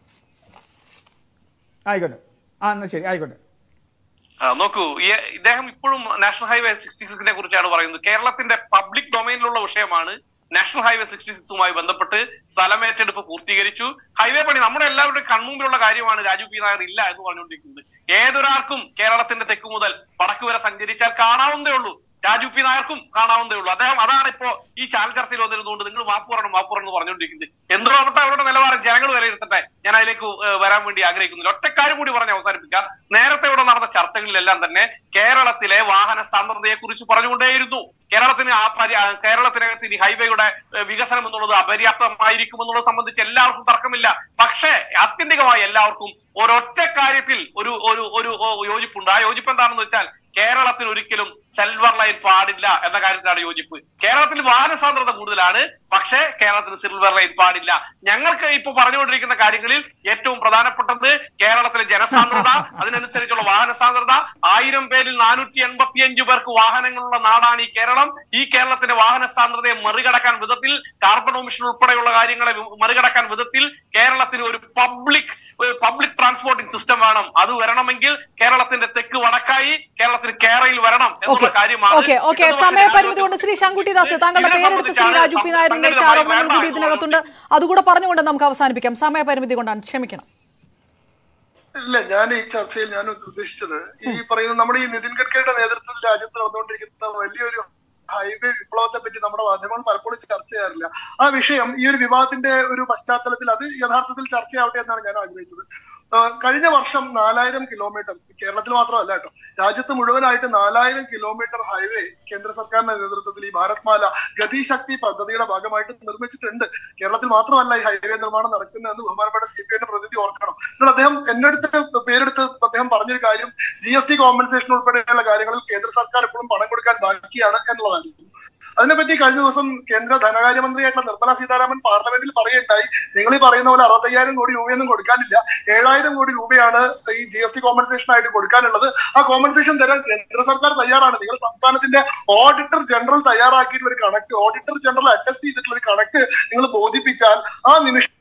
ആയിക്കോട്ടെ ആ എന്നാ ശരി ആയിക്കോട്ടെ ആ, നോക്കൂ ഈ- ഇദ്ദേഹം ഇപ്പോഴും നാഷണൽ ഹൈവേ സിക്സ്റ്റി സിക്സിനെ കുറിച്ചാണ് പറയുന്നത് കേരളത്തിന്റെ പബ്ലിക് ഡൊമൈനിലുള്ള വിഷയമാണ് നാഷണൽ ഹൈവേ സിക്സ്റ്റി സിക്സുമായി ബന്ധപ്പെട്ട് സ്ഥലമേറ്റെടുപ്പ് പൂർത്തീകരിച്ചു ഹൈവേ പണി നമ്മുടെ എല്ലാവരുടെയും കൺമുമ്പിലുള്ള കാര്യമാണ് രാജു പി നായർ ഇല്ല എന്ന് പറഞ്ഞുകൊണ്ടിരിക്കുന്നത് ഏതൊരാൾക്കും കേരളത്തിന്റെ തെക്ക് മുതൽ വടക്ക് വരെ സഞ്ചരിച്ചാൽ കാണാവുന്നതേ ഉള്ളൂ രാജു പി നായർക്കും കാണാവുന്നതേ ഉള്ളൂ അദ്ദേഹം അതാണ് ഇപ്പോ ഈ ചാനൽ ചർച്ചയിൽ വന്നിരുന്നുകൊണ്ട് നിങ്ങൾ മാപ്പ് പറയണം മാപ്പ് പറയണം എന്ന് പറഞ്ഞുകൊണ്ടിരിക്കുന്നത് എന്തുകൊണ്ടാവട്ടെ അവരുടെ നിലവാരം ജനങ്ങൾ വിലയിരുത്തട്ടെ ഞാൻ അതിലേക്ക് ഏഹ്, വരാൻ വേണ്ടി ആഗ്രഹിക്കുന്നില്ല ഒറ്റക്കാരും കൂടി പറഞ്ഞ് അവസാനിപ്പിക്കാം നേരത്തെ ഇവിടെ നടന്ന ചർച്ചകളിലെല്ലാം തന്നെ കേരളത്തിലെ വാഹന സാന്ദ്രതയെ കുറിച്ച് പറഞ്ഞുകൊണ്ടേയിരുന്നു കേരളത്തിന് ആ പരി- ആ കേരളത്തിനകത്ത് ഇനി ഹൈവേയുടെ ഏഹ്, വികസനം എന്നുള്ളത് അപര്യാപ്തമായിരിക്കും എന്നുള്ളത് സംബന്ധിച്ച് എല്ലാവർക്കും തർക്കമില്ല പക്ഷേ ആത്യന്തികമായി എല്ലാവർക്കും ഒരൊറ്റ കാര്യത്തിൽ ഒരു ഒരു ഒരു ഓ- യോജിപ്പുണ്ട് ആ യോജിപ്പ് എന്താണെന്ന് വെച്ചാൽ കേരളത്തിന് ഒരിക്കലും സിൽവർ ലൈൻ പാടില്ല എന്ന കാര്യത്തിലാണ് യോജിപ്പ് കേരളത്തിൽ വാഹന സാന്ദ്രത കൂടുതലാണ് പക്ഷേ കേരളത്തിന് സിൽവർ ലൈൻ പാടില്ല ഞങ്ങൾക്ക് ഇപ്പൊ പറഞ്ഞുകൊണ്ടിരിക്കുന്ന കാര്യങ്ങളിൽ ഏറ്റവും പ്രധാനപ്പെട്ടത് കേരളത്തിലെ ജനസാന്ദ്രത അതിനനുസരിച്ചുള്ള വാഹന സാന്ദ്രത ആയിരം പേരിൽ നാനൂറ്റി എൺപത്തി അഞ്ച് പേർക്ക് വാഹനങ്ങളുള്ള നാടാണ് ഈ കേരളം ഈ കേരളത്തിന്റെ വാഹന സാന്ദ്രതയെ മറികടക്കാൻ വിധത്തിൽ കാർബൺ ഓമിഷൻ ഉൾപ്പെടെയുള്ള കാര്യങ്ങളെ മറികടക്കാൻ വിധത്തിൽ കേരളത്തിന് ഒരു പബ്ലിക് പബ്ലിക് ട്രാൻസ്പോർട്ടിംഗ് സിസ്റ്റം വേണം അത് വരണമെങ്കിൽ കേരളത്തിന്റെ തെക്ക് വടക്കായി കേരളത്തിന് കേരളയിൽ വരണം എന്നുള്ള ഓക്കെ കാര്യമാണ് ഓക്കെ ഓക്കെ ഇടതുപക്ഷ സമയപരിമിതി കൊണ്ട് ശ്രീ ശങ്കുട്ടി ദാസ് താങ്കളുടെ ഇതിനെ പേരെടുത്ത് ശ്രീ സംബന്ധിച്ചാണ് രാജു പി നായർ ഉന്നയിച്ച സംഘടിതമായി ആരോപണങ്ങൾ കൂടി വേണ്ട ഇതിനകത്തുണ്ട് അതുകൂടെ പറഞ്ഞുകൊണ്ട് നമുക്ക് അവസാനിപ്പിക്കാം സമയപരിമിതി കൊണ്ടാണ് ക്ഷമിക്കണം ഇല്ല ഞാൻ ഈ ചർച്ചയിൽ ഞാൻ ഉദ്ദേശിച്ചത് ഈ പറയുന്ന നമ്മുടെ ഈ നിതിൻ ഗഡ്കരിയുടെ നേതൃത്വത്തിൽ രാജ്യത്ത് നടന്നുകൊണ്ടിരിക്കുന്ന വലിയൊരു ഹൈവേ വിപ്ലവത്തെ പറ്റി നമ്മുടെ മാധ്യമങ്ങൾ പലപ്പോഴും ചർച്ച ചെയ്യാറില്ല ആ വിഷയം ഈ ഒരു വിവാദത്തിന്റെ ഒരു പശ്ചാത്തലത്തിൽ അത് യഥാർത്ഥത്തിൽ ചർച്ചയാവട്ടെ എന്നാണ് ഞാൻ ആഗ്രഹിച്ചത് ആ, കഴിഞ്ഞ വർഷം നാലായിരം കിലോമീറ്റർ കേരളത്തിൽ മാത്രമല്ല കേട്ടോ രാജ്യത്ത് മുഴുവനായിട്ട് നാലായിരം കിലോമീറ്റർ ഹൈവേ കേന്ദ്ര സർക്കാരിന്റെ നേതൃത്വത്തിൽ ഈ ഭാരത്മാല ഗതിശക്തി പദ്ധതിയുടെ ഭാഗമായിട്ട് നിർമ്മിച്ചിട്ടുണ്ട് കേരളത്തിൽ മാത്രമല്ല ഈ ഹൈവേ നിർമ്മാണം നടക്കുന്നതെന്ന് ബഹുമാനപ്പെട്ട സി പി ഐന്റെ പ്രതിനിധി ഓർക്കണം എന്നാൽ അദ്ദേഹം എന്റെ അടുത്ത് പേരെടുത്ത് അദ്ദേഹം പറഞ്ഞൊരു കാര്യം ജി എസ് ടി കോമ്പൻസേഷൻ ഉൾപ്പെടെയുള്ള കാര്യങ്ങളിൽ കേന്ദ്ര സർക്കാർ ഇപ്പോഴും പണം കൊടുക്കാൻ ബാക്കിയാണ് എന്നുള്ളതായിരുന്നു അതിനെപ്പറ്റി കഴിഞ്ഞ ദിവസം കേന്ദ്ര ധനകാര്യമന്ത്രിയായിട്ടുള്ള നിർമ്മല സീതാരാമൻ പാർലമെന്റിൽ പറയുകയുണ്ടായി നിങ്ങൾ ഈ പറയുന്ന പോലെ അറുപത്തയ്യായിരം കോടി രൂപയൊന്നും കൊടുക്കാനില്ല ഏഴായിരം കോടി രൂപയാണ് ഈ ജി എസ് ടി കോമ്പൻസേഷൻ ആയിട്ട് കൊടുക്കാനുള്ളത് ആ കോമ്പൻസേഷൻ തരാൻ കേന്ദ്ര സർക്കാർ തയ്യാറാണ് നിങ്ങൾ സംസ്ഥാനത്തിന്റെ ഓഡിറ്റർ ജനറൽ തയ്യാറാക്കിയിട്ടുള്ള ഒരു കണക്ക് ഓഡിറ്റർ ജനറൽ അറ്റസ്റ്റ് ചെയ്തിട്ടുള്ള ഒരു കണക്ക് നിങ്ങൾ ബോധിപ്പിച്ചാൽ ആ നിമിഷം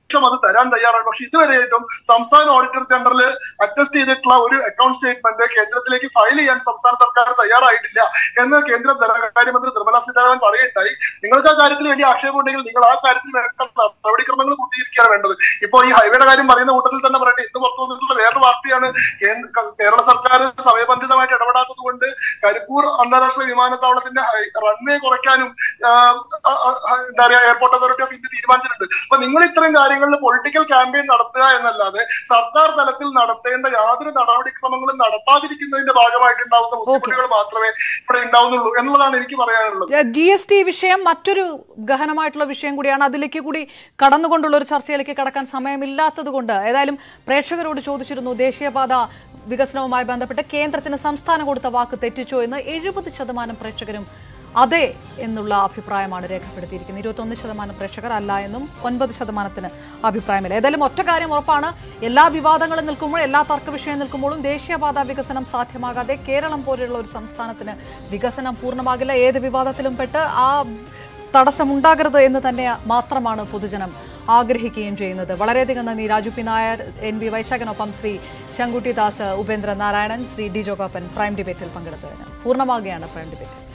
നിമിഷം അത് തരാൻ തയ്യാറാണ് പക്ഷെ ഇതുവരെയായിട്ടും സംസ്ഥാന ഓഡിറ്റർ ജനറൽ അറ്റസ്റ്റ് ചെയ്തിട്ടുള്ള ഒരു അക്കൗണ്ട് സ്റ്റേറ്റ്മെന്റ് കേന്ദ്രത്തിലേക്ക് ഫയൽ ചെയ്യാൻ സംസ്ഥാന സർക്കാർ തയ്യാറായിട്ടില്ല എന്ന് കേന്ദ്ര ധനകാര്യമന്ത്രി നിർമ്മലാ സീതാരാമൻ പറയുകയുണ്ടായി നിങ്ങൾക്ക് ആ കാര്യത്തിൽ വലിയ ആക്ഷേപം ഉണ്ടെങ്കിൽ നിങ്ങൾ ആ കാര്യത്തിൽ വേണ്ട നടപടിക്രമങ്ങൾ പൂർത്തീകരിക്കുകയാണ് വേണ്ടത് ഇപ്പൊ ഈ ഹൈവേയുടെ കാര്യം പറയുന്ന കൂട്ടത്തിൽ തന്നെ പറയട്ടെ ഇന്ന് പുറത്തു വന്നിട്ടുള്ള വേറൊരു വാർത്തയാണ് കേന്ദ്ര ക- കേരള സർക്കാർ സമയബന്ധിതമായിട്ട് ഇടപെടാത്തത് കൊണ്ട് കരിപ്പൂർ അന്താരാഷ്ട്ര വിമാനത്താവളത്തിന്റെ റൺവേ കുറയ്ക്കാനും ആ, ആ, ആ, എന്താ പറയാ എയർപോർട്ട് അതോറിറ്റി ഓഫ് ഇന്ത്യ തീരുമാനിച്ചിട്ടുണ്ട് അപ്പൊ നിങ്ങൾ ഇത്തരം കാര്യങ്ങളിൽ പൊളിറ്റിക്കൽ ക്യാമ്പയിൻ നടത്തുക എന്നല്ലാതെ സർക്കാർ തലത്തിൽ നടത്തേണ്ട യാതൊരു നടപടിക്രമങ്ങളും നടത്താതിരിക്കുന്നതിന്റെ ഭാഗമായിട്ടുണ്ടാവുന്ന ബുദ്ധിമുട്ടുകൾ മാത്രമേ ഇവിടെ ഉണ്ടാവുന്നുള്ളൂ എന്നുള്ളതാണ് എനിക്ക് പറയാനുള്ളത് ജി എസ് ടി വിഷയം മറ്റൊരു ഗഹനമായിട്ടുള്ള വിഷയം കൂടിയാണ് അതിലേക്ക് കൂടി കടന്നുകൊണ്ടുള്ള ഒരു ചർച്ചയിലേക്ക് കടക്കാൻ സമയമില്ലാത്തത് കൊണ്ട് ഏതായാലും പ്രേക്ഷകരോട് ചോദിച്ചിരുന്നു ദേശീയപാത വികസനവുമായി ബന്ധപ്പെട്ട് കേന്ദ്രത്തിന് സംസ്ഥാനം കൊടുത്ത വാക്ക് തെറ്റിച്ചോ എന്ന് എഴുപത് ശതമാനം പ്രേക്ഷകരും അതെ എന്നുള്ള അഭിപ്രായമാണ് രേഖപ്പെടുത്തിയിരിക്കുന്നത് ഇരുപത്തൊന്ന് ശതമാനം പ്രേക്ഷകർ അല്ല എന്നും ഒൻപത് ശതമാനത്തിന് അഭിപ്രായമില്ല ഏതായാലും ഒറ്റ കാര്യം ഉറപ്പാണ് എല്ലാ വിവാദങ്ങളും നിൽക്കുമ്പോൾ എല്ലാ തർക്ക വിഷയം നിൽക്കുമ്പോഴും ദേശീയപാത വികസനം സാധ്യമാകാതെ കേരളം പോലെയുള്ള ഒരു സംസ്ഥാനത്തിന് വികസനം പൂർണ്ണമാകില്ല ഏത് വിവാദത്തിലും പെട്ട് ആ തടസ്സമുണ്ടാകരുത് എന്ന് തന്നെ മാത്രമാണ് പൊതുജനം ആഗ്രഹിക്കുകയും ചെയ്യുന്നത് വളരെയധികം നന്ദി Raju P Nair N V വൈശാഖനൊപ്പം ശ്രീ ശങ്കുട്ടി ദാസ് ഉപേന്ദ്ര നാരായണൻ ശ്രീ ഡി ജോഗപ്പൻ പ്രൈം ഡിബേറ്റിൽ പങ്കെടുത്തതിന് പൂർണ്ണമാകുകയാണ് പ്രൈം ഡിബേറ്റ്